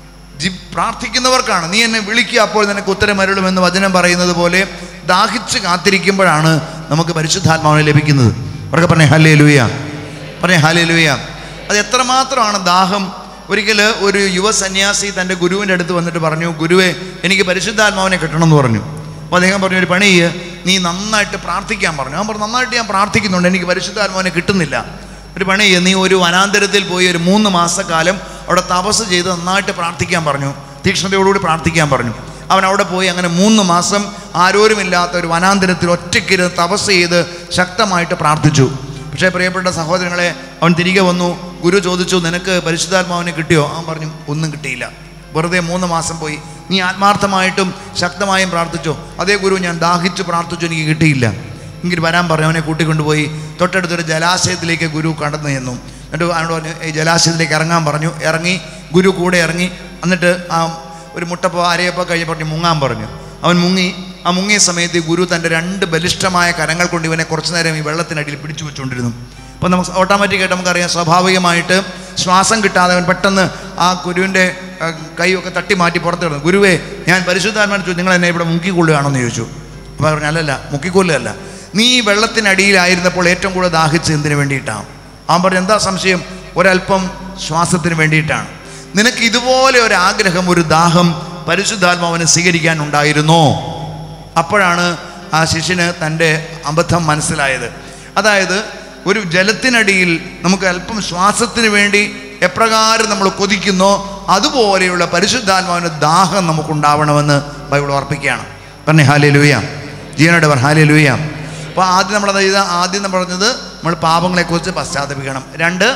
ജി പ്രാർത്ഥിക്കുന്നവർക്കാണ് നീ എന്നെ വിളിക്കുക അപ്പോൾ നിനക്ക് ഉത്തരം അരുളുമെന്ന് വചനം പറയുന്നത് പോലെ ദാഹിച്ച് കാത്തിരിക്കുമ്പോഴാണ് നമുക്ക് പരിശുദ്ധാത്മാവിനെ ലഭിക്കുന്നത് അവർക്ക് പറഞ്ഞേ ഹലേ ലൂയ പറഞ്ഞേ ഹലേ ലൂയ അത് എത്രമാത്രമാണ് ദാഹം ഒരിക്കൽ ഒരു യുവ സന്യാസി തൻ്റെ ഗുരുവിൻ്റെ അടുത്ത് വന്നിട്ട് പറഞ്ഞു ഗുരുവെ എനിക്ക് പരിശുദ്ധാത്മാവിനെ കിട്ടണം എന്ന് പറഞ്ഞു അപ്പോൾ അദ്ദേഹം പറഞ്ഞു ഒരു പണി ചെയ്യ്, നീ നന്നായിട്ട് പ്രാർത്ഥിക്കാൻ പറഞ്ഞു ഞാൻ പറഞ്ഞു നന്നായിട്ട് ഞാൻ പ്രാർത്ഥിക്കുന്നുണ്ട് എനിക്ക് പരിശുദ്ധാത്മാവിനെ കിട്ടുന്നില്ല ഒരു പണി ചെയ്യ്, നീ ഒരു വനാന്തരത്തിൽ പോയി ഒരു മൂന്ന് മാസക്കാലം അവിടെ തപസ് ചെയ്ത് നന്നായിട്ട് പ്രാർത്ഥിക്കാൻ പറഞ്ഞു തീക്ഷ്ണതയോടുകൂടി പ്രാർത്ഥിക്കാൻ പറഞ്ഞു അവൻ അവിടെ പോയി അങ്ങനെ മൂന്ന് മാസം ആരോരുമില്ലാത്ത ഒരു വനാന്തരത്തിൽ ഒറ്റയ്ക്കിരുന്ന് തപസ് ചെയ്ത് ശക്തമായിട്ട് പ്രാർത്ഥിച്ചു പക്ഷേ പ്രിയപ്പെട്ട സഹോദരങ്ങളെ അവൻ തിരികെ വന്നു ഗുരു ചോദിച്ചു നിനക്ക് പരിശുദ്ധാത്മാവിനെ കിട്ടിയോ അവൻ പറഞ്ഞു ഒന്നും കിട്ടിയില്ല വെറുതെ മൂന്ന് മാസം പോയി നീ ആത്മാർത്ഥമായിട്ടും ശക്തമായും പ്രാർത്ഥിച്ചോ അതേ ഗുരു ഞാൻ ദാഹിച്ചു പ്രാർത്ഥിച്ചു എനിക്ക് കിട്ടിയില്ല എങ്കിൽ വരാൻ പറഞ്ഞു അവനെ കൂട്ടിക്കൊണ്ടുപോയി തൊട്ടടുത്തൊരു ജലാശയത്തിലേക്ക് ഗുരു കടന്നു ചെന്നു എന്നിട്ട് അവനോട് പറഞ്ഞു ഈ ജലാശയത്തിലേക്ക് ഇറങ്ങാൻ പറഞ്ഞു ഇറങ്ങി ഗുരു കൂടെ ഇറങ്ങി എന്നിട്ട് ആ ഒരു മുട്ടപ്പോ അരയപ്പോ കഴിഞ്ഞ് പറഞ്ഞു മുങ്ങാൻ പറഞ്ഞു അവൻ മുങ്ങി ആ മുങ്ങിയ സമയത്ത് ഈ ഗുരു തൻ്റെ രണ്ട് ബലിഷ്ഠമായ കരങ്ങൾ കൊണ്ട് ഇവനെ കുറച്ചു നേരം ഈ വെള്ളത്തിനടിയിൽ പിടിച്ചു വെച്ചുകൊണ്ടിരുന്നു അപ്പോൾ നമുക്ക് ഓട്ടോമാറ്റിക്കായിട്ട് നമുക്കറിയാം സ്വാഭാവികമായിട്ട് ശ്വാസം കിട്ടാതെ അവൻ പെട്ടെന്ന് ആ ഗുരുവിൻ്റെ ആ, കൈയൊക്കെ തട്ടി മാറ്റി പുറത്ത് കിടന്നു ഗുരുവേ ഞാൻ പരിശുദ്ധാത്മാൻ ചോദിച്ചു നിങ്ങൾ എന്നെ ഇവിടെ മുക്കിക്കൊള്ളുകയാണെന്ന് ചോദിച്ചു അപ്പോൾ പറഞ്ഞു അല്ലല്ല മുക്കിക്കൊല്ലുകയല്ല നീ ഈ വെള്ളത്തിനടിയിലായിരുന്നപ്പോൾ ഏറ്റവും കൂടുതൽ ദാഹിച്ച് എന്തിനു വേണ്ടിയിട്ടാണ് അവൻ പറഞ്ഞു എന്താ സംശയം ഒരല്പം ശ്വാസത്തിന് വേണ്ടിയിട്ടാണ് നിനക്ക് ഇതുപോലെ ഒരു ആഗ്രഹം ഒരു ദാഹം പരിശുദ്ധാത്മാവിനെ സ്വീകരിക്കാൻ ഉണ്ടായിരുന്നോ അപ്പോഴാണ് ആ ശിഷ്യന് തൻ്റെ അബദ്ധം മനസ്സിലായത് അതായത് ഒരു ജലത്തിനടിയിൽ നമുക്ക് അല്പം ശ്വാസത്തിന് വേണ്ടി എപ്രകാരം നമ്മൾ കൊതിക്കുന്നോ അതുപോലെയുള്ള പരിശുദ്ധാത്മാവിന് ദാഹം നമുക്കുണ്ടാവണമെന്ന് ബൈബിൾ ഓർപ്പിക്കുകയാണ് പറഞ്ഞേ ഹാലേ ലൂയ ജീവനോട് പറ ഹാലേ ലൂയ അപ്പോൾ ആദ്യം നമ്മളത് ചെയ്ത ആദ്യം നമ്മൾ പറഞ്ഞത് നമ്മൾ പാപങ്ങളെക്കുറിച്ച് പശ്ചാത്തപിക്കണം രണ്ട്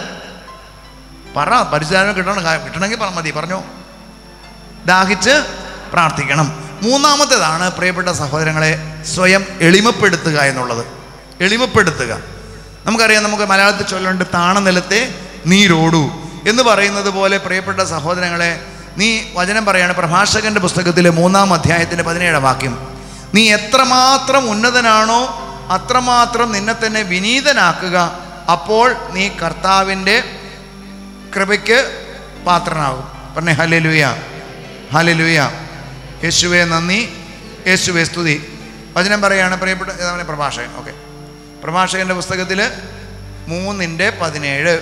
പറ പരിശുദ്ധാത്മ കിട്ടണം കിട്ടണമെങ്കിൽ പറ മതി പറഞ്ഞോ ദാഹിച്ച് പ്രാർത്ഥിക്കണം മൂന്നാമത്തേതാണ് പ്രിയപ്പെട്ട സഹോദരങ്ങളെ സ്വയം എളിമപ്പെടുത്തുക എന്നുള്ളത് എളിമപ്പെടുത്തുക നമുക്കറിയാം നമുക്ക് മലയാളത്തിൽ ചൊല്ലുണ്ട് താണനിലത്തെ നീരോടു എന്ന് പറയുന്നത് പോലെ പ്രിയപ്പെട്ട സഹോദരങ്ങളെ നീ വചനം പറയാണ് പ്രഭാഷകന്റെ പുസ്തകത്തിലെ മൂന്നാം അധ്യായത്തിൻ്റെ പതിനേഴാം വാക്യം നീ എത്രമാത്രം ഉന്നതനാണോ അത്രമാത്രം നിന്നെ തന്നെ വിനീതനാക്കുക അപ്പോൾ നീ കർത്താവിൻ്റെ കൃപയ്ക്ക് പാത്രനാകും പറഞ്ഞേ ഹലലുയ ഹലലുയ യേശുവെ നന്ദി യേശുവെ സ്തുതി വചനം പറയാണ് പ്രിയപ്പെട്ട ഇതാണ് പ്രഭാഷകൻ ഓക്കെ പ്രഭാഷകൻ്റെ പുസ്തകത്തിൽ മൂന്നിൻ്റെ പതിനേഴ്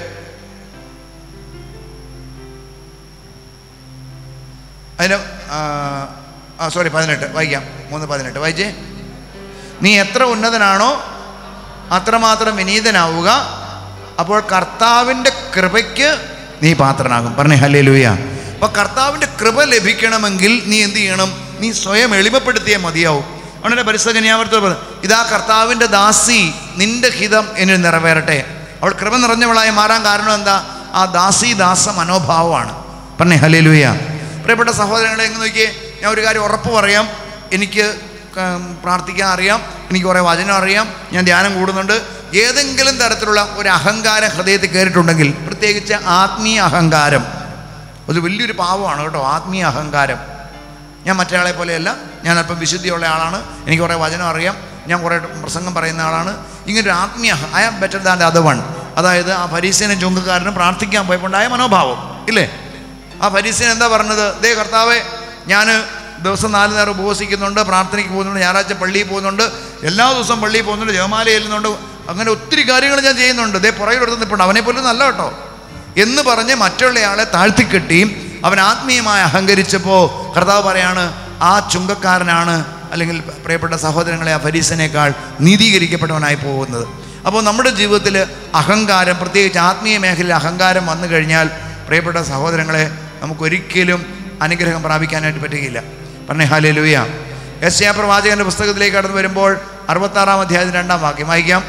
അതിന് ആ സോറി പതിനെട്ട് വായിക്കാം മൂന്ന് പതിനെട്ട് വായിച്ചേ നീ എത്ര ഉന്നതനാണോ അത്രമാത്രം വിനീതനാവുക അപ്പോൾ കർത്താവിൻ്റെ കൃപയ്ക്ക് നീ പാത്രനാകും പറഞ്ഞേ ഹല്ലേ ലൂയ അപ്പോൾ കർത്താവിൻ്റെ കൃപ ലഭിക്കണമെങ്കിൽ നീ എന്ത് ചെയ്യണം നീ സ്വയം എളിമപ്പെടുത്തിയേ മതിയാവും അവനെ പരിസ്ഥിതി ഞാവർത്തോ പറഞ്ഞു ഇതാ കർത്താവിൻ്റെ ദാസി നിന്റെ ഹിതം എന്നിൽ നിറവേറട്ടെ അവൾ കൃപ നിറഞ്ഞവളായി മാറാൻ കാരണം എന്താ ആ ദാസീദാസ മനോഭാവമാണ് പറഞ്ഞേ ഹലേ ലൂയ പ്രിയപ്പെട്ട സഹോദരങ്ങളെ എങ്ങനെ നോക്കിയേ ഞാൻ ഒരു കാര്യം ഉറപ്പ് പറയാം എനിക്ക് ക- പ്രാർത്ഥിക്കാൻ അറിയാം എനിക്ക് കുറേ വചനം അറിയാം ഞാൻ ധ്യാനം കൂടുന്നുണ്ട് ഏതെങ്കിലും തരത്തിലുള്ള ഒരു അഹങ്കാരം ഹൃദയത്തിൽ കയറിയിട്ടുണ്ടെങ്കിൽ പ്രത്യേകിച്ച് ആത്മീയ അഹങ്കാരം അത് വലിയൊരു പാവമാണ് കേട്ടോ ആത്മീയ അഹങ്കാരം ഞാൻ മറ്റൊരാളെ പോലെയല്ല ഞാൻ അല്പം വിശുദ്ധിയുള്ള ആളാണ് എനിക്ക് കുറേ വചനം അറിയാം ഞാൻ കുറേ പ്രസംഗം പറയുന്ന ആളാണ് ഇങ്ങനൊരു ആത്മീയ I am better than the other one അതായത് ആ ഫരീസേനും ചുങ്കക്കാരനും പ്രാർത്ഥിക്കാൻ പോയപ്പോണ്ടായ മനോഭാവം ഇല്ലേ ആ ഫരീസേൻ എന്താ പറഞ്ഞത് ദേ കർത്താവെ ഞാൻ ദിവസം നാല് നേരം ഉപവസിക്കുന്നുണ്ട് പ്രാർത്ഥനയ്ക്ക് പോകുന്നുണ്ട് ഞായറാഴ്ച പള്ളിയിൽ പോകുന്നുണ്ട് എല്ലാ ദിവസവും പള്ളിയിൽ പോകുന്നുണ്ട് ജപമാല ചെല്ലുന്നുണ്ട് അങ്ങനെ ഒത്തിരി കാര്യങ്ങൾ ഞാൻ ചെയ്യുന്നുണ്ട് ദേ പുറകിലെടുത്ത് നിൽപ്പുണ്ട് അവനെ പോലും നല്ല കേട്ടോ എന്ന് പറഞ്ഞ് മറ്റുള്ളയാളെ താഴ്ത്തിക്കെട്ടി അവൻ ആത്മീയമായി അഹങ്കരിച്ചപ്പോൾ കർത്താവ് പറയാണ് ആ ചുങ്കക്കാരനാണ് അല്ലെങ്കിൽ പ്രിയപ്പെട്ട സഹോദരങ്ങളെ ആ ഫരീസനേക്കാൾ നീതീകരിക്കപ്പെട്ടവനായി പോകുന്നത് അപ്പോൾ നമ്മുടെ ജീവിതത്തിൽ അഹങ്കാരം പ്രത്യേകിച്ച് ആത്മീയ മേഖലയിൽ അഹങ്കാരം വന്നു കഴിഞ്ഞാൽ പ്രിയപ്പെട്ട സഹോദരങ്ങളെ നമുക്കൊരിക്കലും അനുഗ്രഹം പ്രാപിക്കാനായിട്ട് പറ്റുകയില്ല പറഞ്ഞേ ഹാലേ ലൂയ എസ് എ പ്രവാചകന്റെ പുസ്തകത്തിലേക്ക് കടന്നു വരുമ്പോൾ അറുപത്താറാം അധ്യായത്തിന് രണ്ടാം വാക്യം വായിക്കാം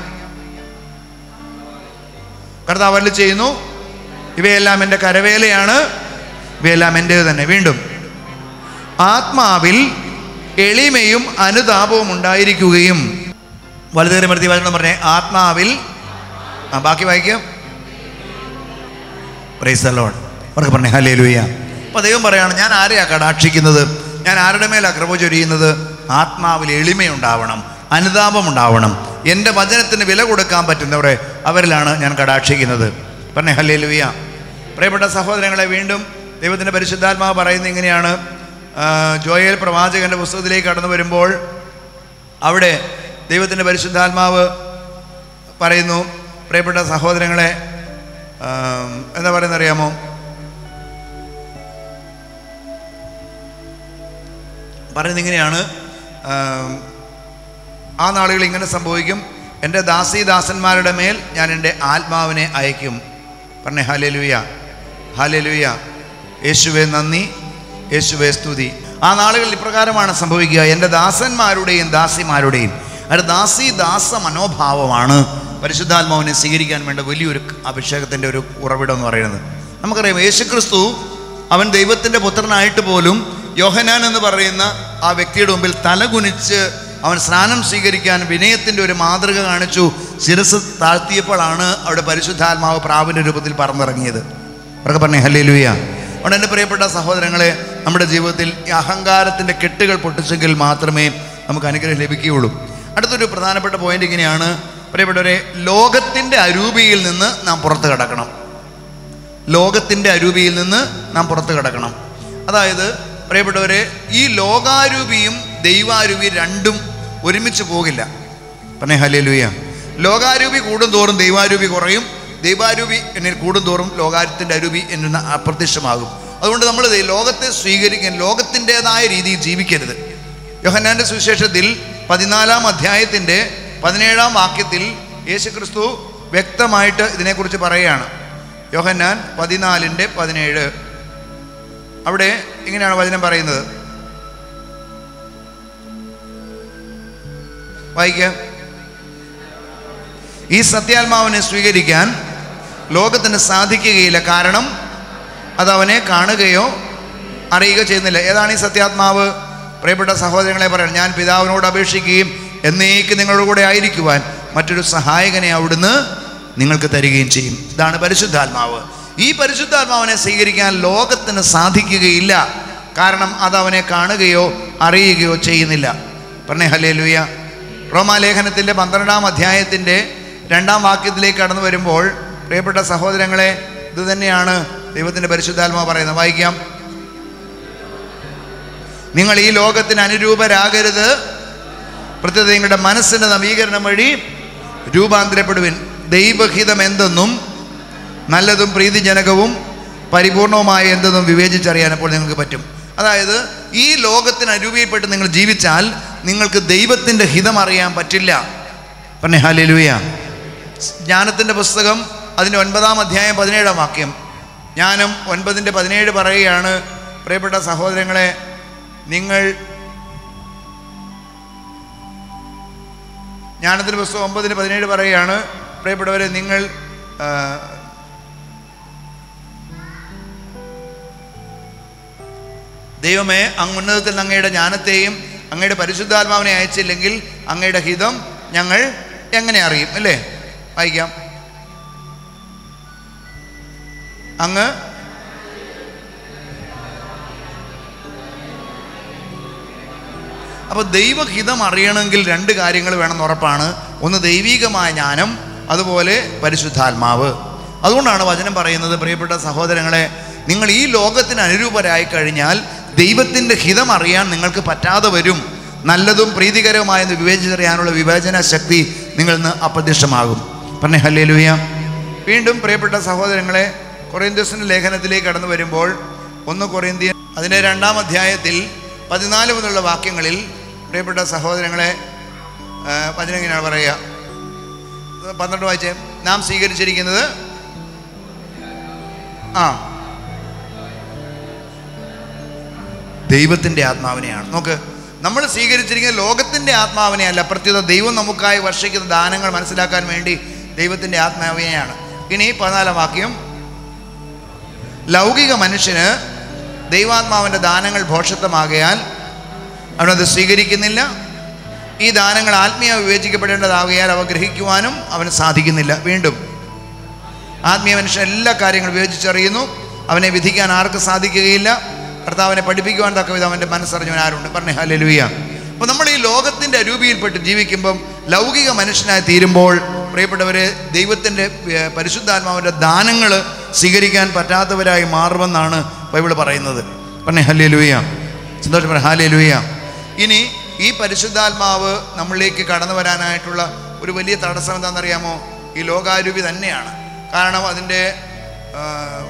കർത്താവ് അരുളി ചെയ്യുന്നു ഇവയെല്ലാം എൻ്റെ കരവേലയാണ് ഇവയെല്ലാം എൻ്റേത് തന്നെ വീണ്ടും ആത്മാവിൽ എളിമയും അനുതാപവും ഉണ്ടായിരിക്കുകയും വലുതേറെ മരുത്തി വചനം പറഞ്ഞേ ആത്മാവിൽ ആ ബാക്കി വായിക്കാം പ്രൈസ് ദ ലോർഡ് അവർക്ക് പറഞ്ഞേ ഹലേ ലൂയ അപ്പോൾ ദൈവം പറയാണ് ഞാൻ ആരെയാ കടാക്ഷിക്കുന്നത് ഞാൻ ആരുടെ മേലാ കൃപ ചൊരിയുന്നത് ആത്മാവിൽ എളിമയുണ്ടാവണം അനുതാപം ഉണ്ടാവണം എൻ്റെ വചനത്തിന് വില കൊടുക്കാൻ പറ്റുന്നവരെ അവരിലാണ് ഞാൻ കടാക്ഷിക്കുന്നത് പറഞ്ഞേ ഹലേ ലൂയ പ്രിയപ്പെട്ട സഹോദരങ്ങളെ വീണ്ടും ദൈവത്തിൻ്റെ പരിശുദ്ധാത്മാവ് പറയുന്നത് ഇങ്ങനെയാണ് ആ, ജോയേൽ പ്രവാചകൻ്റെ പുസ്തകത്തിലേക്ക് കടന്നു വരുമ്പോൾ അവിടെ ദൈവത്തിൻ്റെ പരിശുദ്ധാത്മാവ് പറയുന്നു പ്രിയപ്പെട്ട സഹോദരങ്ങളെ ആം, എന്താ പറയുന്നത് അറിയാമോ പറയുന്നത് ഇങ്ങനെയാണ് ആം, ആ നാളുകൾ ഇങ്ങനെ സംഭവിക്കും എൻ്റെ ദാസീദാസന്മാരുടെ മേൽ ഞാൻ എൻ്റെ ആത്മാവിനെ അയക്കും പറഞ്ഞേ ഹാലലുയ ഹാലലുയ യേശുവെ നന്ദി യേശുവെ സ്തുതി ആ നാളുകളിൽ ഇപ്രകാരമാണ് സംഭവിക്കുക എൻ്റെ ദാസന്മാരുടെയും ദാസിമാരുടെയും അത് ദാസി ദാസ മനോഭാവമാണ് പരിശുദ്ധാത്മാവിനെ സ്വീകരിക്കാൻ വേണ്ട വലിയൊരു അഭിഷേകത്തിൻ്റെ ഒരു ഉറവിടം എന്ന് പറയുന്നത് നമുക്കറിയാം യേശുക്രിസ്തു അവൻ ദൈവത്തിൻ്റെ പുത്രനായിട്ട് പോലും യോഹനാൻ എന്ന് പറയുന്ന ആ വ്യക്തിയുടെ മുമ്പിൽ തലകുനിച്ച് അവൻ സ്നാനം സ്വീകരിക്കാൻ വിനയത്തിൻ്റെ ഒരു മാതൃക കാണിച്ചു ശിരസ് താഴ്ത്തിയപ്പോഴാണ് അവിടെ പരിശുദ്ധാത്മാവ് പ്രാവിൻ്റെ രൂപത്തിൽ പറന്നിറങ്ങിയത് അവർക്ക് പറഞ്ഞേ ഹല്ലേ ലൂയ അതുകൊണ്ട് എൻ്റെ പ്രിയപ്പെട്ട സഹോദരങ്ങളെ നമ്മുടെ ജീവിതത്തിൽ ഈ അഹങ്കാരത്തിൻ്റെ കെട്ടുകൾ പൊട്ടിച്ചെങ്കിൽ മാത്രമേ നമുക്ക് അനുഗ്രഹം ലഭിക്കുകയുള്ളൂ അടുത്തൊരു പ്രധാനപ്പെട്ട പോയിന്റ് ഇങ്ങനെയാണ് പ്രിയപ്പെട്ടവരെ ലോകത്തിൻ്റെ അരൂപിയിൽ നിന്ന് നാം പുറത്ത് കിടക്കണം ലോകത്തിൻ്റെ അരൂപിയിൽ നിന്ന് നാം പുറത്ത് കിടക്കണം അതായത് പ്രിയപ്പെട്ടവരെ ഈ ലോകാരൂപിയും ദൈവാരൂപി രണ്ടും ഒരുമിച്ച് പോകില്ല പറഞ്ഞേ ഹലേ ലൂയ ലോകാരൂപി കൂടുന്തോറും ദൈവാരൂപി കുറയും ദൈവാരൂപി എന്നിൽ കൂടുന്തോറും ലോകാരത്തിൻ്റെ അരൂപി എന്നിൽ അപ്രത്യക്ഷമാകും അതുകൊണ്ട് നമ്മൾ ദേ- ലോകത്തെ സ്വീകരിക്കാൻ ലോകത്തിൻ്റെതായ രീതിയിൽ ജീവിക്കരുത് യോഹന്നാൻ്റെ സുവിശേഷത്തിൽ പതിനാലാം അധ്യായത്തിൻ്റെ പതിനേഴാം വാക്യത്തിൽ യേശുക്രിസ്തു വ്യക്തമായിട്ട് ഇതിനെക്കുറിച്ച് പറയുകയാണ് യോഹന്നാൻ പതിനാലിൻ്റെ പതിനേഴ് അവിടെ ഇങ്ങനെയാണ് വചനം പറയുന്നത് വായിക്കാം ഈ സത്യാത്മാവിനെ സ്വീകരിക്കാൻ ലോകത്തിന് സാധിക്കുകയില്ല കാരണം അത് അവനെ കാണുകയോ അറിയുകയോ ചെയ്യുന്നില്ല ഏതാണ് ഈ സത്യാത്മാവ് പ്രിയപ്പെട്ട സഹോദരങ്ങളെ പറയണം ഞാൻ പിതാവിനോട് അപേക്ഷിക്കുകയും എന്നേക്ക് നിങ്ങളുടെ കൂടെ ആയിരിക്കുവാൻ മറ്റൊരു സഹായകനെ അവിടുന്ന് നിങ്ങൾക്ക് തരികയും ചെയ്യും ഇതാണ് പരിശുദ്ധാത്മാവ് ഈ പരിശുദ്ധാത്മാവിനെ സ്വീകരിക്കാൻ ലോകത്തിന് സാധിക്കുകയില്ല കാരണം അത് അവനെ കാണുകയോ അറിയുകയോ ചെയ്യുന്നില്ല പറഞ്ഞേ ഹലേ ലൂയ റോമാലേഖനത്തിൻ്റെ പന്ത്രണ്ടാം അധ്യായത്തിൻ്റെ രണ്ടാം വാക്യത്തിലേക്ക് കടന്നു വരുമ്പോൾ പ്രിയപ്പെട്ട സഹോദരങ്ങളെ ഇത് തന്നെയാണ് ദൈവത്തിൻ്റെ പരിശുദ്ധാത്മാവ് പറയുന്നത് വായിക്കാം നിങ്ങൾ ഈ ലോകത്തിന് അനുരൂപരാകരുത് പ്രത്യേക നിങ്ങളുടെ മനസ്സിൻ്റെ നവീകരണം വഴി രൂപാന്തരപ്പെടുവിൻ ദൈവഹിതം എന്തെന്നും നല്ലതും പ്രീതിജനകവും പരിപൂർണവുമായ എന്തെന്നും വിവേചിച്ചറിയാൻ അപ്പോൾ നിങ്ങൾക്ക് പറ്റും അതായത് ഈ ലോകത്തിന് അരൂപിയപ്പെട്ട് നിങ്ങൾ ജീവിച്ചാൽ നിങ്ങൾക്ക് ദൈവത്തിൻ്റെ ഹിതം അറിയാൻ പറ്റില്ല പറഞ്ഞേ ഹാലലുയ ജ്ഞാനത്തിൻ്റെ പുസ്തകം അതിൻ്റെ ഒൻപതാം അധ്യായം പതിനേഴാം വാക്യം ജ്ഞാനം ഒൻപതിൻ്റെ പതിനേഴ് പറയുകയാണ് പ്രിയപ്പെട്ട സഹോദരങ്ങളെ നിങ്ങൾ ജ്ഞാനത്തിൻ്റെ പുസ്തകം ഒമ്പതിന് പതിനേഴ് പറയുകയാണ് പ്രിയപ്പെട്ടവരെ നിങ്ങൾ ആ, ദൈവമേ അങ്ങ് ഉന്നതത്തിൽ നിന്ന് അങ്ങയുടെ ജ്ഞാനത്തെയും അങ്ങയുടെ പരിശുദ്ധാത്മാവിനെ അയച്ചില്ലെങ്കിൽ അങ്ങയുടെ ഹിതം ഞങ്ങൾ എങ്ങനെ അറിയും അല്ലേ വായിക്കാം അങ്ങ് അപ്പോൾ ദൈവഹിതം അറിയണമെങ്കിൽ രണ്ട് കാര്യങ്ങൾ വേണമെന്ന് ഉറപ്പാണ് ഒന്ന് ദൈവികമായ ജ്ഞാനം അതുപോലെ പരിശുദ്ധാത്മാവ് അതുകൊണ്ടാണ് വചനം പറയുന്നത് പ്രിയപ്പെട്ട സഹോദരങ്ങളെ നിങ്ങൾ ഈ ലോകത്തിന് അനുരൂപരായി കഴിഞ്ഞാൽ ദൈവത്തിൻ്റെ ഹിതം അറിയാൻ നിങ്ങൾക്ക് പറ്റാതെ വരും നല്ലതും പ്രീതികരവുമായെന്ന് വിവേചിച്ചറിയാനുള്ള വിവേചന ശക്തി നിങ്ങളിൽ നിന്ന് അപ്രത്യക്ഷമാകും പറഞ്ഞേ ഹല്ലേ ലുയ വീണ്ടും പ്രിയപ്പെട്ട സഹോദരങ്ങളെ കൊറിയന്ത്യസിൻ്റെ ലേഖനത്തിലേക്ക് കടന്നു വരുമ്പോൾ ഒന്ന് കൊറിയന്ത്യൻ അതിൻ്റെ രണ്ടാം അധ്യായത്തിൽ പതിനാല് മുതലുള്ള വാക്യങ്ങളിൽ പ്രിയപ്പെട്ട സഹോദരങ്ങളെ ആ, വചനം ഇങ്ങനെയാണ് പറയുക ഇത് പന്ത്രണ്ട് വായിച്ചേ നാം സ്വീകരിച്ചിരിക്കുന്നത് ആ ദൈവത്തിൻ്റെ ആത്മാവിനെയാണ് നോക്ക് നമ്മൾ സ്വീകരിച്ചിരിക്കുന്ന ലോകത്തിൻ്റെ ആത്മാവിനെ അല്ല പ്രത്യേക ദൈവം നമുക്കായി വർഷിക്കുന്ന ദാനങ്ങൾ മനസ്സിലാക്കാൻ വേണ്ടി ദൈവത്തിൻ്റെ ആത്മാവിനെയാണ് ഇനി പതിനാലാം വാക്യം ലൗകിക മനുഷ്യന് ദൈവാത്മാവിൻ്റെ ദാനങ്ങൾ ഭോഷത്വമാകയാൽ അവനത് സ്വീകരിക്കുന്നില്ല ഈ ദാനങ്ങൾ ആത്മീയ വിവേചിക്കപ്പെടേണ്ടതാകയാൽ അവ ഗ്രഹിക്കുവാനും അവന് സാധിക്കുന്നില്ല വീണ്ടും ആത്മീയ മനുഷ്യൻ എല്ലാ കാര്യങ്ങളും വിവേചിച്ചറിയുന്നു അവനെ വിധിക്കാൻ ആർക്കും സാധിക്കുകയില്ല കർത്താവിനെ പഠിപ്പിക്കുവാൻ തക്ക വിധം അവൻ്റെ മനസ്സറിഞ്ഞവൻ ആരുണ്ട് പറഞ്ഞേ ഹല്ലേലൂയ അപ്പോൾ നമ്മൾ ഈ ലോകത്തിൻ്റെ അരൂപിയിൽപ്പെട്ട് ജീവിക്കുമ്പം ലൗകിക മനുഷ്യനായി തീരുമ്പോൾ പ്രിയപ്പെട്ടവരെ ദൈവത്തിൻ്റെ ഏർ, പരിശുദ്ധാത്മാവിൻ്റെ ദാനങ്ങൾ സ്വീകരിക്കാൻ പറ്റാത്തവരായി മാറുമെന്നാണ് ബൈബിൾ പറയുന്നത് പറഞ്ഞേ ഹല്ലേലൂയ സന്തോഷം പറയാം ഹാലേലൂയ ഇനി ഈ പരിശുദ്ധാത്മാവ് നമ്മളിലേക്ക് കടന്നു വരാനായിട്ടുള്ള ഒരു വലിയ തടസ്സം എന്താണെന്നറിയാമോ ഈ ലോകാരൂപി തന്നെയാണ് കാരണം അതിൻ്റെ ആ,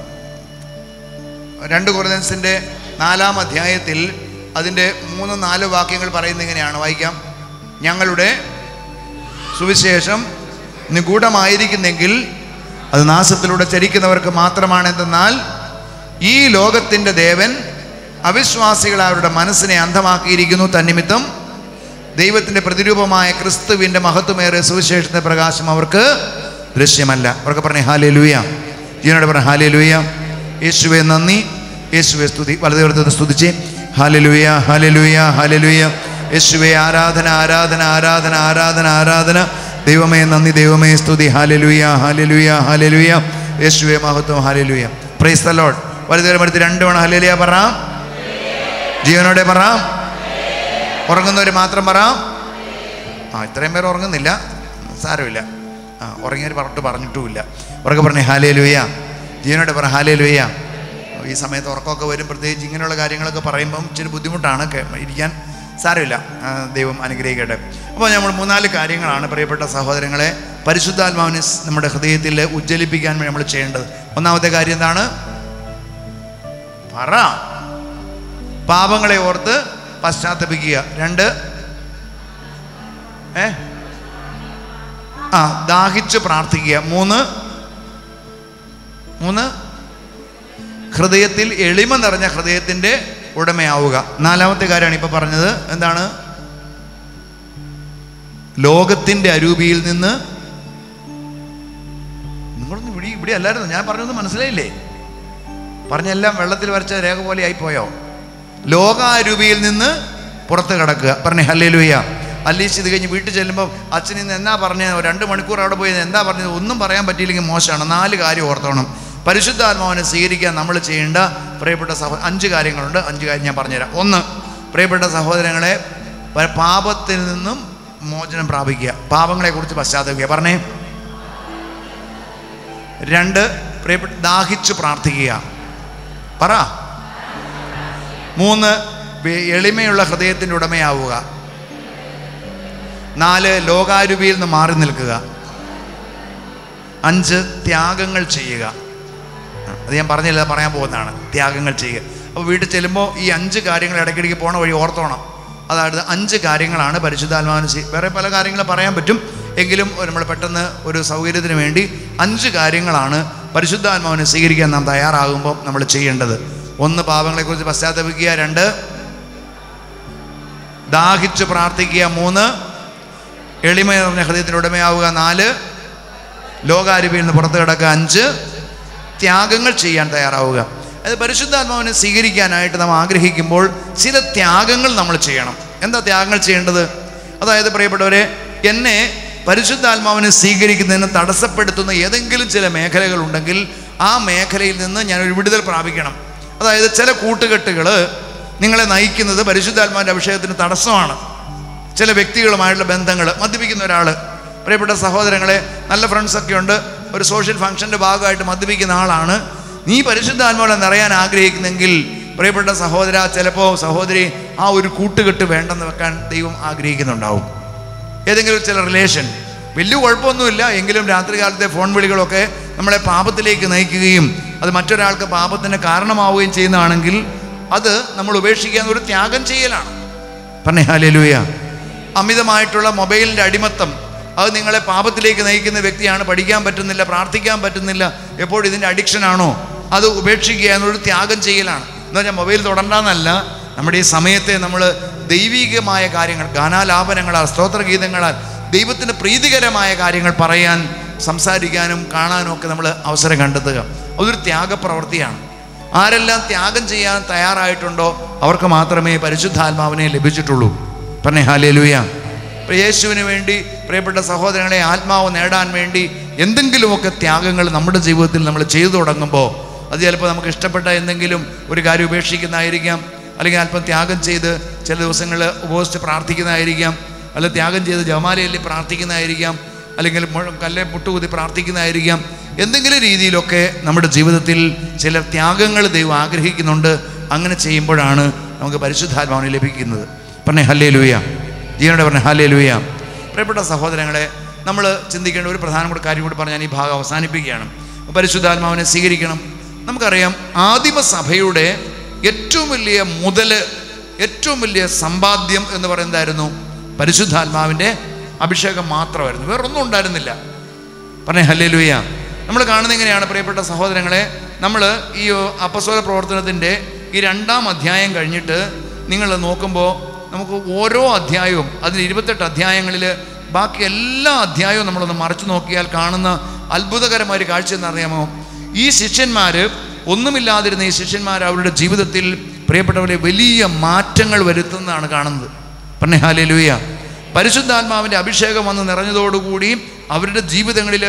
രണ്ട് കുറദൻസിൻ്റെ നാലാം അധ്യായത്തിൽ അതിൻ്റെ മൂന്ന് നാല് വാക്യങ്ങൾ പറയുന്നത് ഇങ്ങനെയാണ് വായിക്കാം ഞങ്ങളുടെ സുവിശേഷം നിഗൂഢമായിരിക്കുന്നെങ്കിൽ അത് നാശത്തിലൂടെ ചരിക്കുന്നവർക്ക് മാത്രമാണെന്തെന്നാൽ ഈ ലോകത്തിൻ്റെ ദേവൻ അവിശ്വാസികളെ അവരുടെ മനസ്സിനെ അന്ധമാക്കിയിരിക്കുന്നു തന്നിമിത്തം ദൈവത്തിൻ്റെ പ്രതിരൂപമായ ക്രിസ്തുവിൻ്റെ മഹത്വമേറിയ സുവിശേഷത്തിൻ്റെ പ്രകാശം അവർക്ക് ദൃശ്യമല്ല അവർക്ക് പറഞ്ഞേ ഹാലേ ലൂയ ജീവനോട് പറഞ്ഞ ഹാലേ ലൂയ യേശുവെ നന്ദി യേശുവെ സ്തുതി വലതുവർത്തത് സ്തുതിച്ച് ഹാലേ ലൂയ ഹാലേ ലൂയ ഹാലേ ലൂയ യേശുവെ ആരാധന ആരാധന ആരാധന ആരാധന ആരാധന ദൈവമേ നന്ദി ദൈവമേ സ്തുതി ഹാലലുയ ഹാലലുയ ഹാലലുയ യേശുവെ മഹത്വം ഹാലലുയ പ്രൈസ് ദ ലോർഡ് വലുതരം എടുത്ത് രണ്ട് വേണം ഹല്ലേലൂയ പറ ജീവനോടെ പറ ഉറങ്ങുന്നവർ മാത്രം പറ ആ ഇത്രയും പേർ ഉറങ്ങുന്നില്ല സാരമില്ല ആ ഉറങ്ങിയവർ പറഞ്ഞിട്ട് പറഞ്ഞിട്ടുമില്ല ഉറക്കെ പറഞ്ഞേ ഹാലേ ലൂയ ജീവനോടെ പറ ഹാലേ ലൂയ ഈ സമയത്ത് ഉറക്കമൊക്കെ വരും പ്രത്യേകിച്ച് ഇങ്ങനെയുള്ള കാര്യങ്ങളൊക്കെ പറയുമ്പം ഇച്ചിരി ബുദ്ധിമുട്ടാണ് കേ- ഇരിക്കാൻ സാരമില്ല ആ, ദൈവം അനുഗ്രഹിക്കട്ടെ അപ്പോൾ നമ്മൾ മൂന്നാല് കാര്യങ്ങളാണ് പ്രിയപ്പെട്ട സഹോദരങ്ങളെ പരിശുദ്ധാത്മാവിനെ സ് നമ്മുടെ ഹൃദയത്തിൽ ഉജ്ജ്വലിപ്പിക്കാൻ വേണ്ടി നമ്മൾ ചെയ്യേണ്ടത് ഒന്നാമത്തെ കാര്യം എന്താണ് പറ പാപങ്ങളെ ഓർത്ത് പശ്ചാത്തപിക്കുക രണ്ട് ഏ ആ ദാഹിച്ച് പ്രാർത്ഥിക്കുക മൂന്ന് മൂന്ന് ഹൃദയത്തിൽ എളിമ നിറഞ്ഞ ഹൃദയത്തിൻ്റെ ഉടമയാവുക നാലാമത്തെ കാര്യമാണ് ഇപ്പോൾ പറഞ്ഞത് എന്താണ് ലോകത്തിൻ്റെ അരൂപിയിൽ നിന്ന് നിങ്ങളൊന്നും ഇവിടെ ഇവിടെ അല്ലായിരുന്നു ഞാൻ പറഞ്ഞൊന്നും മനസ്സിലായില്ലേ പറഞ്ഞെല്ലാം വെള്ളത്തിൽ വരച്ച രേഖ പോലെ ആയിപ്പോയോ ലോകാരൂപിയിൽ നിന്ന് പുറത്ത് കിടക്കുക പറഞ്ഞേ ഹല്ലേലൂയ അല്ലീസ് ഇത് കഴിഞ്ഞ് വീട്ടിൽ ചെല്ലുമ്പോൾ അച്ഛൻ ഇന്ന് എന്നാ പറഞ്ഞത് രണ്ട് മണിക്കൂർ അവിടെ പോയി എന്താ പറഞ്ഞത് ഒന്നും പറയാൻ പറ്റിയില്ലെങ്കിൽ മോശമാണ് നാല് കാര്യം ഓർത്തോണം പരിശുദ്ധാത്മാവിനെ സ്വീകരിക്കാൻ നമ്മൾ ചെയ്യേണ്ട പ്രിയപ്പെട്ട സഹോ അഞ്ച് കാര്യങ്ങളുണ്ട് അഞ്ച് കാര്യം ഞാൻ പറഞ്ഞുതരാം ഒന്ന് പ്രിയപ്പെട്ട സഹോദരങ്ങളെ പ- പാപത്തിൽ നിന്നും മോചനം പ്രാപിക്കുക പാപങ്ങളെക്കുറിച്ച് പശ്ചാത്തപിക്കുക പറഞ്ഞേ രണ്ട് പ്രിയപ്പെട്ട ദാഹിച്ച് പ്രാർത്ഥിക്കുക പറ മൂന്ന് വെ- എളിമയുള്ള ഹൃദയത്തിൻ്റെ ഉടമയാവുക നാല് ലോകാരൂപിയിൽ നിന്ന് മാറി നിൽക്കുക അഞ്ച് ത്യാഗങ്ങൾ ചെയ്യുക ആ, അത് ഞാൻ പറഞ്ഞില്ല അത് പറയാൻ പോകുന്നതാണ് ത്യാഗങ്ങൾ ചെയ്യുക അപ്പോൾ വീട്ടിൽ ചെല്ലുമ്പോൾ ഈ അഞ്ച് കാര്യങ്ങൾ ഇടയ്ക്കിടയ്ക്ക് പോണ വഴി ഓർത്തോണം അതായത് അഞ്ച് കാര്യങ്ങളാണ് പരിശുദ്ധാത്മാവിന് ചെയ്- വേറെ പല കാര്യങ്ങൾ പറയാൻ പറ്റും എങ്കിലും നമ്മൾ പെട്ടെന്ന് ഒരു സൗകര്യത്തിന് വേണ്ടി അഞ്ച് കാര്യങ്ങളാണ് പരിശുദ്ധാത്മാവിനെ സ്വീകരിക്കാൻ നാം തയ്യാറാകുമ്പോൾ നമ്മൾ ചെയ്യേണ്ടത് ഒന്ന് പാപങ്ങളെക്കുറിച്ച് പശ്ചാത്തപിക്കുക രണ്ട് ദാഹിച്ച് പ്രാർത്ഥിക്കുക മൂന്ന് എളിമ നിറഞ്ഞ ഹൃദയത്തിന് ഉടമയാവുക നാല് ലോകാരൂപിയിൽ നിന്ന് പുറത്ത് കിടക്കുക അഞ്ച് ത്യാഗങ്ങൾ ചെയ്യാൻ തയ്യാറാവുക അത് പരിശുദ്ധാത്മാവിനെ സ്വീകരിക്കാനായിട്ട് നാം ആഗ്രഹിക്കുമ്പോൾ ചില ത്യാഗങ്ങൾ നമ്മൾ ചെയ്യണം എന്താ ത്യാഗങ്ങൾ ചെയ്യേണ്ടത് അതായത് പ്രിയപ്പെട്ടവരെ എന്നെ പരിശുദ്ധാത്മാവിനെ സ്വീകരിക്കുന്നതിന് തടസ്സപ്പെടുത്തുന്ന ഏതെങ്കിലും ചില മേഖലകളുണ്ടെങ്കിൽ ആ മേഖലയിൽ നിന്ന് ഞാൻ ഒരു വിടുതൽ പ്രാപിക്കണം അതായത് ചില കൂട്ടുകെട്ടുകൾ നിങ്ങളെ നയിക്കുന്നത് പരിശുദ്ധാത്മാവിൻ്റെ അഭിഷേകത്തിന് തടസ്സമാണ് ചില വ്യക്തികളുമായിട്ടുള്ള ബന്ധങ്ങൾ മദ്യപിക്കുന്ന ഒരാൾ പ്രിയപ്പെട്ട സഹോദരങ്ങളെ നല്ല ഫ്രണ്ട്സൊക്കെ ഉണ്ട് ഒരു സോഷ്യൽ ഫംഗ്ഷൻ്റെ ഭാഗമായിട്ട് മദ്യപിക്കുന്ന ആളാണ് നീ പരിശുദ്ധാത്മാവിനെ നിറയാൻ ആഗ്രഹിക്കുന്നെങ്കിൽ പ്രിയപ്പെട്ട സഹോദര ചിലപ്പോൾ സഹോദരി ആ ഒരു കൂട്ടുകെട്ട് വേണ്ടെന്ന് വെക്കാൻ ദൈവം ആഗ്രഹിക്കുന്നുണ്ടാവും ഏതെങ്കിലും ചില റിലേഷൻ വലിയ കുഴപ്പമൊന്നുമില്ല എങ്കിലും രാത്രികാലത്തെ ഫോൺ വിളികളൊക്കെ നമ്മളെ പാപത്തിലേക്ക് നയിക്കുകയും അത് മറ്റൊരാൾക്ക് പാപത്തിന് കാരണമാവുകയും ചെയ്യുന്നതാണെങ്കിൽ അത് നമ്മൾ ഉപേക്ഷിക്കാൻ ഒരു ത്യാഗം ചെയ്യലാണ് പറഞ്ഞേ ഹാലേലൂയ അമിതമായിട്ടുള്ള മൊബൈലിൻ്റെ അടിമത്തം അത് നിങ്ങളെ പാപത്തിലേക്ക് നയിക്കുന്ന വ്യക്തിയാണ് പഠിക്കാൻ പറ്റുന്നില്ല പ്രാർത്ഥിക്കാൻ പറ്റുന്നില്ല എപ്പോഴും ഇതിൻ്റെ അഡിക്ഷനാണോ അത് ഉപേക്ഷിക്കുക എന്നൊരു ത്യാഗം ചെയ്യലാണ് എന്ന് പറഞ്ഞാൽ മൊബൈൽ തുടരണ്ടെന്നല്ല നമ്മുടെ ഈ സമയത്തെ നമ്മൾ ദൈവികമായ കാര്യങ്ങൾ ഗാനാലാപനങ്ങളാൽ സ്തോത്രഗീതങ്ങളാൽ ദൈവത്തിന് പ്രീതികരമായ കാര്യങ്ങൾ പറയാൻ സംസാരിക്കാനും കാണാനും ഒക്കെ നമ്മൾ അവസരം കണ്ടെത്തുക അതൊരു ത്യാഗപ്രവൃത്തിയാണ് ആരെല്ലാം ത്യാഗം ചെയ്യാൻ തയ്യാറായിട്ടുണ്ടോ അവർക്ക് മാത്രമേ പരിശുദ്ധാത്മാവിനെ ലഭിച്ചിട്ടുള്ളൂ പറഞ്ഞേ ഹാലേലൂയ യേശുവിന് വേണ്ടി പ്രിയപ്പെട്ട സഹോദരങ്ങളെ ആത്മാവ് നേടാൻ വേണ്ടി എന്തെങ്കിലുമൊക്കെ ത്യാഗങ്ങൾ നമ്മുടെ ജീവിതത്തിൽ നമ്മൾ ചെയ്തു തുടങ്ങുമ്പോൾ അത് ചിലപ്പോൾ നമുക്ക് ഇഷ്ടപ്പെട്ട എന്തെങ്കിലും ഒരു കാര്യം ഉപേക്ഷിക്കുന്നതായിരിക്കാം അല്ലെങ്കിൽ അല്പം ത്യാഗം ചെയ്ത് ചില ദിവസങ്ങൾ ഉപവസിച്ച് പ്രാർത്ഥിക്കുന്നതായിരിക്കാം അല്ലെങ്കിൽ ത്യാഗം ചെയ്ത് ജമാലയിൽ പ്രാർത്ഥിക്കുന്നതായിരിക്കാം അല്ലെങ്കിൽ മുഴ- കല്ലെ മുട്ടുകുത്തി പ്രാർത്ഥിക്കുന്നതായിരിക്കാം എന്തെങ്കിലും രീതിയിലൊക്കെ നമ്മുടെ ജീവിതത്തിൽ ചില ത്യാഗങ്ങൾ ദൈവം ആഗ്രഹിക്കുന്നുണ്ട് അങ്ങനെ ചെയ്യുമ്പോഴാണ് നമുക്ക് പരിശുദ്ധാത്മാവിനെ ലഭിക്കുന്നത് പറഞ്ഞേ ഹല്ലേ ലൂയ ജീവനോടെ പറഞ്ഞേ ഹല്ലേ ലൂയ പ്രിയപ്പെട്ട സഹോദരങ്ങളെ നമ്മൾ ചിന്തിക്കേണ്ട ഒരു പ്രധാനപ്പെട്ട കാര്യം കൂടി പറഞ്ഞ് ഞാൻ ഈ ഭാഗം അവസാനിപ്പിക്കുകയാണ് പരിശുദ്ധാത്മാവിനെ സ്വീകരിക്കണം നമുക്കറിയാം ആദിമസഭയുടെ ഏറ്റവും വലിയ മുതൽ ഏറ്റവും വലിയ സമ്പാദ്യം എന്ന് പറയുന്നതായിരുന്നു പരിശുദ്ധാത്മാവിൻ്റെ അഭിഷേകം മാത്രമായിരുന്നു വേറൊന്നും ഉണ്ടായിരുന്നില്ല പറഞ്ഞേ ഹല്ലേ ലൂയ നമ്മൾ കാണുന്നത് എങ്ങനെയാണ് പ്രിയപ്പെട്ട സഹോദരങ്ങളെ നമ്മൾ ഈ അപ്പസ്വല പ്രവർത്തനത്തിൻ്റെ ഈ രണ്ടാം അധ്യായം കഴിഞ്ഞിട്ട് നിങ്ങൾ നോക്കുമ്പോൾ നമുക്ക് ഓരോ അധ്യായവും അതിൽ ഇരുപത്തെട്ട് അധ്യായങ്ങളിൽ ബാക്കി എല്ലാ അധ്യായവും നമ്മളൊന്ന് മറച്ചു നോക്കിയാൽ കാണുന്ന അത്ഭുതകരമായ ഒരു കാഴ്ച എന്നറിയാമോ ഈ ശിഷ്യന്മാർ ഒന്നുമില്ലാതിരുന്ന ഈ ശിഷ്യന്മാർ അവരുടെ ജീവിതത്തിൽ പ്രിയപ്പെട്ടവരെ വലിയ മാറ്റങ്ങൾ വരുത്തുന്നതാണ് കാണുന്നത് പറഞ്ഞേ ഹാലേ ലൂയ പരിശുദ്ധാത്മാവിൻ്റെ അഭിഷേകം വന്ന് നിറഞ്ഞതോടുകൂടി അവരുടെ ജീവിതങ്ങളിൽ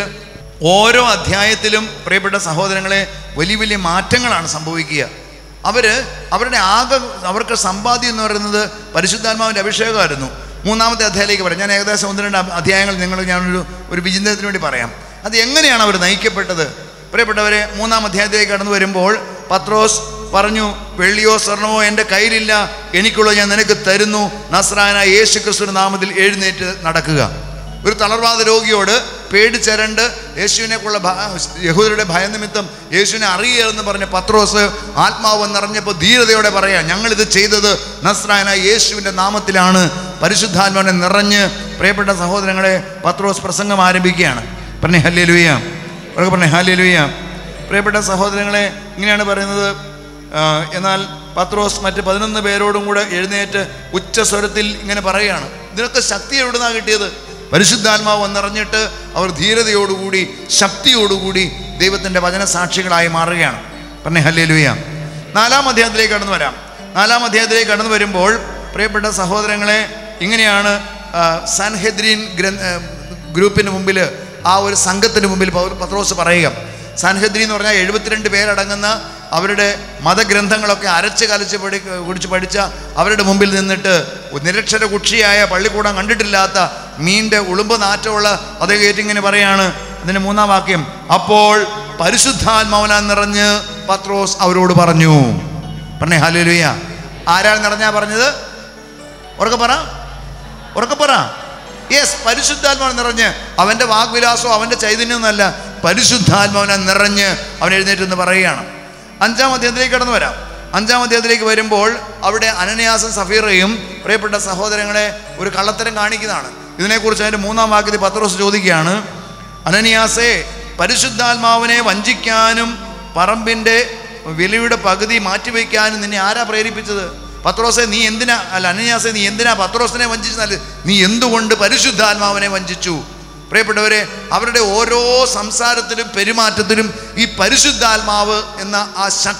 ഓരോ അധ്യായത്തിലും പ്രിയപ്പെട്ട സഹോദരങ്ങളെ വലിയ വലിയ മാറ്റങ്ങളാണ് സംഭവിക്കുക അവർ അവരുടെ ആകെ അവർക്ക് സമ്പാദ്യം എന്ന് പറയുന്നത് പരിശുദ്ധാത്മാവിൻ്റെ അഭിഷേകമായിരുന്നു മൂന്നാമത്തെ അധ്യായത്തിലേക്ക് പറയാം ഞാൻ ഏകദേശം ഒന്ന് രണ്ട് അധ്യായങ്ങൾ നിങ്ങൾ ഞാനൊരു ഒരു വിചിന്തനത്തിന് വേണ്ടി പറയാം അത് എങ്ങനെയാണ് അവർ നയിക്കപ്പെട്ടത് പ്രിയപ്പെട്ടവരെ മൂന്നാം അധ്യായത്തിലേക്ക് കടന്നു വരുമ്പോൾ പത്രോസ് പറഞ്ഞു വെള്ളിയോ സ്വർണമോ എൻ്റെ കയ്യിലില്ല എനിക്കുള്ളത് ഞാൻ നിനക്ക് തരുന്നു നസ്രായന യേശു ക്രിസ്തുവിന്റെ നാമത്തിൽ എഴുന്നേറ്റ് നടക്കുക ഒരു തളർവാദ രോഗിയോട് പേടിച്ചരണ്ട് യേശുവിനെക്കുള്ള ഭ- യഹൂദരുടെ ഭയനിമിത്തം യേശുവിനെ അറിയരുതെന്ന് പറഞ്ഞ പത്രോസ് ആത്മാവ് നിറഞ്ഞപ്പോൾ ധീരതയോടെ പറയാം ഞങ്ങളിത് ചെയ്തത് നസ്രായന യേശുവിൻ്റെ നാമത്തിലാണ് പരിശുദ്ധാത്മാവിനെ നിറഞ്ഞ് പ്രിയപ്പെട്ട സഹോദരങ്ങളെ പത്രോസ് പ്രസംഗം ആരംഭിക്കുകയാണ് പറഞ്ഞേ ഹല്ലേ ലുയ്യ അവർക്ക് പറഞ്ഞേ ഹാലേ ലുയ്യ പ്രിയപ്പെട്ട സഹോദരങ്ങളെ ഇങ്ങനെയാണ് പറയുന്നത് ആ, എന്നാൽ പത്രോസ് മറ്റ് പതിനൊന്ന് പേരോടും കൂടെ എഴുന്നേറ്റ് ഉച്ചസ്വരത്തിൽ ഇങ്ങനെ പറയുകയാണ് ഇതിനൊക്കെ ശക്തി എവിടുന്നാണ് കിട്ടിയത് പരിശുദ്ധാത്മാവ് വന്നിറങ്ങിട്ട് അവർ ധീരതയോടുകൂടി ശക്തിയോടുകൂടി ദൈവത്തിൻ്റെ വചനസാക്ഷികളായി മാറുകയാണ് പറഞ്ഞേ ഹല്ലേ ലുയ്യ നാലാം അധ്യായത്തിലേക്ക് കടന്നു വരാം നാലാം അധ്യായത്തിലേക്ക് കടന്നു വരുമ്പോൾ പ്രിയപ്പെട്ട സഹോദരങ്ങളെ ഇങ്ങനെയാണ് ആ, സൻഹെദ്രീൻ ഗ്രന്ഥ ഗ്രൂപ്പിന് മുമ്പിൽ ആ ഒരു സംഘത്തിന് മുമ്പിൽ പൗ- പത്രോസ് പറയുക സാൻഹദ്രി എന്ന് പറഞ്ഞാൽ എഴുപത്തിരണ്ട് പേരടങ്ങുന്ന അവരുടെ മതഗ്രന്ഥങ്ങളൊക്കെ അരച്ച് കലച്ച് പഠി കുടിച്ച് പഠിച്ച അവരുടെ മുമ്പിൽ നിന്നിട്ട് നിരക്ഷര കുക്ഷിയായ പള്ളിക്കൂടം കണ്ടിട്ടില്ലാത്ത മീൻ്റെ ഉളുമ്പ് നാറ്റമുള്ള അതേ കയറ്റിങ്ങനെ പറയാണ് അതിൻ്റെ മൂന്നാം വാക്യം അപ്പോൾ പരിശുദ്ധാത്മാവനാൻ നിറഞ്ഞ് പത്രോസ് അവരോട് പറഞ്ഞു പറഞ്ഞേ ഹല്ലേലൂയ ആരാണ് നിറഞ്ഞാ പറഞ്ഞത് ഉറക്കെ പറ ഉറക്കെ പറ യെസ് പരിശുദ്ധാത്മാവ് നിറഞ്ഞ് അവൻ്റെ വാഗ്വിലാസവും അവൻ്റെ ചൈതന്യമൊന്നുമല്ല പരിശുദ്ധാത്മാവിനെ നിറഞ്ഞ് അവൻ എഴുന്നേറ്റ് എന്ന് പറയുകയാണ് അഞ്ചാം അധ്യായത്തിലേക്ക് കടന്നു വരാം അഞ്ചാം അധ്യായത്തിലേക്ക് വരുമ്പോൾ അവിടെ അനന്യാസും സഫീറയും പ്രിയപ്പെട്ട സഹോദരങ്ങളെ ഒരു കള്ളത്തരം കാണിക്കുന്നതാണ് ഇതിനെക്കുറിച്ച് അതിൻ്റെ മൂന്നാം വാക്യത്തിൽ പത്രോസ് ചോദിക്കുകയാണ് അനനിയാസേ പരിശുദ്ധാത്മാവിനെ വഞ്ചിക്കാനും പറമ്പിൻ്റെ വിലയുടെ പകുതി മാറ്റിവെക്കാനും നിന്നെ ആരാ പ്രേരിപ്പിച്ചത് പത്രോസെ നീ എന്തിനാ അല്ല അനന്യാസെ നീ എന്തിനാ പത്രോസിനെ വഞ്ചിച്ചെന്നല്ല നീ എന്തുകൊണ്ട് പരിശുദ്ധാത്മാവിനെ വഞ്ചിച്ചു പ്രിയപ്പെട്ടവരെ അവരുടെ ഓരോ സംസാരത്തിലും പെരുമാറ്റത്തിലും ഈ പരിശുദ്ധാത്മാവ് എന്ന ആ ശക്തി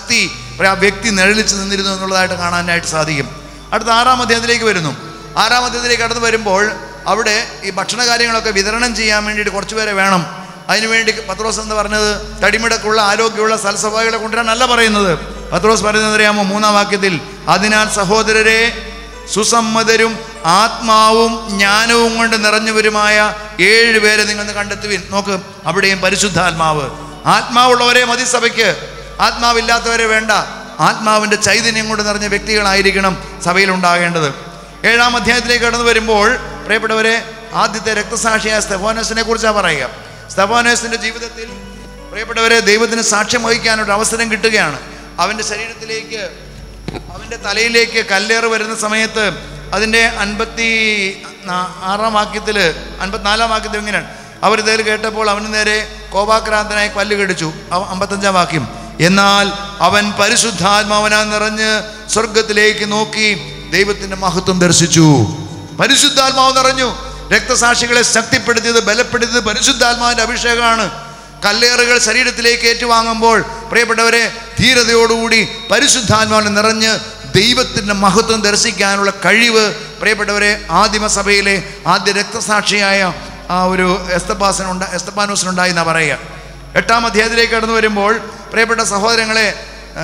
ആ വ്യക്തി നിഴലിച്ച് നിന്നിരുന്നു എന്നുള്ളതായിട്ട് കാണാനായിട്ട് സാധിക്കും അടുത്ത ആറാം അധ്യായത്തിലേക്ക് വരുന്നു ആറാം അധ്യായത്തിലേക്ക് കടന്നു വരുമ്പോൾ അവിടെ ഈ ഭക്ഷണ കാര്യങ്ങളൊക്കെ വിതരണം ചെയ്യാൻ വേണ്ടിയിട്ട് കുറച്ച് പേരെ വേണം അതിനുവേണ്ടി പത്രോസ് എന്ന് പറഞ്ഞത് തടിമിടക്കുള്ള ആരോഗ്യമുള്ള സൽസഭകളെ കൊണ്ടുവരാനല്ല പറയുന്നത് പത്രോസ് പറയുന്നത് അറിയാമോ മൂന്നാം വാക്യത്തിൽ അതിനാൽ സഹോദരരെ സുസമ്മതരും ആത്മാവും ജ്ഞാനവും കൊണ്ട് നിറഞ്ഞവരുമായ ഏഴ് പേരെ നിങ്ങൾ ഒന്ന് കണ്ടെത്തുവിൻ നോക്ക് അവിടെയും പരിശുദ്ധാത്മാവ് ആത്മാവുള്ളവരെ മതി സഭയ്ക്ക് ആത്മാവില്ലാത്തവരെ വേണ്ട ആത്മാവിൻ്റെ ചൈതന്യം കൊണ്ട് നിറഞ്ഞ വ്യക്തികളായിരിക്കണം സഭയിൽ ഉണ്ടാകേണ്ടത് ഏഴാം അധ്യായത്തിലേക്ക് കടന്നു വരുമ്പോൾ പ്രിയപ്പെട്ടവരെ ആദ്യത്തെ രക്തസാക്ഷിയായ സ്തെഫോനസിനെ കുറിച്ചാണ് പറയുക സ്തെഫോനസിൻ്റെ ജീവിതത്തിൽ പ്രിയപ്പെട്ടവരെ ദൈവത്തിന് സാക്ഷ്യം വഹിക്കാനൊരു അവസരം കിട്ടുകയാണ് അവൻ്റെ ശരീരത്തിലേക്ക് അവൻ്റെ തലയിലേക്ക് കല്ലേറ് വരുന്ന സമയത്ത് അതിൻ്റെ അൻപത്തി നാ- ആറാം വാക്യത്തിൽ അൻപത്തിനാലാം വാക്യത്തിൽ ഇങ്ങനെയാണ് അവർ ഇതേൽ കേട്ടപ്പോൾ അവന് നേരെ കോപാക്രാന്തനായി പല്ല് കടിച്ചു അവ- അമ്പത്തഞ്ചാം വാക്യം എന്നാൽ അവൻ പരിശുദ്ധാത്മാവനാൽ നിറഞ്ഞ് സ്വർഗത്തിലേക്ക് നോക്കി ദൈവത്തിൻ്റെ മഹത്വം ദർശിച്ചു പരിശുദ്ധാത്മാവ് നിറഞ്ഞു രക്തസാക്ഷികളെ ശക്തിപ്പെടുത്തിയത് ബലപ്പെടുത്തിയത് പരിശുദ്ധാത്മാവിൻ്റെ അഭിഷേകമാണ് കല്ലേറുകൾ ശരീരത്തിലേക്ക് ഏറ്റുവാങ്ങുമ്പോൾ പ്രിയപ്പെട്ടവരെ ധീരതയോടുകൂടി പരിശുദ്ധാത്മാവിനെ നിറഞ്ഞ് ദൈവത്തിൻ്റെ മഹത്വം ദർശിക്കാനുള്ള കഴിവ് പ്രിയപ്പെട്ടവരെ ആദിമസഭയിലെ ആദ്യ രക്തസാക്ഷിയായ ആ ഒരു എസ്തപ്പാസിനുണ്ട എസ്തപ്പാനോസിനുണ്ടായി എന്നാ പറയുക എട്ടാം അധ്യായത്തിലേക്ക് കടന്നു വരുമ്പോൾ പ്രിയപ്പെട്ട സഹോദരങ്ങളെ ആ,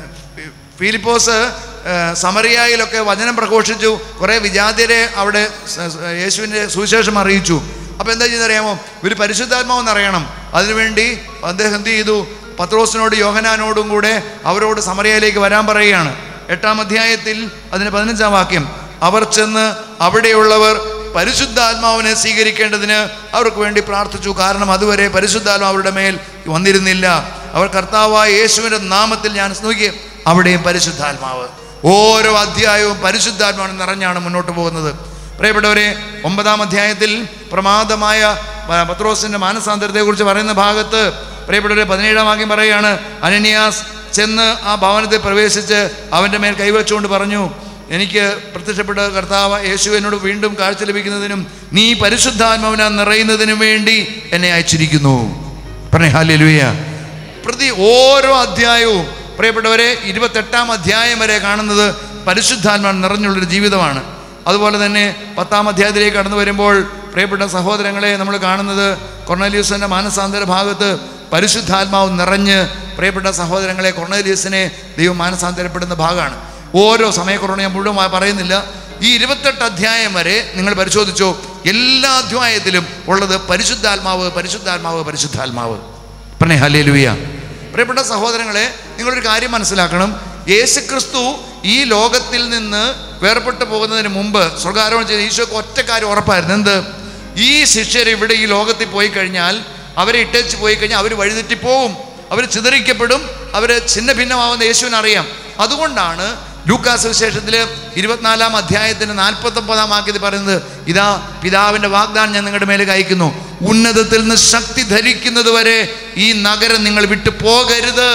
ഫിലിപ്പോസ് ആ, സമറിയായിലൊക്കെ വചനം പ്രഘോഷിച്ചു കുറേ വിജാതിരെ അവിടെ സ- സ- യേശുവിൻ്റെ സുവിശേഷം അറിയിച്ചു അപ്പോൾ എന്താ ചെയ്യുന്നറിയാമോ ഒരു പരിശുദ്ധാത്മാവെന്ന് അറിയണം അതിനുവേണ്ടി അദ്ദേഹം എന്ത് ചെയ്തു പത്രോസിനോട് യോഹനാനോടും കൂടെ അവരോട് സമറിയയിലേക്ക് വരാൻ പറയുകയാണ് എട്ടാം അധ്യായത്തിൽ അതിന് പതിനഞ്ചാം വാക്യം അവർ ചെന്ന് അവിടെയുള്ളവർ പരിശുദ്ധാത്മാവിനെ സ്വീകരിക്കേണ്ടതിന് അവർക്ക് വേണ്ടി പ്രാർത്ഥിച്ചു കാരണം അതുവരെ പരിശുദ്ധാത്മാവ് അവരുടെ മേൽ വന്നിരുന്നില്ല അവർ കർത്താവായ യേശുവിൻ്റെ നാമത്തിൽ ഞാൻ നോക്കി അവിടെയും പരിശുദ്ധാത്മാവ് ഓരോ അധ്യായവും പരിശുദ്ധാത്മാവിനെ നിറഞ്ഞാണ് മുന്നോട്ട് പോകുന്നത് പ്രിയപ്പെട്ടവരെ ഒമ്പതാം അധ്യായത്തിൽ പ്രമാദമായ പ- പത്രോസിന്റെ മാനസാന്തരത്തെക്കുറിച്ച് പറയുന്ന ഭാഗത്ത് പ്രിയപ്പെട്ടവരെ പതിനേഴാം വാക്യം പറയുകയാണ് അനന്യാസ് ചെന്ന് ആ ഭവനത്തിൽ പ്രവേശിച്ച് അവൻ്റെ മേൽ കൈവച്ചുകൊണ്ട് പറഞ്ഞു എനിക്ക് പ്രത്യക്ഷപ്പെട്ട കർത്താവ് യേശു എന്നോട് വീണ്ടും കാഴ്ച ലഭിക്കുന്നതിനും നീ പരിശുദ്ധാത്മാവിനാൽ നിറയുന്നതിനും വേണ്ടി എന്നെ അയച്ചിരിക്കുന്നു പറഞ്ഞേ ഹാലലുയ പ്രതി ഓരോ അധ്യായവും പ്രിയപ്പെട്ടവരെ ഇരുപത്തെട്ടാം അധ്യായം വരെ കാണുന്നത് പരിശുദ്ധാത്മാൻ നിറഞ്ഞുള്ളൊരു ജീവിതമാണ് അതുപോലെ തന്നെ പത്താം അധ്യായത്തിലേക്ക് കടന്നു വരുമ്പോൾ പ്രിയപ്പെട്ട സഹോദരങ്ങളെ നമ്മൾ കാണുന്നത് കൊർണലിയൂസിൻ്റെ മാനസാന്തര ഭാഗത്ത് പരിശുദ്ധാത്മാവ് നിറഞ്ഞ് പ്രിയപ്പെട്ട സഹോദരങ്ങളെ കൊർണലിയൂസിനെ ദൈവം മാനസാന്തരപ്പെടുന്ന ഭാഗമാണ് ഓരോ സമയക്കുറവ് ഞാൻ മുഴുവൻ പറയുന്നില്ല ഈ ഇരുപത്തെട്ട് അധ്യായം വരെ നിങ്ങൾ പരിശോധിച്ചോ എല്ലാ അധ്യായത്തിലും ഉള്ളത് പരിശുദ്ധാത്മാവ് പരിശുദ്ധാത്മാവ് പരിശുദ്ധാത്മാവ് പറഞ്ഞേ ഹലേ ലുവിയ പ്രിയപ്പെട്ട സഹോദരങ്ങളെ നിങ്ങളൊരു കാര്യം മനസ്സിലാക്കണം യേശുക്രിസ്തു ഈ ലോകത്തിൽ നിന്ന് വേർപെട്ടു പോകുന്നതിന് മുമ്പ് സ്വർഗാരോഹണം ചെയ്ത ഈശോക്ക് ഒറ്റ കാര്യം ഉറപ്പായിരുന്നു എന്ത് ഈ ശിഷ്യർ ഇവിടെ ഈ ലോകത്തിൽ പോയി കഴിഞ്ഞാൽ അവരെ ഇട്ടേച്ച് പോയി കഴിഞ്ഞാൽ അവർ വഴിതെറ്റി പോവും അവർ ചിതറിക്കപ്പെടും അവർ ഛിന്ന ഭിന്നമാവുന്ന യേശുവിന് അറിയാം അതുകൊണ്ടാണ് ലൂക്കാസ് വിശേഷത്തിൽ ഇരുപത്തിനാലാം അധ്യായത്തിന് നാൽപ്പത്തൊമ്പതാം വാക്യത്തിൽ പറയുന്നത് ഇതാ പിതാവിൻ്റെ വാഗ്ദാനം ഞാൻ നിങ്ങളുടെ മേലെ അയക്കുന്നു ഉന്നതത്തിൽ നിന്ന് ശക്തി ധരിക്കുന്നത് വരെ ഈ നഗരം നിങ്ങൾ വിട്ടു പോകരുത്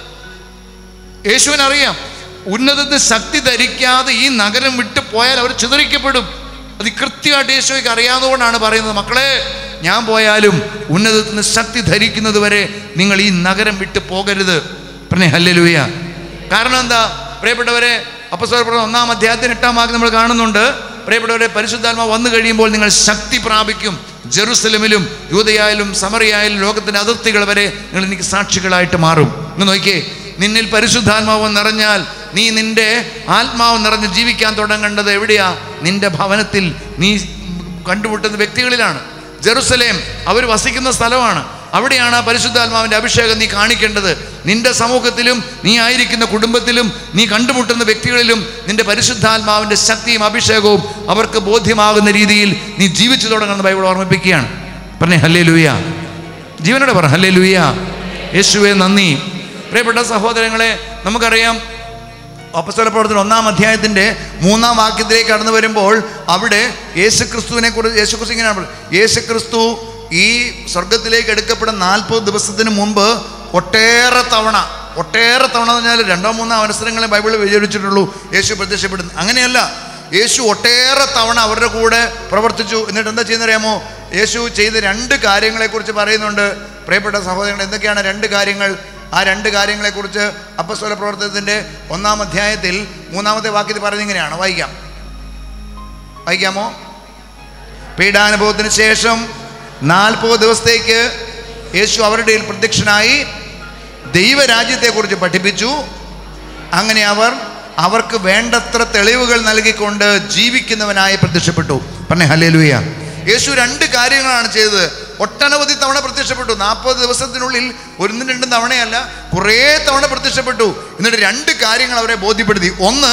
യേശുവിനറിയാം ഉന്നതത്തിൽ ശക്തി ധരിക്കാതെ ഈ നഗരം വിട്ടു പോയാൽ അവർ ചിതറിക്കപ്പെടും അത് കൃത്യമായിട്ട് യേശോയ്ക്ക് അറിയാവുന്നതുകൊണ്ടാണ് പറയുന്നത് മക്കളെ ഞാൻ പോയാലും ഉന്നതത്തിൽ നിന്ന് ശക്തി ധരിക്കുന്നത് വരെ നിങ്ങൾ ഈ നഗരം വിട്ടു പോകരുത് പറഞ്ഞേ ഹല്ലേലൂയ കാരണം എന്താ പ്രിയപ്പെട്ടവരെ അപ്പസ്വരപ്പെടുന്ന ഒന്നാം അധ്യായത്തിന് എട്ടാം വാക്ക് നമ്മൾ കാണുന്നുണ്ട് പ്രിയപ്പെട്ടവരെ പരിശുദ്ധാത്മ വന്നു കഴിയുമ്പോൾ നിങ്ങൾ ശക്തി പ്രാപിക്കും ജെറുസലമിലും യൂതയായാലും സമറിയായാലും ലോകത്തിൻ്റെ അതിർത്തികൾ വരെ നിങ്ങൾ എനിക്ക് സാക്ഷികളായിട്ട് മാറും ഇന്ന് നോക്കിയേ നിന്നിൽ പരിശുദ്ധാത്മാവ് നിറഞ്ഞാൽ നീ നിന്റെ ആത്മാവ് നിറഞ്ഞ് ജീവിക്കാൻ തുടങ്ങേണ്ടത് എവിടെയാ നിന്റെ ഭവനത്തിൽ നീ കണ്ടുമുട്ടുന്ന വ്യക്തികളിലാണ് ജെറുസലേം അവർ വസിക്കുന്ന സ്ഥലമാണ് അവിടെയാണ് ആ പരിശുദ്ധാത്മാവിൻ്റെ അഭിഷേകം നീ കാണിക്കേണ്ടത് നിന്റെ സമൂഹത്തിലും നീ ആയിരിക്കുന്ന കുടുംബത്തിലും നീ കണ്ടുമുട്ടുന്ന വ്യക്തികളിലും നിന്റെ പരിശുദ്ധാത്മാവിൻ്റെ ശക്തിയും അഭിഷേകവും അവർക്ക് ബോധ്യമാകുന്ന രീതിയിൽ നീ ജീവിച്ചു തുടങ്ങുന്ന ബൈബിൾ ഓർമ്മിപ്പിക്കുകയാണ് പറഞ്ഞേ ഹല്ലേ ലൂയ ജീവനോടെ പറ ഹല്ലേ ലൂയ യേശുവെ നന്ദി പ്രിയപ്പെട്ട സഹോദരങ്ങളെ നമുക്കറിയാം അപ്പസ്തല പ്രവർത്തനം ഒന്നാം അധ്യായത്തിൻ്റെ മൂന്നാം വാക്യത്തിലേക്ക് കടന്നു വരുമ്പോൾ അവിടെ യേശുക്രിസ്തുവിനെ കുറിച്ച് യേശുക്രിസ്തു ഇങ്ങനെയാണ് പറയുന്നത്. യേശുക്രിസ്തു ഈ സ്വർഗത്തിലേക്ക് എടുക്കപ്പെടുന്ന നാൽപ്പത് ദിവസത്തിന് മുമ്പ് ഒട്ടേറെ തവണ ഒട്ടേറെ തവണ എന്ന് പറഞ്ഞാൽ രണ്ടോ മൂന്നോ അവസരങ്ങളെ ബൈബിളിൽ വിചരിച്ചിട്ടുള്ളൂ യേശു പ്രത്യക്ഷപ്പെടുന്നു അങ്ങനെയല്ല യേശു ഒട്ടേറെ തവണ അവരുടെ കൂടെ പ്രവർത്തിച്ചു എന്നിട്ട് എന്താ ചെയ്യുന്നറിയാമോ യേശു ചെയ്ത രണ്ട് കാര്യങ്ങളെക്കുറിച്ച് പറയുന്നുണ്ട് പ്രിയപ്പെട്ട സഹോദരങ്ങൾ എന്തൊക്കെയാണ് രണ്ട് കാര്യങ്ങൾ ആ രണ്ട് കാര്യങ്ങളെക്കുറിച്ച് അപ്പസ്വല പ്രവർത്തനത്തിൻ്റെ ഒന്നാം അധ്യായത്തിൽ മൂന്നാമത്തെ വാക്യത്തിൽ പറയുന്നത് ഇങ്ങനെയാണ് വായിക്കാം വായിക്കാമോ പീഡാനുഭവത്തിന് ശേഷം നാൽപ്പത് ദിവസത്തേക്ക് യേശു അവരുടെ ഇടയിൽ പ്രത്യക്ഷനായി ദൈവരാജ്യത്തെക്കുറിച്ച് പഠിപ്പിച്ചു അങ്ങനെ അവർ അവർക്ക് വേണ്ടത്ര തെളിവുകൾ നൽകിക്കൊണ്ട് ജീവിക്കുന്നവനായി പ്രത്യക്ഷപ്പെട്ടു പറഞ്ഞേ ഹല്ലേലൂയ യേശു രണ്ട് കാര്യങ്ങളാണ് ചെയ്തത് ഒട്ടനവധി തവണ പ്രത്യക്ഷപ്പെട്ടു നാൽപ്പത് ദിവസത്തിനുള്ളിൽ ഒന്നും രണ്ടും തവണയല്ല കുറേ തവണ പ്രത്യക്ഷപ്പെട്ടു എന്നിട്ട് രണ്ട് കാര്യങ്ങൾ അവരെ ബോധ്യപ്പെടുത്തി ഒന്ന്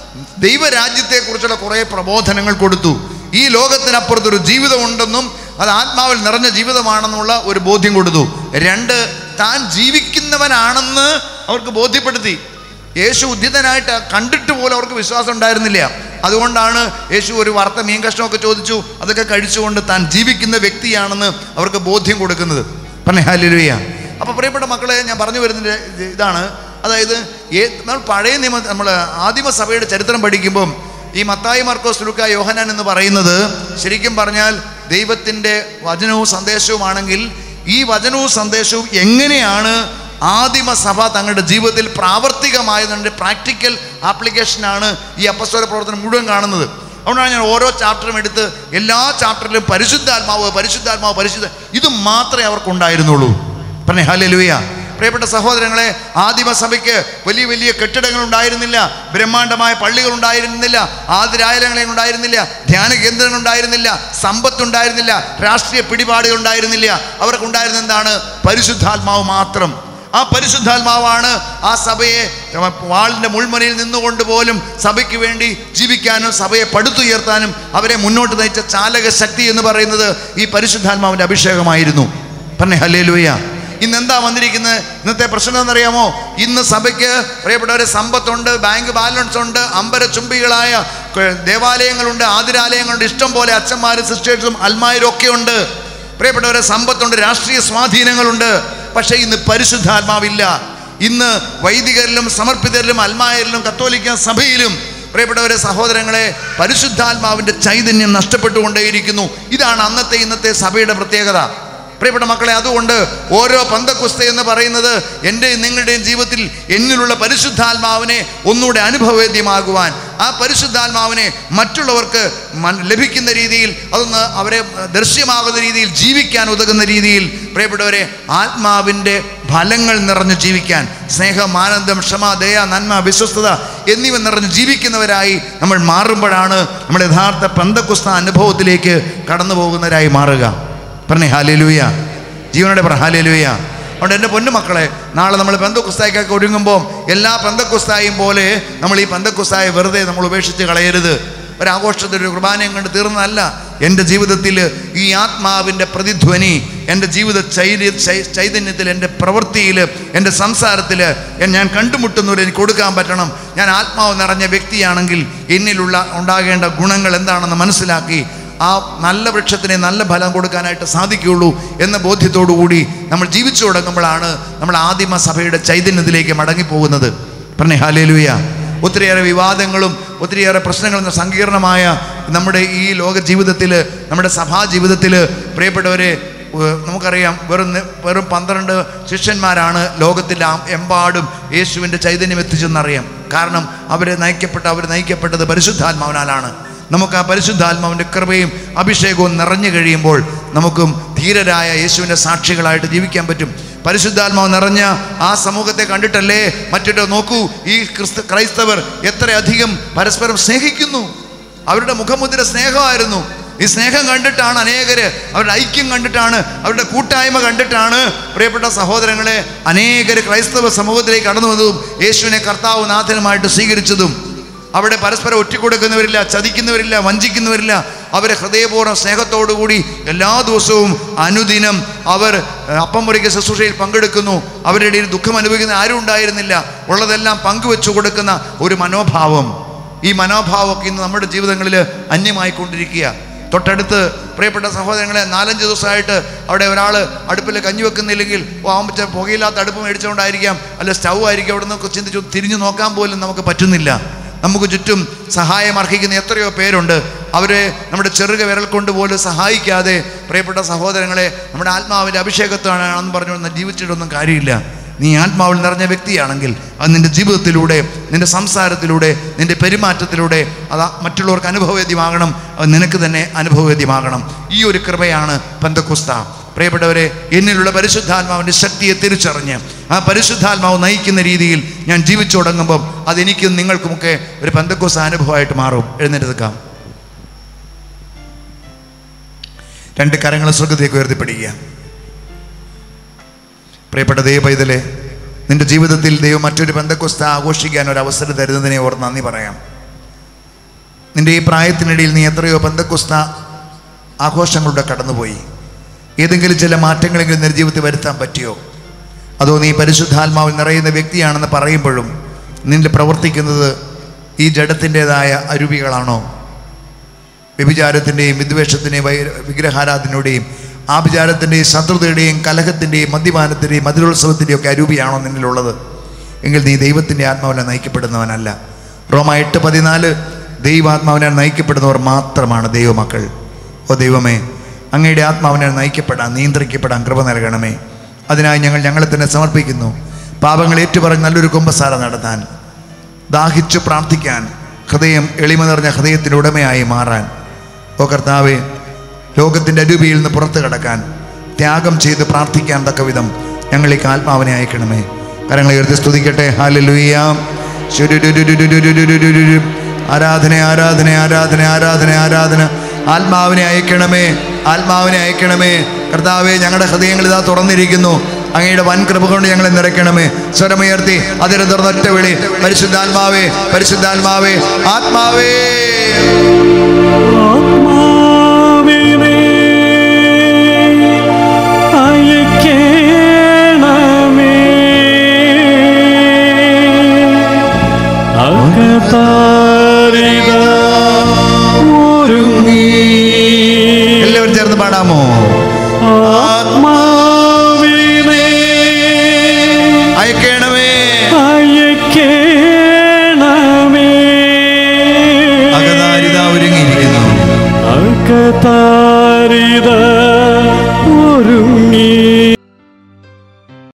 ദൈവരാജ്യത്തെക്കുറിച്ചുള്ള കുറേ പ്രബോധനങ്ങൾ കൊടുത്തു ഈ ലോകത്തിനപ്പുറത്തൊരു ജീവിതമുണ്ടെന്നും അത് ആത്മാവിൽ നിറഞ്ഞ ജീവിതമാണെന്നുള്ള ഒരു ബോധ്യം കൊടുത്തു രണ്ട് താൻ ജീവിക്കുന്നവനാണെന്ന് അവർക്ക് ബോധ്യപ്പെടുത്തി യേശു ഉദ്ധിതനായിട്ട് കണ്ടിട്ട് പോലും അവർക്ക് വിശ്വാസം ഉണ്ടായിരുന്നില്ല അതുകൊണ്ടാണ് യേശു ഒരു വറുത്ത മീൻ കഷ്ണമൊക്കെ ചോദിച്ചു അതൊക്കെ കഴിച്ചുകൊണ്ട് താൻ ജീവിക്കുന്ന വ്യക്തിയാണെന്ന് അവർക്ക് ബോധ്യം കൊടുക്കുന്നത് പറഞ്ഞേ ഹാലുയ അപ്പോൾ പ്രിയപ്പെട്ട മക്കളെ ഞാൻ പറഞ്ഞു വരുന്നതിൻ്റെ ഇത് ഇതാണ് അതായത് ഏ നമ്മൾ പഴയ നിയമ നമ്മൾ ആദിമസഭയുടെ ചരിത്രം പഠിക്കുമ്പം ഈ മത്തായി മർക്കോസ് ലുക്ക യോഹനാൻ എന്ന് പറയുന്നത് ശരിക്കും പറഞ്ഞാൽ ദൈവത്തിൻ്റെ വചനവും സന്ദേശവുമാണെങ്കിൽ ഈ വചനവും സന്ദേശവും എങ്ങനെയാണ് ആദിമസഭ തങ്ങളുടെ ജീവിതത്തിൽ പ്രാവർത്തികമായതിൻ്റെ പ്രാക്ടിക്കൽ ആപ്ലിക്കേഷനാണ് ഈ അപ്പസ്വര പ്രവർത്തനം മുഴുവൻ കാണുന്നത് അതുകൊണ്ടാണ് ഞാൻ ഓരോ ചാപ്റ്ററും എടുത്ത് എല്ലാ ചാപ്റ്ററിലും പരിശുദ്ധാത്മാവ് പരിശുദ്ധാത്മാവ് പരിശുദ്ധ ഇത് മാത്രമേ അവർക്കുണ്ടായിരുന്നുള്ളൂ പറഞ്ഞേ ഹല്ലേലൂയ പ്രിയപ്പെട്ട സഹോദരങ്ങളെ ആദിമസഭയ്ക്ക് വലിയ വലിയ കെട്ടിടങ്ങൾ ഉണ്ടായിരുന്നില്ല ബ്രഹ്മാണ്ഡമായ പള്ളികൾ ഉണ്ടായിരുന്നില്ല ആതിരാലയങ്ങൾ ഉണ്ടായിരുന്നില്ല ധ്യാന കേന്ദ്രങ്ങൾ ഉണ്ടായിരുന്നില്ല സമ്പത്തുണ്ടായിരുന്നില്ല രാഷ്ട്രീയ പിടിപാടുകൾ ഉണ്ടായിരുന്നില്ല അവർക്കുണ്ടായിരുന്ന എന്താണ് പരിശുദ്ധാത്മാവ് മാത്രം ആ പരിശുദ്ധാത്മാവാണ് ആ സഭയെ വാളിൻ്റെ മുൾമുനയിൽ നിന്നുകൊണ്ട് പോലും സഭയ്ക്ക് വേണ്ടി ജീവിക്കാനും സഭയെ പടുത്തുയർത്താനും അവരെ മുന്നോട്ട് നയിച്ച ചാലക ശക്തി എന്ന് പറയുന്നത് ഈ പരിശുദ്ധാത്മാവിൻ്റെ അഭിഷേകമായിരുന്നു പറഞ്ഞേ ഹല്ലേ ലൂയ ഇന്ന് എന്താ വന്നിരിക്കുന്നത് ഇന്നത്തെ പ്രശ്നം എന്നറിയാമോ ഇന്ന് സഭയ്ക്ക് പ്രിയപ്പെട്ടവരെ സമ്പത്തുണ്ട് ബാങ്ക് ബാലൻസ് ഉണ്ട് അമ്പര ചുംബികളായ ക- ദേവാലയങ്ങളുണ്ട് ആതിരാലയങ്ങളുണ്ട് ഇഷ്ടം പോലെ അച്ഛന്മാരും സിസ്റ്റേഴ്സും അൽമാരും ഒക്കെ ഉണ്ട് പ്രിയപ്പെട്ടവരെ സമ്പത്തുണ്ട് രാഷ്ട്രീയ സ്വാധീനങ്ങളുണ്ട് പക്ഷേ ഇന്ന് പരിശുദ്ധാത്മാവില്ല ഇന്ന് വൈദികരിലും സമർപ്പിതരിലും അൽമായരിലും കത്തോലിക്ക സഭയിലും പ്രിയപ്പെട്ടവരെ സഹോദരങ്ങളെ പരിശുദ്ധാത്മാവിൻ്റെ ചൈതന്യം നഷ്ടപ്പെട്ടുകൊണ്ടേയിരിക്കുന്നു ഇതാണ് അന്നത്തെ ഇന്നത്തെ സഭയുടെ പ്രത്യേകത പ്രിയപ്പെട്ട മക്കളെ അതുകൊണ്ട് ഓരോ പന്തക്കുസ്ത എന്ന് പറയുന്നത് എൻ്റെയും നിങ്ങളുടെയും ജീവിതത്തിൽ എന്നിലുള്ള പരിശുദ്ധാത്മാവിനെ ഒന്നുകൂടെ അനുഭവവേദ്യമാകുവാൻ ആ പരിശുദ്ധാത്മാവിനെ മറ്റുള്ളവർക്ക് മൻ- ലഭിക്കുന്ന രീതിയിൽ അതൊന്ന് അവരെ ദൃശ്യമാകുന്ന രീതിയിൽ ജീവിക്കാൻ ഉതകുന്ന രീതിയിൽ പ്രിയപ്പെട്ടവരെ ആത്മാവിൻ്റെ ഫലങ്ങൾ നിറഞ്ഞു ജീവിക്കാൻ സ്നേഹം ആനന്ദം ക്ഷമ ദയ നന്മ വിശ്വസ്തത എന്നിവ നിറഞ്ഞു ജീവിക്കുന്നവരായി നമ്മൾ മാറുമ്പോഴാണ് നമ്മൾ യഥാർത്ഥ പന്തക്കുസ്ത അനുഭവത്തിലേക്ക് കടന്നു പോകുന്നവരായി മാറുക പറഞ്ഞേ ഹാലേലൂയ ജീവനോടെ പറ ഹാലേലൂയ അതുകൊണ്ട് എൻ്റെ പൊന്നു മക്കളെ നാളെ നമ്മൾ പെന്തക്കുസ്തായിക്കൊക്കെ ഒരുങ്ങുമ്പോൾ എല്ലാ പെന്തക്കുസ്തായും പോലെ നമ്മൾ ഈ പെന്തക്കുസ്തായെ വെറുതെ നമ്മൾ ഉപേക്ഷിച്ച് കളയരുത് ഒരാഘോഷത്തിൽ ഒരു കുർബാനയും കണ്ട് തീർന്നതല്ല എൻ്റെ ജീവിതത്തിൽ ഈ ആത്മാവിൻ്റെ പ്രതിധ്വനി എൻ്റെ ജീവിത ചൈര്യ ചൈ- ചൈതന്യത്തിൽ എൻ്റെ പ്രവൃത്തിയിൽ എൻ്റെ സംസാരത്തിൽ ഞാൻ കണ്ടുമുട്ടുന്നവർ എനിക്ക് കൊടുക്കാൻ പറ്റണം ഞാൻ ആത്മാവ് നിറഞ്ഞ വ്യക്തിയാണെങ്കിൽ എന്നിലുള്ള ഉണ്ടാകേണ്ട ഗുണങ്ങൾ എന്താണെന്ന് മനസ്സിലാക്കി ആ നല്ല വൃക്ഷത്തിന് നല്ല ഫലം കൊടുക്കാനായിട്ട് സാധിക്കുകയുള്ളൂ എന്ന ബോധ്യത്തോടു കൂടി നമ്മൾ ജീവിച്ചു തുടങ്ങുമ്പോഴാണ് നമ്മൾ ആദിമ സഭയുടെ ചൈതന്യത്തിലേക്ക് മടങ്ങിപ്പോകുന്നത് പറഞ്ഞേ ഹാലേലുയ ഒത്തിരിയേറെ വിവാദങ്ങളും ഒത്തിരിയേറെ പ്രശ്നങ്ങളും സങ്കീർണമായ നമ്മുടെ ഈ ലോക ജീവിതത്തിൽ നമ്മുടെ സഭാ ജീവിതത്തിൽ പ്രിയപ്പെട്ടവരെ ഏഹ് നമുക്കറിയാം വെറും നി- വെറും പന്ത്രണ്ട് ശിഷ്യന്മാരാണ് ലോകത്തിൽ ആ- എമ്പാടും യേശുവിൻ്റെ ചൈതന്യം എത്തിച്ചെന്നറിയാം കാരണം അവരെ നയിക്കപ്പെട്ട അവർ നയിക്കപ്പെട്ടത് പരിശുദ്ധാത്മാവിനാലാണ് നമുക്ക് ആ പരിശുദ്ധാത്മാവിൻ്റെ കൃപയും അഭിഷേകവും നിറഞ്ഞു കഴിയുമ്പോൾ നമുക്കും ധീരരായ യേശുവിൻ്റെ സാക്ഷികളായിട്ട് ജീവിക്കാൻ പറ്റും പരിശുദ്ധാത്മാവ് നിറഞ്ഞ ആ സമൂഹത്തെ കണ്ടിട്ടല്ലേ മറ്റൊരു നോക്കൂ ഈ ക്രിസ്ത ക്രൈസ്തവർ എത്രയധികം പരസ്പരം സ്നേഹിക്കുന്നു അവരുടെ മുഖമുദ്ര സ്നേഹമായിരുന്നു ഈ സ്നേഹം കണ്ടിട്ടാണ് അനേകര് അവരുടെ ഐക്യം കണ്ടിട്ടാണ് അവരുടെ കൂട്ടായ്മ കണ്ടിട്ടാണ് പ്രിയപ്പെട്ട സഹോദരങ്ങളെ അനേകര് ക്രൈസ്തവ സമൂഹത്തിലേക്ക് കടന്നു വന്നതും യേശുവിനെ കർത്താവ് നാഥനുമായിട്ട് സ്വീകരിച്ചതും അവിടെ പരസ്പരം ഒറ്റിക്കൊടുക്കുന്നവരില്ല ചതിക്കുന്നവരില്ല വഞ്ചിക്കുന്നവരില്ല അവരെ ഹൃദയപൂർവ്വം സ്നേഹത്തോടുകൂടി എല്ലാ ദിവസവും അനുദിനം അവർ ഏഹ്, അപ്പം മുറിക്ക് ശുശ്രൂഷയിൽ പങ്കെടുക്കുന്നു അവരുടെ ഇടയിൽ ദുഃഖം അനുഭവിക്കുന്ന ആരും ഉണ്ടായിരുന്നില്ല ഉള്ളതെല്ലാം പങ്കുവെച്ചു കൊടുക്കുന്ന ഒരു മനോഭാവം ഈ മനോഭാവമൊക്കെ ഇന്ന് നമ്മുടെ ജീവിതങ്ങളിൽ അന്യമായിക്കൊണ്ടിരിക്കുക തൊട്ടടുത്ത് പ്രിയപ്പെട്ട സഹോദരങ്ങളെ നാലഞ്ച് ദിവസമായിട്ട് അവിടെ ഒരാൾ അടുപ്പിൽ കഞ്ഞി വെക്കുന്നില്ലെങ്കിൽ ഓ അവൻ വെച്ച പുകയില്ലാത്ത അടുപ്പ് മേടിച്ചുകൊണ്ടായിരിക്കാം അല്ല സ്റ്റൗ ആയിരിക്കും അവിടെ നിന്ന് ചിന്തിച്ചു തിരിഞ്ഞു നോക്കാൻ പോലും നമുക്ക് പറ്റുന്നില്ല നമുക്ക് ചുറ്റും സഹായം അർഹിക്കുന്ന എത്രയോ പേരുണ്ട് അവരെ നമ്മുടെ ചെറുക വിരൽ കൊണ്ട് പോലും സഹായിക്കാതെ പ്രിയപ്പെട്ട സഹോദരങ്ങളെ നമ്മുടെ ആത്മാവിൻ്റെ അഭിഷേകത്താണെന്ന് പറഞ്ഞു ജീവിച്ചിട്ടൊന്നും കാര്യമില്ല നീ ആത്മാവിൽ നിറഞ്ഞ വ്യക്തിയാണെങ്കിൽ അത് നിന്റെ ജീവിതത്തിലൂടെ നിന്റെ സംസാരത്തിലൂടെ നിന്റെ പെരുമാറ്റത്തിലൂടെ അത് മറ്റുള്ളവർക്ക് അനുഭവവേദ്യമാകണം അത് നിനക്ക് തന്നെ അനുഭവവേദ്യമാകണം ഈ ഒരു കൃപയാണ് പന്തക്കുസ്ത പ്രിയപ്പെട്ടവരെ എന്നിലുള്ള പരിശുദ്ധാത്മാവിൻ്റെ ശക്തിയെ തിരിച്ചറിഞ്ഞ് ആ പരിശുദ്ധാത്മാവ് നയിക്കുന്ന രീതിയിൽ ഞാൻ ജീവിച്ചു തുടങ്ങുമ്പം അതെനിക്കും നിങ്ങൾക്കുമൊക്കെ ഒരു പന്തക്കുസ്ത അനുഭവമായിട്ട് മാറും എഴുന്നേറ്റ് നിൽക്കാം രണ്ട് കരങ്ങൾ സ്വർഗത്തേക്ക് ഉയർത്തിപ്പിടിക്കുക പ്രിയപ്പെട്ട ദൈവ പൈതലെ നിന്റെ ജീവിതത്തിൽ ദൈവം മറ്റൊരു ബന്ധക്കുസ്ത ആഘോഷിക്കാൻ ഒരു അവസരം തരുന്നതിനെ ഓർത്ത് നന്ദി പറയാം നിന്റെ ഈ പ്രായത്തിനിടയിൽ നീ എത്രയോ ബന്ധക്കുസ്ത ആഘോഷങ്ങളുടെ കടന്നുപോയി ഏതെങ്കിലും ചില മാറ്റങ്ങളെങ്കിലും നിന്റെ ജീവിതത്തിൽ വരുത്താൻ പറ്റിയോ അതോ നീ പരിശുദ്ധാത്മാവിൽ നിറയുന്ന വ്യക്തിയാണെന്ന് പറയുമ്പോഴും നിന്റെ പ്രവർത്തിക്കുന്നത് ഈ ജഡത്തിൻ്റെതായ അരുവികളാണോ വ്യഭിചാരത്തിൻ്റെയും വിദ്വേഷത്തിൻ്റെയും വൈ- വിഗ്രഹാരാധനയുടെയും ആഭിചാരത്തിൻ്റെയും ശത്രുതയുടെയും കലഹത്തിൻ്റെയും മദ്യപാനത്തിൻ്റെയും മധുരോത്സവത്തിൻ്റെയും ഒക്കെ അരൂപിയാണോ നിന്നിലുള്ളത് എങ്കിൽ നീ ദൈവത്തിൻ്റെ ആത്മാവിനെ നയിക്കപ്പെടുന്നവനല്ല റോമ എട്ട് പതിനാല് ദൈവാത്മാവിനാൽ നയിക്കപ്പെടുന്നവർ മാത്രമാണ് ദൈവമക്കൾ ഓ ദൈവമേ അങ്ങയുടെ ആത്മാവിനാൽ നയിക്കപ്പെടാൻ നിയന്ത്രിക്കപ്പെടാൻ കൃപ നൽകണമേ അതിനായി ഞങ്ങൾ ഞങ്ങളെ തന്നെ സമർപ്പിക്കുന്നു പാപങ്ങൾ ഏറ്റുപറഞ്ഞ് നല്ലൊരു കുമ്പസാര നടത്താൻ ദാഹിച്ചു പ്രാർത്ഥിക്കാൻ ഹൃദയം എളിമ നിറഞ്ഞ ഹൃദയത്തിൻ്റെ ഉടമയായി മാറാൻ ഓ കർത്താവെ ലോകത്തിൻ്റെ അരൂപിയിൽ നിന്ന് പുറത്തു കടക്കാൻ ത്യാഗം ചെയ്ത് പ്രാർത്ഥിക്കാൻ തക്ക വിധം ഞങ്ങളിലേക്ക് ആത്മാവിനെ അയക്കണമേ കരങ്ങളെ ഉയർത്തി സ്തുതിക്കട്ടെ ഹാലലുയ്യാം ആരാധന ആരാധന ആരാധന ആരാധന ആരാധന ആത്മാവിനെ അയക്കണമേ ആത്മാവിനെ അയക്കണമേ കർത്താവെ ഞങ്ങളുടെ ഹൃദയങ്ങൾ ഇതാ തുറന്നിരിക്കുന്നു അങ്ങയുടെ വൻ കൃപ കൊണ്ട് ഞങ്ങളെ നിറയ്ക്കണമേ സ്വരമുയർത്തി അതിനെ തുറന്നൊറ്റ വിളി പരിശുദ്ധാത്മാവേ പരിശുദ്ധാത്മാവേ ആത്മാവേ ആത്മാവിനെ അയക്കേണമേ അകതാരിത ഒരുങ്ങി എല്ലാവരും ചേർന്ന് പാടാമോ ആത്മാവിനെ അയക്കണമേ അയക്കേണമേ അകതാരിത ഒരുങ്ങിയിരിക്കുന്നു അകതാരിത